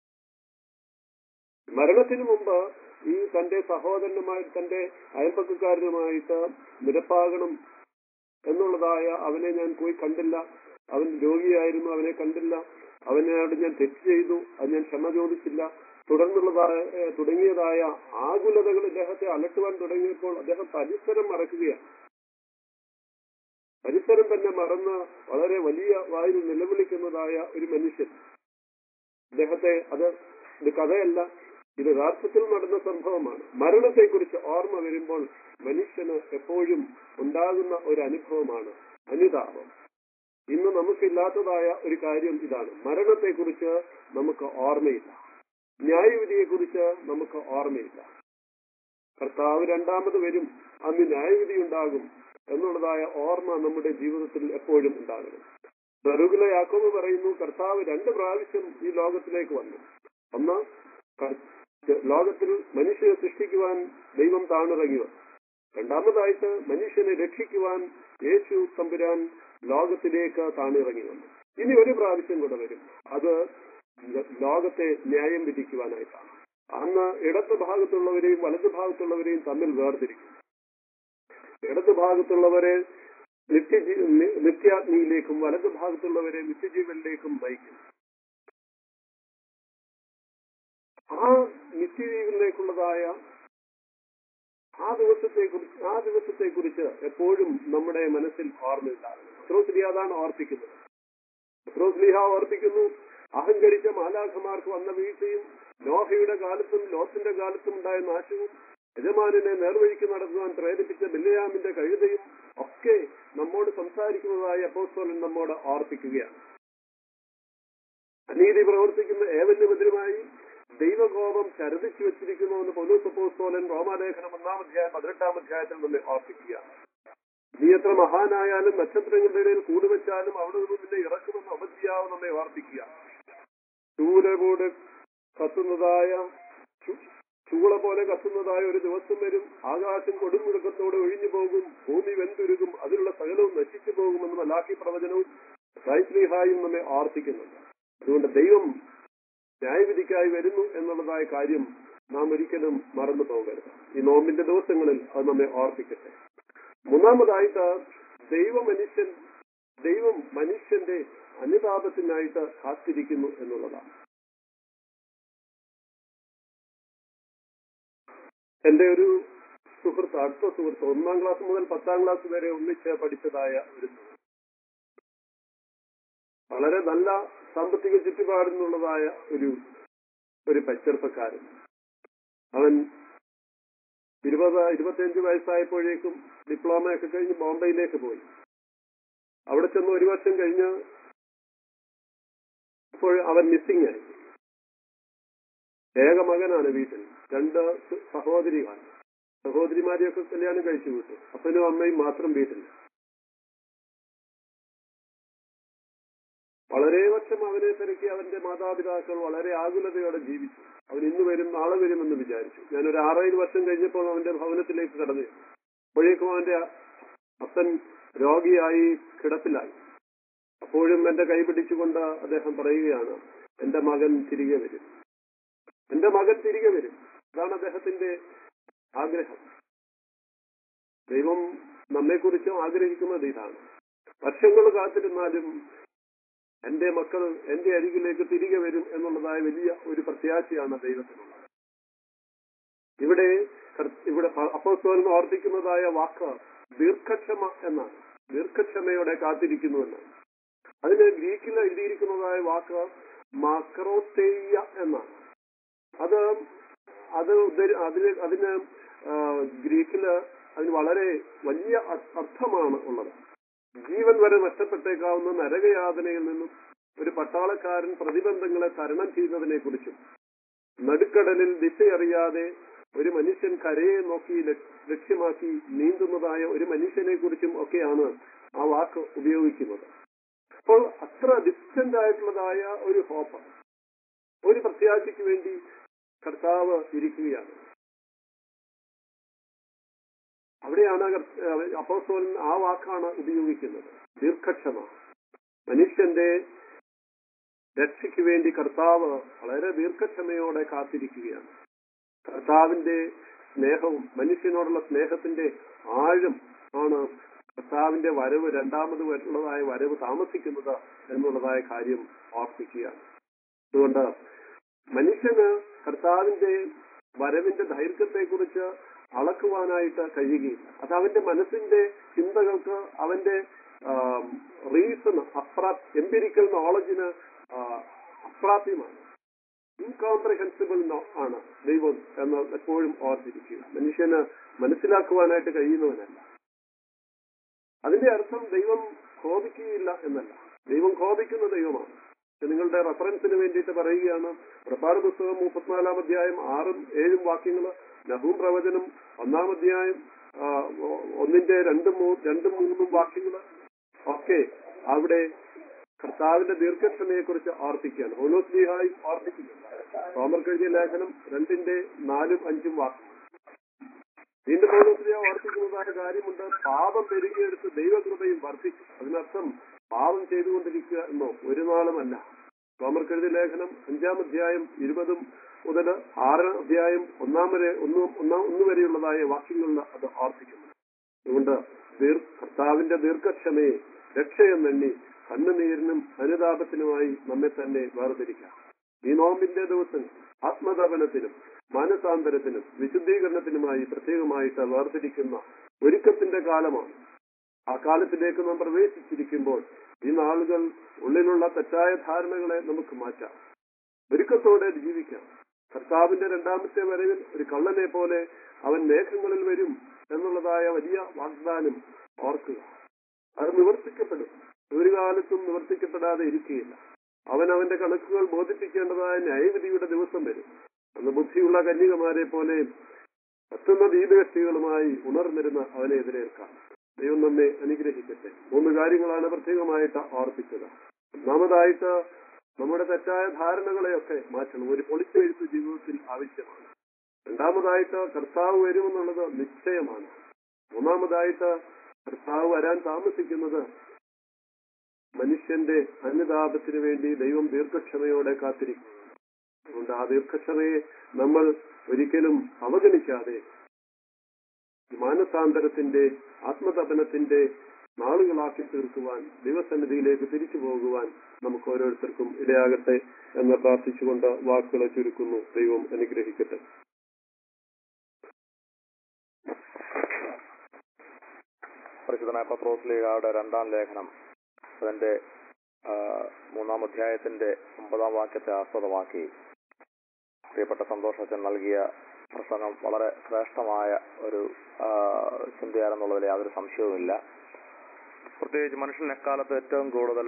മരണത്തിന് മുമ്പ് ഈ തന്റെ സഹോദരനുമായി തന്റെ അയൽപ്പക്കക്കാരനുമായിട്ട് നിരപ്പാകണം എന്നുള്ളതായ അവനെ ഞാൻ പോയി കണ്ടില്ല അവൻ രോഗിയായിരുന്നു അവനെ കണ്ടില്ല അവനോട് ഞാൻ തെറ്റ് ചെയ്തു അത് ഞാൻ ക്ഷമ ചോദിച്ചില്ല തുടർന്നുള്ളതായ ഏഹ് തുടങ്ങിയതായ ആകുലതകൾ ഇദ്ദേഹത്തെ അലട്ടുവാൻ തുടങ്ങിയപ്പോൾ അദ്ദേഹം പരിസരം മറക്കുകയാണ് പരിസരം തന്നെ മറന്ന് വളരെ വലിയ വായിൽ നിലവിളിക്കുന്നതായ ഒരു മനുഷ്യൻ അദ്ദേഹത്തെ അത് ഇത് കഥയല്ല ഇത് യഥാർത്ഥത്തിൽ നടന്ന സംഭവമാണ് മരണത്തെക്കുറിച്ച് ഓർമ്മ വരുമ്പോൾ മനുഷ്യന് എപ്പോഴും ഉണ്ടാകുന്ന ഒരു അനുഭവമാണ് അനുതാപം ഇന്ന് നമുക്കില്ലാത്തതായ ഒരു കാര്യം ഇതാണ് മരണത്തെക്കുറിച്ച് നമുക്ക് ഓർമ്മയില്ല ന്യായവിധിയെക്കുറിച്ച് നമുക്ക് ഓർമ്മയില്ല കർത്താവ് രണ്ടാമത് വരും അന്ന് ന്യായവിധി ഉണ്ടാകും എന്നുള്ളതായ ഓർമ്മ നമ്മുടെ ജീവിതത്തിൽ എപ്പോഴും ഉണ്ടാകണം ബറുകുല യാക്കോബ് പറയുന്നു കർത്താവ് രണ്ട് പ്രാവശ്യം ഈ ലോകത്തിലേക്ക് വന്നു ഒന്ന് ക- ലോകത്തിൽ മനുഷ്യനെ സൃഷ്ടിക്കുവാൻ ദൈവം താണിറങ്ങി വന്നു രണ്ടാമതായിട്ട് മനുഷ്യനെ രക്ഷിക്കുവാൻ യേശു തമ്പുരാൻ ലോകത്തിലേക്ക് താണിറങ്ങി വന്നു ഇനി ഒരു പ്രാവശ്യം കൂടെ വരും അത് ലോകത്തെ ന്യായം വിധിക്കുവാനായിട്ടാണ് അന്ന് ഇടത്ത് ഭാഗത്തുള്ളവരെയും വലതു ഭാഗത്തുള്ളവരെയും തമ്മിൽ വേർതിരിക്കും ഇടത് ഭാഗത്തുള്ളവരെ നിത്യജീ നി- നിത്യാഗ്നിയിലേക്കും വലതു ഭാഗത്തുള്ളവരെ നിത്യജീവനിലേക്കും നയിക്കും ആ നിത്യജീവനിലേക്കുള്ളതായ ആ ദിവസത്തെ കുറിച്ച് ആ ദിവസത്തെ കുറിച്ച് എപ്പോഴും നമ്മുടെ മനസ്സിൽ ഓർമ്മയുണ്ടാകും പത്രോസ്ലി അതാണ് ഓർപ്പിക്കുന്നത് പത്രോസ്ലിഹ ഓർപ്പിക്കുന്നു അഹങ്കരിച്ച മാലാഖമാർക്ക് വന്ന വീഴ്ചയും നോഹയുടെ കാലത്തും ലോത്തിന്റെ കാലത്തും ഉണ്ടായ നാശവും യജമാനെ നേർവഴിക്ക് നടത്തുവാൻ പ്രേരിപ്പിച്ച ബില്ലയാമിന്റെ കഴുതയും ഒക്കെ നമ്മോട് സംസാരിക്കുന്നതായി അപ്പോസ്തോലൻ നമ്മോട് ഓർപ്പിക്കുകയാണ് അനീതി പ്രവർത്തിക്കുന്ന ഏവന്യമെതിരുമായി ദൈവകോപം ചരതിച്ചു വെച്ചിരിക്കുന്നുവെന്ന് പൗലോസ് അപ്പോസ്തോലൻ റോമാലേഖനം ഒന്നാം അധ്യായം പതിനെട്ടാം അധ്യായത്തിൽ നമ്മെ ഓർപ്പിക്കുകയാണ് നീ എത്ര മഹാനായാലും നക്ഷത്രങ്ങളുടെ ഇടയിൽ കൂടുവെച്ചാലും അവിടെ നിന്ന് നിന്നെ ഇറക്കുമെന്ന് അവധിയാവും നമ്മെ ഓർപ്പിക്കുക ചൂലകൂട് കത്തുന്നതായ ചു- ചൂള പോലെ കത്തുന്നതായ ഒരു ദിവസം വരും ആകാശം കൊടുമുഴക്കത്തോടെ ഒഴിഞ്ഞു പോകും ഭൂമി വെന്തുരുകും അതിലുള്ള സകലവും നശിച്ചു പോകുമെന്ന് മലാഖി പ്രവചനവും സൈസ്ലിഹായും നമ്മെ ആർത്തിക്കുന്നുണ്ട് അതുകൊണ്ട് ദൈവം ന്യായവിധിക്കായി വരുന്നു എന്നുള്ളതായ കാര്യം നാം ഒരിക്കലും മറന്നു പോകരുത് ഈ നോമ്പിന്റെ ദിവസങ്ങളിൽ അത് നമ്മെ ഓർപ്പിക്കട്ടെ മൂന്നാമതായിട്ട് ദൈവ മനുഷ്യൻ ദൈവം മനുഷ്യന്റെ അനുതാപത്തിനായിട്ട് കാത്തിരിക്കുന്നു എന്നുള്ളതാണ് എന്റെ ഒരു സുഹൃത്ത് അടുത്ത സുഹൃത്ത് ഒന്നാം ക്ലാസ് മുതൽ പത്താം ക്ലാസ് വരെ ഒന്നിച്ച് പഠിച്ചതായ ഒരു സുഹൃത്ത്. വളരെ നല്ല സാമ്പത്തിക ചുറ്റുപാടിനുള്ളതായ ഒരു ഒരു ചെറുപ്പക്കാരൻ അവൻ ഇരുപത് ഇരുപത്തിയഞ്ച് വയസ്സായപ്പോഴേക്കും ഡിപ്ലോമ ഒക്കെ കഴിഞ്ഞ് ബോംബെയിലേക്ക് പോയി അവിടെ ചെന്ന് ഒരു വർഷം കഴിഞ്ഞ് അപ്പോൾ അവൻ മിസ്സിംഗ് ആയി ഏക മകനാണ് വീട്ടിൽ രണ്ട് സ- സഹോദരികളാണ് സഹോദരിമാരെയൊക്കെ കല്യാണം കഴിച്ചു വിട്ടു അപ്പനും അമ്മയും മാത്രം വീട്ടിൽ വളരെ വർഷം അവനെ തിരക്കി അവന്റെ മാതാപിതാക്കൾ വളരെ ആകുലതയോടെ ജീവിച്ചു അവൻ ഇന്ന് വരും നാളെ വരുമെന്ന് വിചാരിച്ചു ഞാനൊരു ആറേഴ് വർഷം കഴിഞ്ഞപ്പോൾ അവന്റെ ഭവനത്തിലേക്ക് കടന്നു ചെന്നു. അപ്പോഴേക്കും അവന്റെ അപ്പൻ രോഗിയായി കിടപ്പിലായി അപ്പോഴും എന്റെ കൈ പിടിച്ചുകൊണ്ട് അദ്ദേഹം പറയുകയാണ് എന്റെ മകൻ തിരികെ വരും എന്റെ മകൻ തിരികെ വരും അതാണ് അദ്ദേഹത്തിന്റെ ആഗ്രഹം ദൈവം നമ്മെക്കുറിച്ചും ആഗ്രഹിക്കുന്നത് ഇതാണ് വർഷങ്ങൾ കാത്തിരുന്നാലും എന്റെ മക്കൾ എന്റെ അരികിലേക്ക് തിരികെ വരും എന്നുള്ളതായ വലിയ ഒരു പ്രത്യാശയാണ് ദൈവത്തിനുള്ളത് ഇവിടെ കർ- ഇവിടെ അപ്പോസ്തോലൻ ഓർപ്പിക്കുന്നതായ വാക്ക് ദീർഘക്ഷമ എന്നാണ് ദീർഘക്ഷമയോടെ കാത്തിരിക്കുന്നു എന്നാണ് അതിന് ഗ്രീക്കിൽ എഴുതിയിരിക്കുന്നതായ വാക്ക് മാക്രോത്തേയ എന്നാണ് അത് അത് ഉദ്ധരി- അതിന് അതിന് ആ, ഗ്രീക്കില് അതിന് വളരെ വലിയ അ- അർത്ഥമാണ് ഉള്ളത് ജീവൻ വരെ നഷ്ടപ്പെട്ടേക്കാവുന്ന നരകയാതനയിൽ നിന്നും ഒരു പട്ടാളക്കാരൻ പ്രതിബന്ധങ്ങളെ തരണം ചെയ്യുന്നതിനെ കുറിച്ചും നടുക്കടലിൽ ദിശയറിയാതെ ഒരു മനുഷ്യൻ കരയെ നോക്കി ലക്- ലക്ഷ്യമാക്കി നീന്തുന്നതായ ഒരു മനുഷ്യനെ കുറിച്ചും ഒക്കെയാണ് ആ വാക്ക് ഉപയോഗിക്കുന്നത് അപ്പോൾ അത്ര ഡിസ്റ്റന്റ് ആയിട്ടുള്ളതായ ഒരു ഹോപ്പ് ഒരു പ്രത്യാശയ്ക്ക് വേണ്ടി കർത്താവ് ഇരിക്കുകയാണ് അവിടെയാണ് കർത്ത- അപ്പോസ്തലൻ ആ വാക്കാണ് ഉപയോഗിക്കുന്നത് ദീർഘക്ഷമ മനുഷ്യന്റെ രക്ഷയ്ക്ക് വേണ്ടി കർത്താവ് വളരെ ദീർഘക്ഷമയോടെ കാത്തിരിക്കുകയാണ് കർത്താവിന്റെ സ്നേഹവും മനുഷ്യനോടുള്ള സ്നേഹത്തിന്റെ ആഴം ആണ് കർത്താവിന്റെ വരവ് രണ്ടാമത് ഉള്ളതായ വരവ് താമസിക്കുന്നത് എന്നുള്ളതായ കാര്യം ഓർപ്പിക്കുകയാണ് അതുകൊണ്ട് മനുഷ്യന് കർത്താവിന്റെ വരവിന്റെ ദൈർഘ്യത്തെക്കുറിച്ച് അളക്കുവാനായിട്ട് കഴിയുകയില്ല അത് അവന്റെ മനസ്സിന്റെ ചിന്തകൾക്ക് അവന്റെ റീസൺ അപ്രാ എംപിരിക്കൽ നോളജിന് അപ്രാപ്യമാണ് ഇൻകോംപ്രഹെൻസിബിൾ ആണ് ദൈവം എന്ന് എപ്പോഴും ഓർത്തിരിക്കുക മനുഷ്യന് മനസ്സിലാക്കുവാനായിട്ട് കഴിയുന്നവനല്ല അതിന്റെ അർത്ഥം ദൈവം കോപിക്കുകയില്ല എന്നല്ല ദൈവം കോപിക്കുന്ന ദൈവമാണ് ഇത് നിങ്ങളുടെ റെഫറൻസിന് വേണ്ടിയിട്ട് പറയുകയാണ് പ്രസാദ പുസ്തകം മുപ്പത്തിനാലാം അധ്യായം ആറും ഏഴും വാക്യങ്ങൾ നഹൂം പ്രവചനം ഒന്നാം അധ്യായം ആ, ഒ- ഒന്നിന്റെ രണ്ടും മൂ- രണ്ടും മൂന്നും വാക്യങ്ങൾ ഒക്കെ അവിടെ കർത്താവിന്റെ ദീർഘക്ഷമയെ കുറിച്ച് ഓർപ്പിക്കുകയാണ് ഓരോ സ്ലീഹായും ഓർപ്പിക്കുന്നുണ്ട് തോമർക്ക് എഴുതിയ ലേഖനം രണ്ടിന്റെ നാലും അഞ്ചും വാക്യം വീണ്ടും പൗലോസ്ലിയ ഓർപ്പിക്കുന്നതായ കാര്യമുണ്ട് പാപം പെരുകിയെടുത്ത് ദൈവകൃപയും വർദ്ധിച്ചു അതിനർത്ഥം പാപം ചെയ്തുകൊണ്ടിരിക്കുക എന്നോ ഒരു നാളുമല്ല തോമർക്കെഴുതിയ ലേഖനം അഞ്ചാം അധ്യായം ഇരുപതും മുതൽ ആറാം അധ്യായം ഒന്നാം വരെ ഒന്ന് ഒന്നാം ഒന്ന് വരെയുള്ളതായ വാക്യങ്ങളിൽ അത് ഓർപ്പിക്കുന്നു അതുകൊണ്ട് ദീർ കർത്താവിന്റെ ദീർഘക്ഷമയെ രക്ഷയെന്നെണ്ണി കണ്ണുനീരിനും അനുതാപത്തിനുമായി നമ്മെ തന്നെ വേർതിരിക്കാം ഈ നോമ്പിന്റെ ദിവസം ആത്മതപനത്തിനും മാനസാന്തരത്തിനും വിശുദ്ധീകരണത്തിനുമായി പ്രത്യേകമായിട്ട് വേർതിരിക്കുന്ന ഒരുക്കത്തിന്റെ കാലമാണ് ആ കാലത്തിലേക്ക് നാം പ്രവേശിച്ചിരിക്കുമ്പോൾ ഈ നാളുകൾ ഉള്ളിലുള്ള തെറ്റായ ധാരണകളെ നമുക്ക് മാറ്റാം ഒരുക്കത്തോടെ ജീവിക്കാം കർത്താവിന്റെ രണ്ടാമത്തെ വരവിൽ ഒരു കള്ളനെ പോലെ അവൻ മേഘങ്ങളിൽ വരും എന്നുള്ളതായ വലിയ വാഗ്ദാനം ഓർക്കുക അത് നിവർത്തിക്കപ്പെടും ഒരു കാലത്തും നിവർത്തിക്കപ്പെടാതെ ഇരിക്കുകയില്ല അവൻ അവന്റെ കണക്കുകൾ ബോധിപ്പിക്കേണ്ടതായ ന്യായവിധിയുടെ ദിവസം വരും അന്ന് ബുദ്ധിയുള്ള കന്യകമാരെ പോലെ കത്തുന്ന ദീപവ്യക്തികളുമായി ഉണർന്നിരുന്ന അവനെ എതിരേൽക്കാം ദൈവം നമ്മെ അനുഗ്രഹിക്കട്ടെ മൂന്ന് കാര്യങ്ങളാണ് പ്രത്യേകമായിട്ട് ഓർപ്പിച്ചത് ഒന്നാമതായിട്ട് നമ്മുടെ തെറ്റായ ധാരണകളെയൊക്കെ മാറ്റണം ഒരു പൊളിച്ചെഴുത്ത് ജീവിതത്തിൽ ആവശ്യമാണ് രണ്ടാമതായിട്ട് കർത്താവ് വരുമെന്നുള്ളത് നിശ്ചയമാണ് മൂന്നാമതായിട്ട് കർത്താവ് വരാൻ താമസിക്കുന്നത് മനുഷ്യന്റെ അനുതാപത്തിന് വേണ്ടി ദൈവം ദീർഘക്ഷമയോടെ കാത്തിരിക്കും അതുകൊണ്ട് ആ ദീർഘക്ഷമയെ നമ്മൾ ഒരിക്കലും അവഗണിക്കാതെ മാനസാന്തരത്തിന്റെ ആത്മതപനത്തിന്റെ നാളുകളാക്കി തീർക്കുവാൻ ദൈവസന്നിധിയിലേക്ക് തിരിച്ചു പോകുവാൻ നമുക്ക് ഓരോരുത്തർക്കും ഇടയാകട്ടെ എന്ന് പ്രാർത്ഥിച്ചുകൊണ്ട് വാക്കുകളെ ചുരുക്കുന്നു ദൈവം അനുഗ്രഹിക്കട്ടെ പരിശുദ്ധനായ പത്രോസ്ലിയുടെ രണ്ടാം ലേഖനം അതിന്റെ ആ, മൂന്നാം അധ്യായത്തിന്റെ ഒമ്പതാം വാക്യത്തെ ആസ്പദമാക്കി പ്രിയപ്പെട്ട സന്തോഷത്തിന് നൽകിയ പ്രസംഗം വളരെ ശ്രേഷ്ഠമായ ഒരു ആ, ചിന്തയാണെന്നുള്ളതിൽ യാതൊരു സംശയവുമില്ല പ്രത്യേകിച്ച് മനുഷ്യൻ എക്കാലത്ത് ഏറ്റവും കൂടുതൽ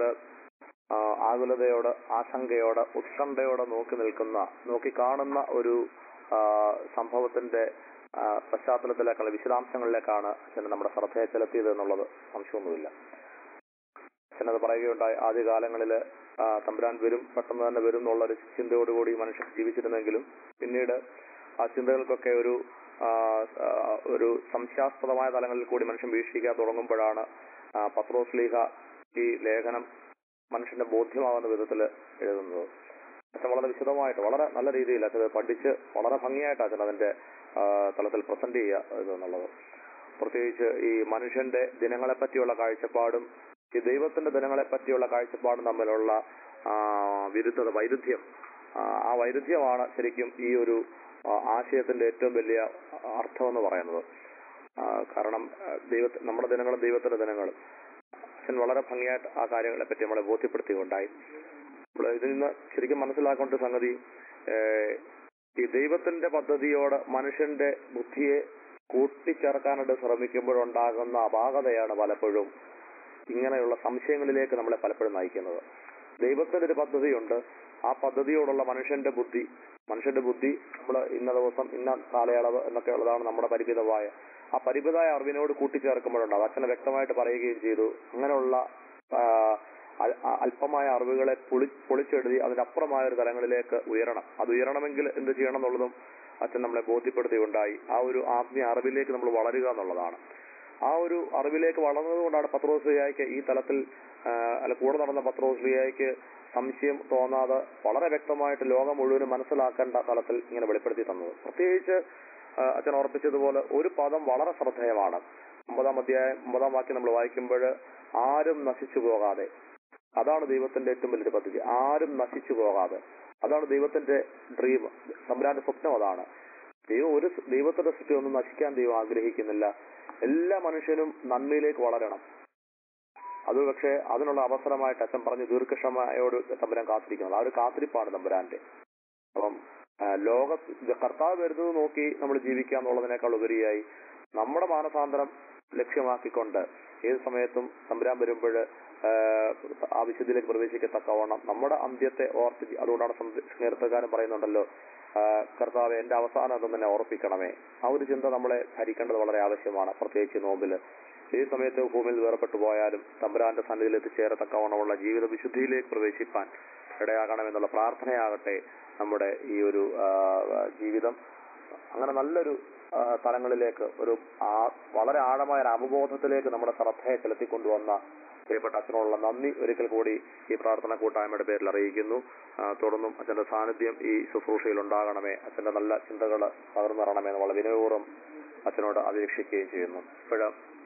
ആകുലതയോട് ആശങ്കയോട് ഉത്കണ്ഠയോടെ നോക്കി നിൽക്കുന്ന നോക്കി കാണുന്ന ഒരു ആ, സംഭവത്തിന്റെ ആ, പശ്ചാത്തലത്തിലേക്കുള്ള വിശദാംശങ്ങളിലേക്കാണ് അച്ഛൻ നമ്മുടെ ശ്രദ്ധയെ ചെലുത്തിയത് എന്നുള്ളത് സംശയമൊന്നുമില്ല അച്ഛനത് പറയുകയുണ്ടായി ആദ്യകാലങ്ങളിൽ തമ്പുരാൻ വരും പെട്ടെന്ന് തന്നെ വരും എന്നുള്ളൊരു ചിന്തയോടുകൂടി മനുഷ്യൻ ജീവിച്ചിരുന്നെങ്കിലും പിന്നീട് ആ ചിന്തകൾക്കൊക്കെ ഒരു ആ, ആ, ഒരു സംശയാസ്പദമായ തലങ്ങളിൽ കൂടി മനുഷ്യൻ വീക്ഷിക്കാൻ തുടങ്ങുമ്പോഴാണ് ആ, പത്രോസ് ലീഹ ഈ ലേഖനം മനുഷ്യന്റെ ബോധ്യമാകുന്ന വിധത്തിൽ എഴുതുന്നത് അച്ഛൻ വളരെ വിശദമായിട്ട് വളരെ നല്ല രീതിയിൽ അച്ഛൻ അത് പഠിച്ച് വളരെ ഭംഗിയായിട്ട് അച്ഛൻ അതിന്റെ ആ, തലത്തിൽ പ്രസന്റ് ചെയ്യുക ഇത് എന്നുള്ളത് പ്രത്യേകിച്ച് ഈ മനുഷ്യന്റെ ദിനങ്ങളെ പറ്റിയുള്ള കാഴ്ചപ്പാടും ഈ ദൈവത്തിന്റെ ദിനങ്ങളെ പറ്റിയുള്ള കാഴ്ചപ്പാടും തമ്മിലുള്ള ആ, വിരുദ്ധത വൈരുദ്ധ്യം ആ, ആ വൈരുദ്ധ്യമാണ് ശരിക്കും ഈ ഒരു ആ, ആശയത്തിന്റെ ഏറ്റവും വലിയ അർത്ഥം എന്ന് പറയുന്നത് ആ, കാരണം ആ, ദൈവ നമ്മുടെ ദിനങ്ങളും ദൈവത്തിന്റെ ദിനങ്ങളും അച്ഛൻ വളരെ ഭംഗിയായിട്ട് ആ കാര്യങ്ങളെ പറ്റി നമ്മളെ ബോധ്യപ്പെടുത്തുകയുണ്ടായി അപ്പോൾ ഇതിൽ നിന്ന് ശരിക്കും മനസ്സിലാക്കേണ്ട ഒരു സംഗതി ഏഹ്, ഈ ദൈവത്തിന്റെ പദ്ധതിയോട് മനുഷ്യന്റെ ബുദ്ധിയെ കൂട്ടിച്ചേർക്കാനായിട്ട് ശ്രമിക്കുമ്പോഴുണ്ടാകുന്ന അപാകതയാണ് പലപ്പോഴും ഇങ്ങനെയുള്ള സംശയങ്ങളിലേക്ക് നമ്മളെ പലപ്പോഴും നയിക്കുന്നത് ദൈവത്തിന്റെ ഒരു പദ്ധതിയുണ്ട് ആ പദ്ധതിയോടുള്ള മനുഷ്യന്റെ ബുദ്ധി മനുഷ്യന്റെ ബുദ്ധി നമ്മൾ ഇന്ന ദിവസം ഇന്ന കാലയളവ് എന്നൊക്കെ ഉള്ളതാണ് നമ്മുടെ പരിമിതമായ ആ പരിമിതമായ അറിവിനോട് കൂട്ടിച്ചേർക്കുമ്പോഴുണ്ട് അത് അച്ഛനെ വ്യക്തമായിട്ട് പറയുകയും ചെയ്തു അങ്ങനെയുള്ള ആ, അൽ- ആ അല്പമായ അറിവുകളെ പൊളി പൊളിച്ചെഴുതി അതിനപ്പുറമായ ഒരു തലങ്ങളിലേക്ക് ഉയരണം അത് ഉയരണമെങ്കിൽ എന്ത് ചെയ്യണം എന്നുള്ളതും അച്ഛൻ നമ്മളെ ബോധ്യപ്പെടുത്തുകയുണ്ടായി ആ ഒരു ആത്മീയ അറിവിലേക്ക് നമ്മൾ വളരുക എന്നുള്ളതാണ് ആ ഒരു അറിവിലേക്ക് വളർന്നതുകൊണ്ടാണ് പത്രോസ്ലിയായിക്ക് ഈ തലത്തിൽ ആ, അല്ല കൂടെ നടന്ന പത്രോസ്ലിയായിക്ക് സംശയം തോന്നാതെ വളരെ വ്യക്തമായിട്ട് ലോകം മുഴുവനും മനസ്സിലാക്കേണ്ട തലത്തിൽ ഇങ്ങനെ വെളിപ്പെടുത്തി തന്നത് പ്രത്യേകിച്ച് ആ, അച്ഛൻ ഓർപ്പിച്ചതുപോലെ ഒരു പദം വളരെ ശ്രദ്ധേയമാണ് ഒമ്പതാം അധ്യായം ഒമ്പതാം വാക്യം നമ്മൾ വായിക്കുമ്പോൾ ആരും നശിച്ചു പോകാതെ അതാണ് ദൈവത്തിന്റെ ഏറ്റവും വലിയൊരു പദ്ധതി ആരും നശിച്ചു പോകാതെ അതാണ് ദൈവത്തിന്റെ ഡ്രീം തമ്പുരാന്റെ സ്വപ്നം അതാണ് ദൈവം ഒരു സ് ദൈവത്തിന്റെ സൃഷ്ടി ഒന്നും നശിക്കാൻ ദൈവം ആഗ്രഹിക്കുന്നില്ല എല്ലാ മനുഷ്യനും നന്മയിലേക്ക് വളരണം അത് പക്ഷേ അതിനുള്ള അവസരമായിട്ട് അച്ഛൻ പറഞ്ഞ് ദീർഘക്ഷമയോട് തമ്പുരാൻ കാത്തിരിക്കുന്നത് ആ ഒരു കാത്തിരിപ്പാണ് തമ്പുരാന്റെ അപ്പം ആ, ലോക കർത്താവ് വരുന്നത് നോക്കി നമ്മൾ ജീവിക്കുക എന്നുള്ളതിനേക്കാൾ ഉപരിയായി നമ്മുടെ മാനസാന്തരം ലക്ഷ്യമാക്കിക്കൊണ്ട് ഏത് സമയത്തും തമ്പുരാൻ വരുമ്പോൾ ആ വിശുദ്ധിയിലേക്ക് പ്രവേശിക്കത്തക്കവണ്ണം നമ്മുടെ അന്ത്യത്തെ ഓർത്ത് ജി- അതുകൊണ്ടാണ് സ്നേഹത്തുകാരൻ പറയുന്നുണ്ടല്ലോ ആ, കർത്താവ് എന്റെ അവസാനം അത് തന്നെ ഓർപ്പിക്കണമേ ആ ഒരു ചിന്ത നമ്മളെ ഭരിക്കേണ്ടത് വളരെ ആവശ്യമാണ് പ്രത്യേകിച്ച് നോമ്പില് ഏത് സമയത്ത് ഭൂമിയിൽ വേർപെട്ടു പോയാലും തമ്പുരാന്റെ സന്നിധിയിൽ എത്തിച്ചേരത്തക്കവണ്ണമുള്ള ജീവിത വിശുദ്ധിയിലേക്ക് പ്രവേശിപ്പാൻ ഇടയാകണമെന്നുള്ള പ്രാർത്ഥനയാകട്ടെ നമ്മുടെ ഈ ഒരു ആ, ജീവിതം അങ്ങനെ നല്ലൊരു ആ, തലങ്ങളിലേക്ക് ഒരു ആ- വളരെ ആഴമായ ഒരു അവബോധത്തിലേക്ക് നമ്മുടെ ശ്രദ്ധയെ ചെലുത്തിക്കൊണ്ടുവന്ന പ്രിയപ്പെട്ട അച്ഛനോടുള്ള നന്ദി ഒരിക്കൽ കൂടി ഈ പ്രാർത്ഥന കൂട്ടായ്മയുടെ പേരിൽ അറിയിക്കുന്നു ആ, തുടർന്നും അച്ഛന്റെ സാന്നിധ്യം ഈ ശുശ്രൂഷയിൽ ഉണ്ടാകണമേ അച്ഛന്റെ നല്ല ചിന്തകൾ പകർന്നു തരണമേ എന്നുള്ള വിനയപൂർവ്വം അച്ഛനോട് അപേക്ഷിക്കുകയും ചെയ്യുന്നു ഇപ്പോഴ്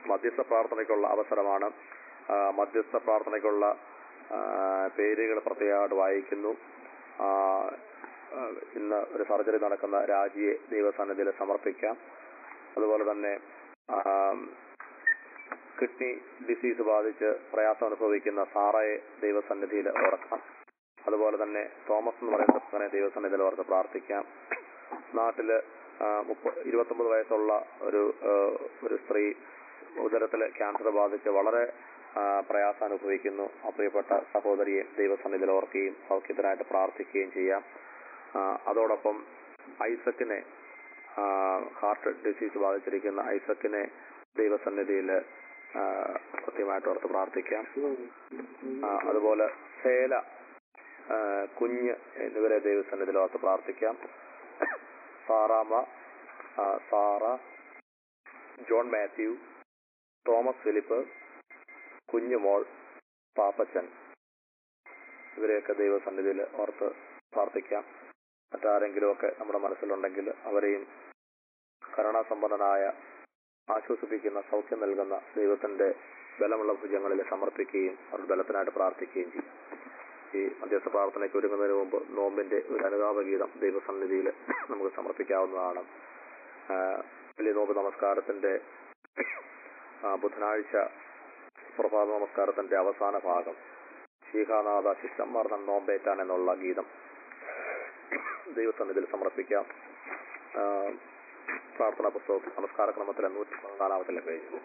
മധ്യസ്ഥ പ്രാർത്ഥനയ്ക്കുള്ള അവസരമാണ് ആ, മധ്യസ്ഥ പ്രാർത്ഥനയ്ക്കുള്ള ആ, പേരുകൾ പ്രത്യേകമായിട്ട് വായിക്കുന്നു ആ, ആ, ഇന്ന് ഒരു സർജറി നടക്കുന്ന രാജിയെ ദൈവസന്നിധിയിൽ സമർപ്പിക്കാം അതുപോലെ തന്നെ ആ, കിഡ്നി ഡിസീസ് ബാധിച്ച് പ്രയാസം അനുഭവിക്കുന്ന സാറയെ ദൈവസന്നിധിയിൽ ഓർക്കാം അതുപോലെ തന്നെ തോമസ് എന്ന് പറയുന്ന പുത്രനെ ദൈവസന്നിധിയിൽ ഓർത്ത് പ്രാർത്ഥിക്കാം നാട്ടില് ആ, മുപ്പ- ഇരുപത്തൊമ്പത് വയസ്സുള്ള ഒരു ആ, ഒരു സ്ത്രീ ഉദരത്തില് ക്യാൻസർ ബാധിച്ച് വളരെ ആ, പ്രയാസം അനുഭവിക്കുന്നു ആ പ്രിയപ്പെട്ട സഹോദരിയെ ദൈവസന്നിധിയിൽ ഓർക്കുകയും സൗഖ്യത്തിനായിട്ട് പ്രാർത്ഥിക്കുകയും ചെയ്യാം ആ, അതോടൊപ്പം ഐസക്കിനെ ഹാർട്ട് ഡിസീസ് ബാധിച്ചിരിക്കുന്ന ഐസക്കിനെ ദൈവസന്നിധിയിൽ കൃത്യമായിട്ട് ഓർത്ത് പ്രാർത്ഥിക്കാം ആ, അതുപോലെ സേല ആ, കുഞ്ഞ് എന്നിവരെ ദൈവസന്നിധിയിൽ ഓർത്ത് പ്രാർത്ഥിക്കാം സാറാമ ആ, Sara John Mathew Thomas Philip Kunjumol Pappachan ഇവരെയൊക്കെ ദൈവസന്നിധിയിൽ ഓർത്ത് പ്രാർത്ഥിക്കാം മറ്റാരെങ്കിലുമൊക്കെ നമ്മുടെ മനസ്സിലുണ്ടെങ്കിൽ അവരെയും കരുണാസമ്പന്നനായ ആശ്വസിപ്പിക്കുന്ന സൗഖ്യം നൽകുന്ന ദൈവത്തിന്റെ ബലമുള്ള ഭുജങ്ങളിൽ സമർപ്പിക്കുകയും അവരുടെ ബലത്തിനായിട്ട് പ്രാർത്ഥിക്കുകയും ചെയ്യും ഈ മധ്യസ്ഥ പ്രാർത്ഥനയ്ക്ക് ഒരുങ്ങുന്നതിന് മുമ്പ് നോമ്പിന്റെ ഒരു അനുതാപ ഗീതം ദൈവസന്നിധിയിൽ നമുക്ക് സമർപ്പിക്കാവുന്നതാണ് ആ, വലിയ നോമ്പ് നമസ്കാരത്തിന്റെ ആ, ബുധനാഴ്ച പ്രഭാത നമസ്കാരത്തിന്റെ അവസാന ഭാഗം ശീഹാനാഥ ശിഷ്ടന്മാർ നോമ്പേറ്റാൻ എന്നുള്ള ഗീതം ദൈവസന്നിധിയിൽ സമർപ്പിക്കാം ആ, പ്രാർത്ഥനാ പുസ്തകത്തിൽ നമസ്കാര ക്രമത്തിലെ നൂറ്റി പതിനാലാമത്തിലെ പേജ്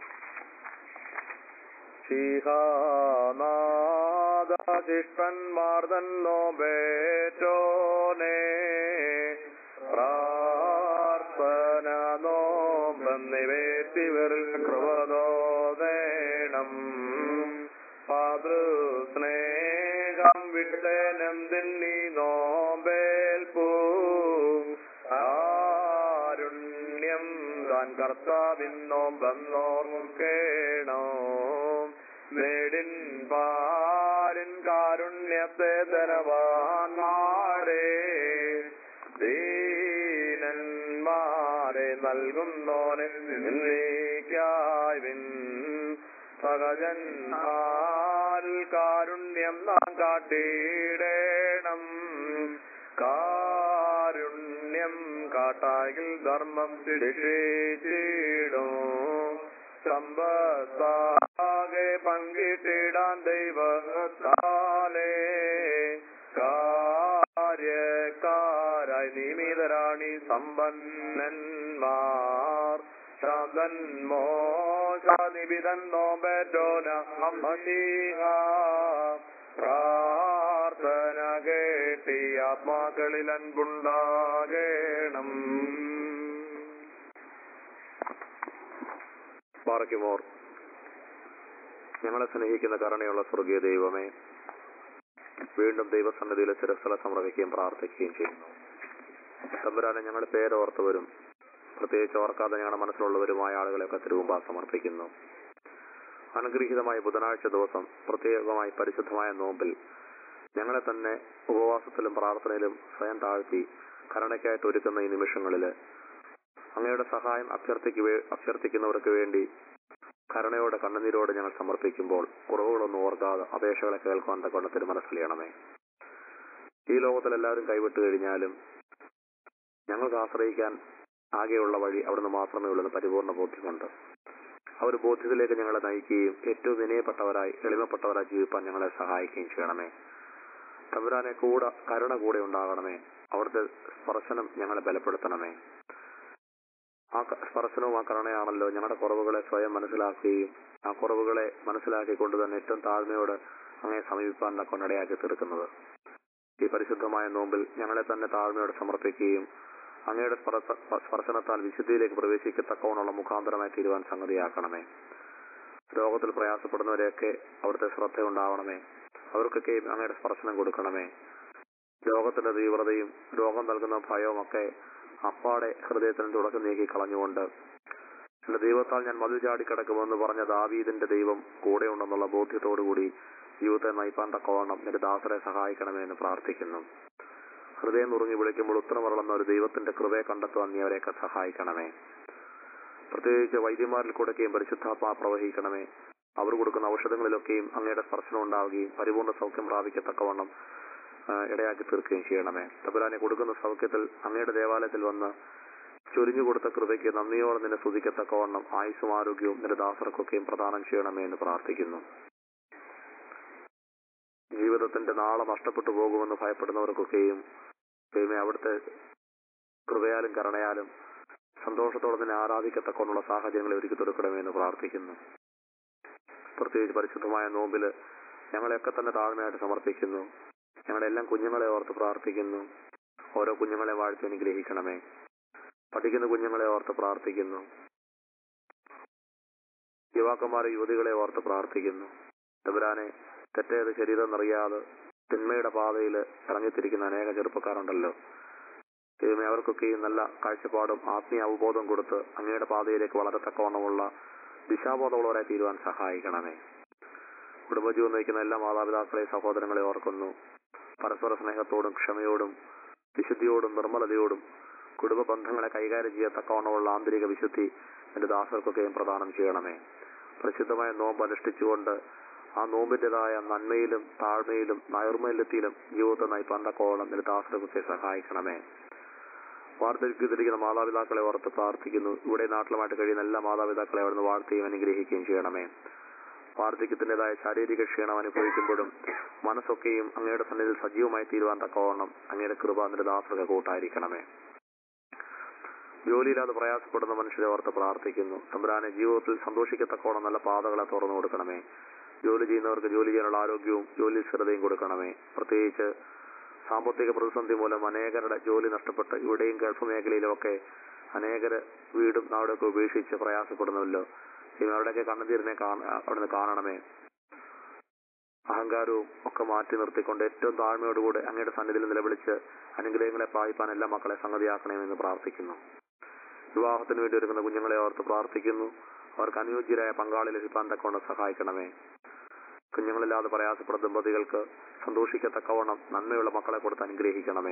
ശിഷ്ടന്മാർ തന്നോ ബേറ്റോനെ പ്രാർത്ഥന നോമ്പന്നിവേറ്റിവരിൽ കൃപതോദേണം പാതൃസ്നേഹം വിട്ടേനെന്തിന്നീ നോമ്പേൽപ്പൂ കാരുണ്യം താൻ കർത്താവിന്നോ ബന്നോർക്കേണോ നേടിൻ പാലിൻ കാരുണ്യത്തെ ധനവാന്മാരെ ദീനന്മാരെ നൽകുന്നോനെ നിന്നേക്കായവിൻ സഹജന്മാൽ കാരുണ്യം നാം കാട്ടിയിടേണം കാരുണ്യം കാട്ടാകിൽ ധർമ്മം ശിക്ഷിച്ചിടും സമ്പത്താകെ പങ്കിട്ടിടാൻ ദൈവത്താലേ കാര്യക്കാരായി നിമിതരാണി സമ്പന്നന്മാർ ശാന്തന്മോഷാനിബിതൻ നോമ്പറ്റോന അമ്മീഹ പ്രാർത്ഥന കേട്ടി ആത്മാക്കളിൽ അൻപുണ്ടാകേണം പാറയ്ക്കുമോർ ഞങ്ങളെ സ്നേഹിക്കുന്ന കരുണയുള്ള സ്വർഗീയ ദൈവമേ വീണ്ടും ദൈവസന്നിധിയിലെ ചിരസ്ഥല സമർപ്പിക്കുകയും പ്രാർത്ഥിക്കുകയും ചെയ്യുന്നു തമ്പുരാനെ ഞങ്ങൾ പേരോർത്തവരും പ്രത്യേകിച്ച് ഓർക്കാതെ ഞങ്ങളുടെ മനസ്സിലുള്ളവരുമായ ആളുകളെയൊക്കെ തിരുവുമ്പ സമർപ്പിക്കുന്നു അനുഗ്രഹീതമായ ബുധനാഴ്ച ദിവസം പ്രത്യേകമായി പരിശുദ്ധമായ നോമ്പിൽ ഞങ്ങളെ തന്നെ ഉപവാസത്തിലും പ്രാർത്ഥനയിലും സ്വയം താഴ്ത്തി കരുണയ്ക്കായിട്ട് ഒരുക്കുന്ന ഈ നിമിഷങ്ങളില് അങ്ങയുടെ സഹായം അഭ്യർത്ഥിക്കു അഭ്യർത്ഥിക്കുന്നവർക്ക് വേണ്ടി കരുണയോടെ കണ്ണുനീരോടെ ഞങ്ങൾ സമർപ്പിക്കുമ്പോൾ കുറവുകളൊന്നും ഓർക്കാതെ അപേക്ഷകളെ കേൾക്കുവാൻ തക്കൊണ്ട് തിരുമനസ്സിലെയണമേ ഈ ലോകത്തിൽ എല്ലാവരും കൈവിട്ട് കഴിഞ്ഞാലും ഞങ്ങൾക്ക് ആശ്രയിക്കാൻ ആകെയുള്ള വഴി അവിടുന്ന് മാത്രമേ ഉള്ളൂ പരിപൂർണ ബോധ്യമുണ്ട് ആ ഒരു ബോധ്യത്തിലേക്ക് ഞങ്ങളെ നയിക്കുകയും ഏറ്റവും വിനയപ്പെട്ടവരായി എളിമപ്പെട്ടവരായി ജീവിപ്പാൻ ഞങ്ങളെ സഹായിക്കുകയും ചെയ്യണമേ തമ്പുരാനെ കൂടെ കരുണ കൂടെ ഉണ്ടാകണമേ അവിടുത്തെ സ്പർശനം ഞങ്ങളെ ബലപ്പെടുത്തണമേ ആ ക- സ്പർശനവും ആ കരുണയാണല്ലോ ഞങ്ങളുടെ കുറവുകളെ സ്വയം മനസ്സിലാക്കുകയും ആ കുറവുകളെ മനസ്സിലാക്കിക്കൊണ്ട് തന്നെ ഏറ്റവും താഴ്മയോട് അങ്ങയെ സമീപിപ്പാൻ കൊണ്ടടയാക്കി തീർക്കുന്നത് ഈ പരിശുദ്ധമായ നോമ്പിൽ ഞങ്ങളെ തന്നെ താഴ്മയോടെ സമർപ്പിക്കുകയും അങ്ങയുടെ സ്പർശ- സ്പർശനത്താൽ വിശുദ്ധിയിലേക്ക് പ്രവേശിക്കത്തക്കവണ്ണമുള്ള മുഖാന്തരമായി തീരുവാൻ സംഗതിയാക്കണമേ രോഗത്തിൽ പ്രയാസപ്പെടുന്നവരെയൊക്കെ അവിടുത്തെ ശ്രദ്ധ ഉണ്ടാവണമേ അവർക്കൊക്കെയും അങ്ങയുടെ സ്പർശനം കൊടുക്കണമേ രോഗത്തിന്റെ തീവ്രതയും രോഗം നൽകുന്ന ഭയവും ഒക്കെ അപ്പാടെ ഹൃദയത്തിന് തുടക്കം നീക്കി കളഞ്ഞുകൊണ്ട് എന്റെ ദൈവത്താൽ ഞാൻ മതിൽ ചാടി കിടക്കുമെന്ന് പറഞ്ഞ ദാവീദിന്റെ ദൈവം കൂടെയുണ്ടെന്നുള്ള ബോധ്യത്തോടുകൂടി ജീവിതത്തെ നയിപ്പാൻ തക്കവണ്ണം എന്റെ ദാസരെ സഹായിക്കണമേ എന്ന് പ്രാർത്ഥിക്കുന്നു ഹൃദയം നുറുങ്ങി വിളിക്കുമ്പോൾ ഉത്തരമറളുന്ന ഒരു ദൈവത്തിന്റെ കൃപയെ കണ്ടെത്തുവാൻ നീ അവരെയൊക്കെ സഹായിക്കണമേ പ്രത്യേകിച്ച് വൈദ്യന്മാരിൽ കൂടെയൊക്കെയും പരിശുദ്ധാത്മാ പ്രവഹിക്കണമേ അവർ കൊടുക്കുന്ന ഔഷധങ്ങളിലൊക്കെയും അങ്ങയുടെ സ്പർശനം ഉണ്ടാവുകയും പരിപൂർണ്ണ സൗഖ്യം പ്രാപിക്കത്തക്കവണ്ണം ആ, ഇടയാക്കി തീർക്കുകയും ചെയ്യണമേ തമ്പുരാനെ കൊടുക്കുന്ന സൗഖ്യത്തിൽ അങ്ങയുടെ ദേവാലയത്തിൽ വന്ന് ചൊരിഞ്ഞു കൊടുത്ത കൃപയ്ക്ക് നന്ദിയോടെ നിന്നെ സ്തുതിക്കത്തക്കവണ്ണം ആയുസ്സും ആരോഗ്യവും നിന്റെ ദാസർക്കൊക്കെയും പ്രദാനം ചെയ്യണമേ എന്ന് പ്രാർത്ഥിക്കുന്നു ജീവിതത്തിന്റെ നാളെ നഷ്ടപ്പെട്ടു പോകുമെന്ന് ഭയപ്പെടുന്നവർക്കൊക്കെയും ദൈവമേ അവിടുത്തെ കൃപയാലും കരുണയാലും സന്തോഷത്തോടെ നിന്നെ ആരാധിക്കത്തക്കൊണ്ടുള്ള സാഹചര്യങ്ങളെ ഒരുക്കി തീർക്കണമെന്ന് പ്രാർത്ഥിക്കുന്നു പ്രത്യേകിച്ച് പരിശുദ്ധമായ നോമ്പില് ഞങ്ങളെയൊക്കെ തന്നെ താഴ്മയായിട്ട് സമർപ്പിക്കുന്നു ഞങ്ങളുടെ എല്ലാം കുഞ്ഞുങ്ങളെ ഓർത്ത് പ്രാർത്ഥിക്കുന്നു ഓരോ കുഞ്ഞുങ്ങളെ വാഴ്ത്തി അനുഗ്രഹിക്കണമേ പഠിക്കുന്ന കുഞ്ഞുങ്ങളെ ഓർത്ത് പ്രാർത്ഥിക്കുന്നു യുവാക്കന്മാരെ യുവതികളെ ഓർത്ത് പ്രാർത്ഥിക്കുന്നു തമ്പുരാനെ തെറ്റേത് ശരീരമെന്നറിയാതെ തിന്മയുടെ പാതയിൽ ഇറങ്ങിത്തിരിക്കുന്ന അനേക ചെറുപ്പക്കാരുണ്ടല്ലോ ദൈവമേ അവർക്കൊക്കെയും നല്ല കാഴ്ചപ്പാടും ആത്മീയ അവബോധം കൊടുത്ത് അങ്ങയുടെ പാതയിലേക്ക് വളരെ തക്കവണ്ണമുള്ള ദിശാബോധമുള്ളവരെ തീരുവാൻ സഹായിക്കണമേ കുടുംബജീവൻ നയിക്കുന്ന എല്ലാ മാതാപിതാക്കളെ സഹോദരങ്ങളെ ഓർക്കുന്നു പരസ്പര സ്നേഹത്തോടും ക്ഷമയോടും വിശുദ്ധിയോടും നിർമ്മലതയോടും കുടുംബ ബന്ധങ്ങളെ കൈകാര്യം ചെയ്യത്തക്കവണ്ണമുള്ള ആന്തരിക വിശുദ്ധി എന്റെ ദാസർക്കൊക്കെയും പ്രദാനം ചെയ്യണമേ പ്രസിദ്ധമായ നോമ്പ് അനുഷ്ഠിച്ചുകൊണ്ട് ആ നോമ്പിന്റേതായ നന്മയിലും താഴ്മയിലും നൈർമല്യത്തിലും ജീവിതത്തെ നയിപ്പാൻ തക്കോളം എന്റെ ദാസർക്കൊക്കെ സഹായിക്കണമേ വാർദ്ധക്യത്തിരിക്കുന്ന മാതാപിതാക്കളെ ഓർത്ത് പ്രാർത്ഥിക്കുന്നു ഇവിടെ നാട്ടിലുമായിട്ട് കഴിയുന്ന എല്ലാ മാതാപിതാക്കളെ അവിടുന്ന് വാഴ്ത്തുകയും അനുഗ്രഹിക്കുകയും ചെയ്യണമേ വാർദ്ധക്യത്തിന്റേതായ ശാരീരിക ക്ഷീണം അനുഭവിക്കുമ്പോഴും മനസ്സൊക്കെയും അങ്ങയുടെ സന്നിധിയിൽ സജീവമായി തീരുവാൻ തക്കവണ്ണം അങ്ങയുടെ കൃപ നിന്റെ ദാസർക്ക് കൂട്ടായിരിക്കണമേ ജോലിയില്ലാതെ പ്രയാസപ്പെടുന്ന മനുഷ്യരെ ഓർത്ത് പ്രാർത്ഥിക്കുന്നു തമ്പുരാനെ ജീവിതത്തിൽ സന്തോഷിക്കത്തക്കോണം നല്ല പാതകളെ തുറന്നു കൊടുക്കണമേ ജോലി ചെയ്യുന്നവർക്ക് ജോലി ചെയ്യാനുള്ള ആരോഗ്യവും ജോലി സ്ഥിരതയും കൊടുക്കണമേ പ്രത്യേകിച്ച് സാമ്പത്തിക പ്രതിസന്ധി മൂലം അനേകരുടെ ജോലി നഷ്ടപ്പെട്ട് ഇവിടെയും ഗൾഫ് മേഖലയിലും ഒക്കെ അനേകര് വീടും നാടൊക്കെ ഉപേക്ഷിച്ച് പ്രയാസപ്പെടുന്നുവല്ലോ ദൈവം അവിടെയൊക്കെ കണ്ണുതീരിനെ അവിടുന്ന് കാണണമേ അഹങ്കാരവും ഒക്കെ മാറ്റി നിർത്തിക്കൊണ്ട് ഏറ്റവും താഴ്മയോടുകൂടെ അങ്ങയുടെ സന്നിധിയിൽ നിലവിളിച്ച് അനുഗ്രഹങ്ങളെ പായിപ്പാൻ എല്ലാ മക്കളെ സംഗതിയാക്കണമെന്ന് പ്രാർത്ഥിക്കുന്നു വിവാഹത്തിന് വേണ്ടി ഒരുങ്ങുന്ന കുഞ്ഞുങ്ങളെ ഓർത്ത് പ്രാർത്ഥിക്കുന്നു അവർക്ക് അനുയോജ്യരായ പങ്കാളി ലഭിക്കാൻ തക്കവണ്ണം സഹായിക്കണമേ കുഞ്ഞുങ്ങളില്ലാതെ പ്രയാസപ്പെടുന്ന ദമ്പതികൾക്ക് സന്തോഷിക്കത്തക്കവണ്ണം നന്മയുള്ള മക്കളെ കൊടുത്ത് അനുഗ്രഹിക്കണമേ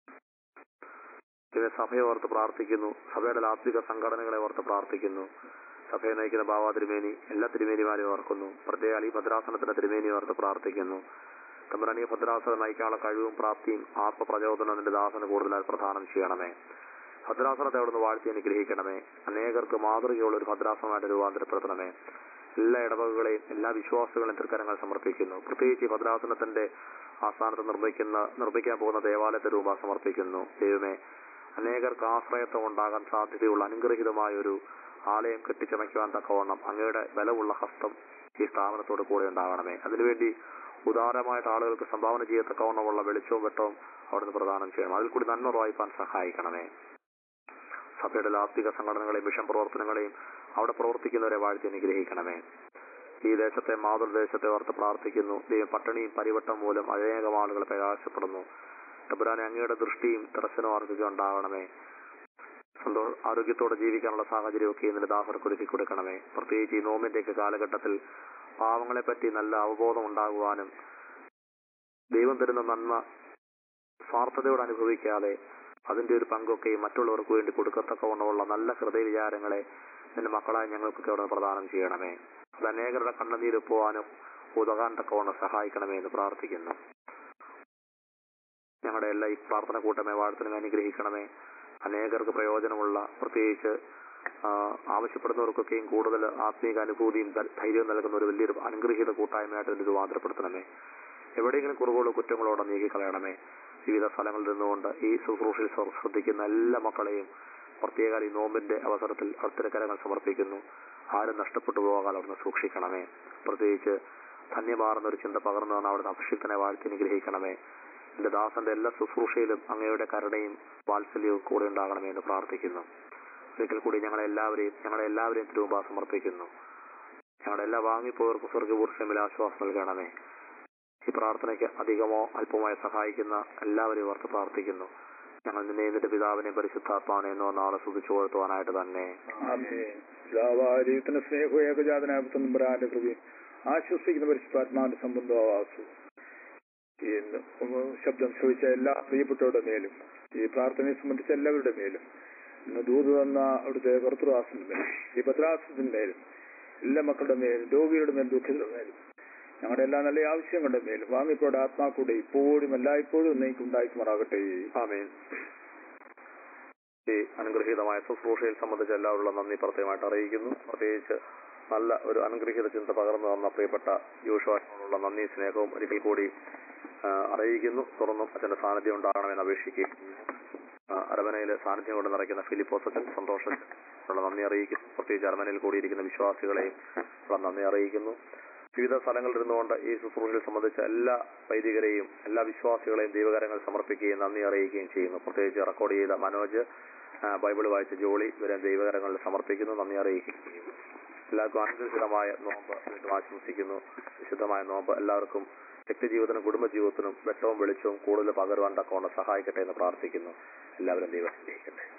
പിന്നെ സഭയെ ഓർത്ത് പ്രാർത്ഥിക്കുന്നു സഭയുടെ ലാത്വിക സംഘടനകളെ ഓർത്ത് പ്രാർത്ഥിക്കുന്നു സഭയെ നയിക്കുന്ന ബാബാ തിരുമേനി എല്ലാ തിരുമേനിമാരെയും ഓർക്കുന്നു പ്രത്യേക ഈ ഭദ്രാസനത്തിന്റെ തിരുമേനി ഓർത്ത് പ്രാർത്ഥിക്കുന്നു തമ്പുരാനി ഭദ്രാസനം നയിക്കാനുള്ള കഴിവും പ്രാപ്തിയും ആത്മപ്രചോദനം നിന്റെ ദാസന് കൂടുതലായി പ്രദാനം ചെയ്യണമേ ഭദ്രാസനത്തെ അവിടുന്ന് വാഴ്ത്തി അനുഗ്രഹിക്കണമേ അനേകർക്ക് മാതൃകയുള്ള ഒരു ഭദ്രാസനമായിട്ട് രൂപാന്തരപ്പെടുത്തണമേ എല്ലാ ഇടവകകളെയും എല്ലാ വിശ്വാസികളെയും തൃക്കരങ്ങൾ സമർപ്പിക്കുന്നു പ്രത്യേകിച്ച് ഈ ഭദ്രാസനത്തിന്റെ ആസ്ഥാനത്ത് നിർമ്മിക്കുന്ന നിർമ്മിക്കാൻ പോകുന്ന ദേവാലയത്തെ രൂപ സമർപ്പിക്കുന്നു ദൈവമേ അനേകർക്ക് ആശ്രയത്വം ഉണ്ടാകാൻ സാധ്യതയുള്ള അനുഗ്രഹീതമായ ഒരു ആലയം കെട്ടിച്ചമയ്ക്കുവാൻ തക്കവണ്ണം അങ്ങയുടെ ബലമുള്ള ഹസ്തം ഈ സ്ഥാപനത്തോട് കൂടെ ഉണ്ടാകണമേ അതിനുവേണ്ടി ഉദാരമായിട്ട് ആളുകൾക്ക് സംഭാവന ചെയ്യത്തക്കവണ്ണമുള്ള വെളിച്ചവും വെട്ടവും അവിടുന്ന് പ്രദാനം ചെയ്യണം അതിൽ കൂടി നന്മ വായിപ്പാൻ സഹായിക്കണമേ സഭയുടെ ലാസ്തിക സംഘടനകളെയും മിഷൻ പ്രവർത്തനങ്ങളെയും അവിടെ പ്രവർത്തിക്കുന്നവരെ വാഴ്ത്തി അനുഗ്രഹിക്കണമേ ഈ ദേശത്തെ മാതൃദേശത്തെ ഓർത്ത് പ്രാർത്ഥിക്കുന്നു ദൈവം പട്ടിണിയും പരിവട്ടം മൂലം അനേകം ആളുകൾ പ്രയാസപ്പെടുന്നു തമ്പുരാനെ അങ്ങയുടെ ദൃഷ്ടിയും ദർശനവും ആർക്കൊക്കെ ഉണ്ടാകണമേ സന്തോ ആരോഗ്യത്തോടെ ജീവിക്കാനുള്ള സാഹചര്യമൊക്കെ ഇതിന്റെ ദാഹർക്ക് ഒരുക്കി കൊടുക്കണമേ പ്രത്യേകിച്ച് ഈ നോമിന്റെയൊക്കെ കാലഘട്ടത്തിൽ പാവങ്ങളെ പറ്റി നല്ല അവബോധം ഉണ്ടാകുവാനും ദൈവം തരുന്ന നന്മ സ്വാർത്ഥതയോടെ അനുഭവിക്കാതെ അതിന്റെ ഒരു പങ്കൊക്കെ മറ്റുള്ളവർക്ക് വേണ്ടി കൊടുക്കത്തക്കവണ്ണമുള്ള നല്ല ഹൃദയ വിചാരങ്ങളെ നിന്റെ മക്കളായി ഞങ്ങൾക്കൊക്കെ അവിടെ പ്രദാനം ചെയ്യണമേ അത് അനേകരുടെ കണ്ണുനീര് പോവാനും ഉതകാൻ തക്കവണ്ണം സഹായിക്കണമേ എന്ന് പ്രാർത്ഥിക്കുന്നു ഞങ്ങളുടെ എല്ലാ ഈ പ്രാർത്ഥന കൂട്ടമേ വാഴ്ത്തലും അനുഗ്രഹിക്കണമേ അനേകർക്ക് പ്രയോജനമുള്ള പ്രത്യേകിച്ച് ആ, ആവശ്യപ്പെടുന്നവർക്കൊക്കെയും കൂടുതൽ ആത്മീക അനുഭൂതിയും ധ- ധൈര്യവും നൽകുന്ന ഒരു വലിയൊരു അനുഗ്രഹീത കൂട്ടായ്മയായിട്ട് ഇതിന് രൂപാന്തരപ്പെടുത്തണമേ എവിടെയെങ്കിലും കുറവുകളോ കുറ്റങ്ങളോടെ നീക്കിക്കളയണമേ വിവിധ സ്ഥലങ്ങളിൽ നിന്നുകൊണ്ട് ഈ ശുശ്രൂഷയിൽ ശ്ര- ശ്രദ്ധിക്കുന്ന എല്ലാ മക്കളെയും പ്രത്യേക ഈ നോമ്പിന്റെ അവസരത്തിൽ അത്തരക്കരങ്ങൾ സമർപ്പിക്കുന്നു ആരും നഷ്ടപ്പെട്ടു പോകാൻ അവിടുന്ന് സൂക്ഷിക്കണമേ പ്രത്യേകിച്ച് ധന്യമാർന്ന ഒരു ചിന്ത പകർന്നതാണ് അവിടുന്ന് അഭിഷിക്തനെ വാഴ്ത്തി അനുഗ്രഹിക്കണമേ എന്റെ ദാസന്റെ എല്ലാ ശുശ്രൂഷയിലും അങ്ങയുടെ കരുണയും വാത്സല്യവും കൂടെ ഉണ്ടാകണമേ എന്ന് പ്രാർത്ഥിക്കുന്നു ഒരിക്കൽ കൂടി ഞങ്ങളെ എല്ലാവരെയും ഞങ്ങളെ എല്ലാവരെയും തിരുമുമ്പ സമർപ്പിക്കുന്നു ഞങ്ങളുടെ എല്ലാ വാങ്ങിപ്പോയവർക്ക് സ്വർഗപൂർഷമിൽ ആശ്വാസം നൽകണമേ ഈ പ്രാർത്ഥനയ്ക്ക് അധികമോ അല്പമായി സഹായിക്കുന്ന എല്ലാവരെയും ഓർത്ത് പ്രാർത്ഥിക്കുന്നു ഞങ്ങൾ നിന്നെ നിന്റെ പിതാവിനെ പരിശുദ്ധാത്മാവിനെ എന്നോ നാളെ സ്തുതിച്ചു കൊഴുത്തുവാനായിട്ട് തന്നെ ദൈവത്തിന്റെ സ്നേഹവും ഏകജാതനായ നമ്പരാന്റെ കൃപയും ആശ്വസിക്കുന്ന പരിശുദ്ധാത്മാവിന്റെ സംബന്ധവാസു എന്ന് ശബ്ദം ശ്രവിച്ച എല്ലാ പ്രിയപ്പെട്ടവരുടെ മേലും ഈ പ്രാർത്ഥനയെ സംബന്ധിച്ച എല്ലാവരുടെ മേലും ഇന്ന് ദൂത് തന്ന അവിടുത്തെ കർത്തൃദാസന്റെ ഈ ഭദ്രാസത്തിന്റെ മേലും എല്ലാ മക്കളുടെ മേലും രോഗികളുടെ മേലും ദുഃഖിതരുടെ മേലും ഞങ്ങളുടെ എല്ലാ നല്ല ആവശ്യങ്ങളുടെ മേലും വാങ്ങിപ്പോടെ ആത്മാക്കൂടെ ഇപ്പോഴും എല്ലായ്പ്പോഴും എന്നേക്കും ഉണ്ടായിക്കുമാറാകട്ടെ ആമേൻ ഈ അനുഗ്രഹീതമായ ശുശ്രൂഷയിൽ സംബന്ധിച്ച് എല്ലാവരുള്ള നന്ദി പ്രത്യേകമായിട്ട് അറിയിക്കുന്നു പ്രത്യേകിച്ച് നല്ല ഒരു അനുഗ്രഹീത ചിന്ത പകർന്നു തന്ന പ്രിയപ്പെട്ട യൂഷുവാസിനോടുള്ള നന്ദി സ്നേഹവും ഒരിക്കൽ കൂടി ആ, അറിയിക്കുന്നു തുറന്നും അച്ഛന്റെ സാന്നിധ്യം ഉണ്ടാകണമെന്ന് അപേക്ഷിക്കുകയും ആ, അരമനയിൽ സാന്നിധ്യം കൊണ്ട് നിറയ്ക്കുന്ന ഫിലിപ്പോസച്ചൻ സന്തോഷത്തിനുള്ള നന്ദി അറിയിക്കുന്നു പ്രത്യേകിച്ച് അരമനയിൽ കൂടിയിരിക്കുന്ന വിശ്വാസികളെയും ഉള്ള നന്ദി അറിയിക്കുന്നു വിവിധ സ്ഥലങ്ങളിൽ ഇരുന്നുകൊണ്ട് ഈ ശുശ്രൂഷയിൽ സംബന്ധിച്ച എല്ലാ വൈദികരെയും എല്ലാ വിശ്വാസികളെയും ദൈവകരങ്ങൾ സമർപ്പിക്കുകയും നന്ദി അറിയിക്കുകയും ചെയ്യുന്നു പ്രത്യേകിച്ച് റെക്കോർഡ് ചെയ്ത മനോജ് ആ, ബൈബിൾ വായിച്ച ജോളി ഇവരെ ദൈവകരങ്ങളിൽ സമർപ്പിക്കുന്നു നന്ദി അറിയിക്കുകയും ചെയ്യുന്നു എല്ലാവർക്കും അനുഗ്രഹിതമായ നോമ്പ് വീണ്ടും ആശംസിക്കുന്നു വിശുദ്ധമായ നോമ്പ് എല്ലാവർക്കും വ്യക്തിജീവിതത്തിനും കുടുംബജീവിതത്തിനും വെട്ടവും വെളിച്ചവും കൂടുതൽ പകരുവാൻ തക്കവണ്ണം സഹായിക്കട്ടെ എന്ന് പ്രാർത്ഥിക്കുന്നു എല്ലാവരും ദൈവം സ്നേഹിക്കട്ടെ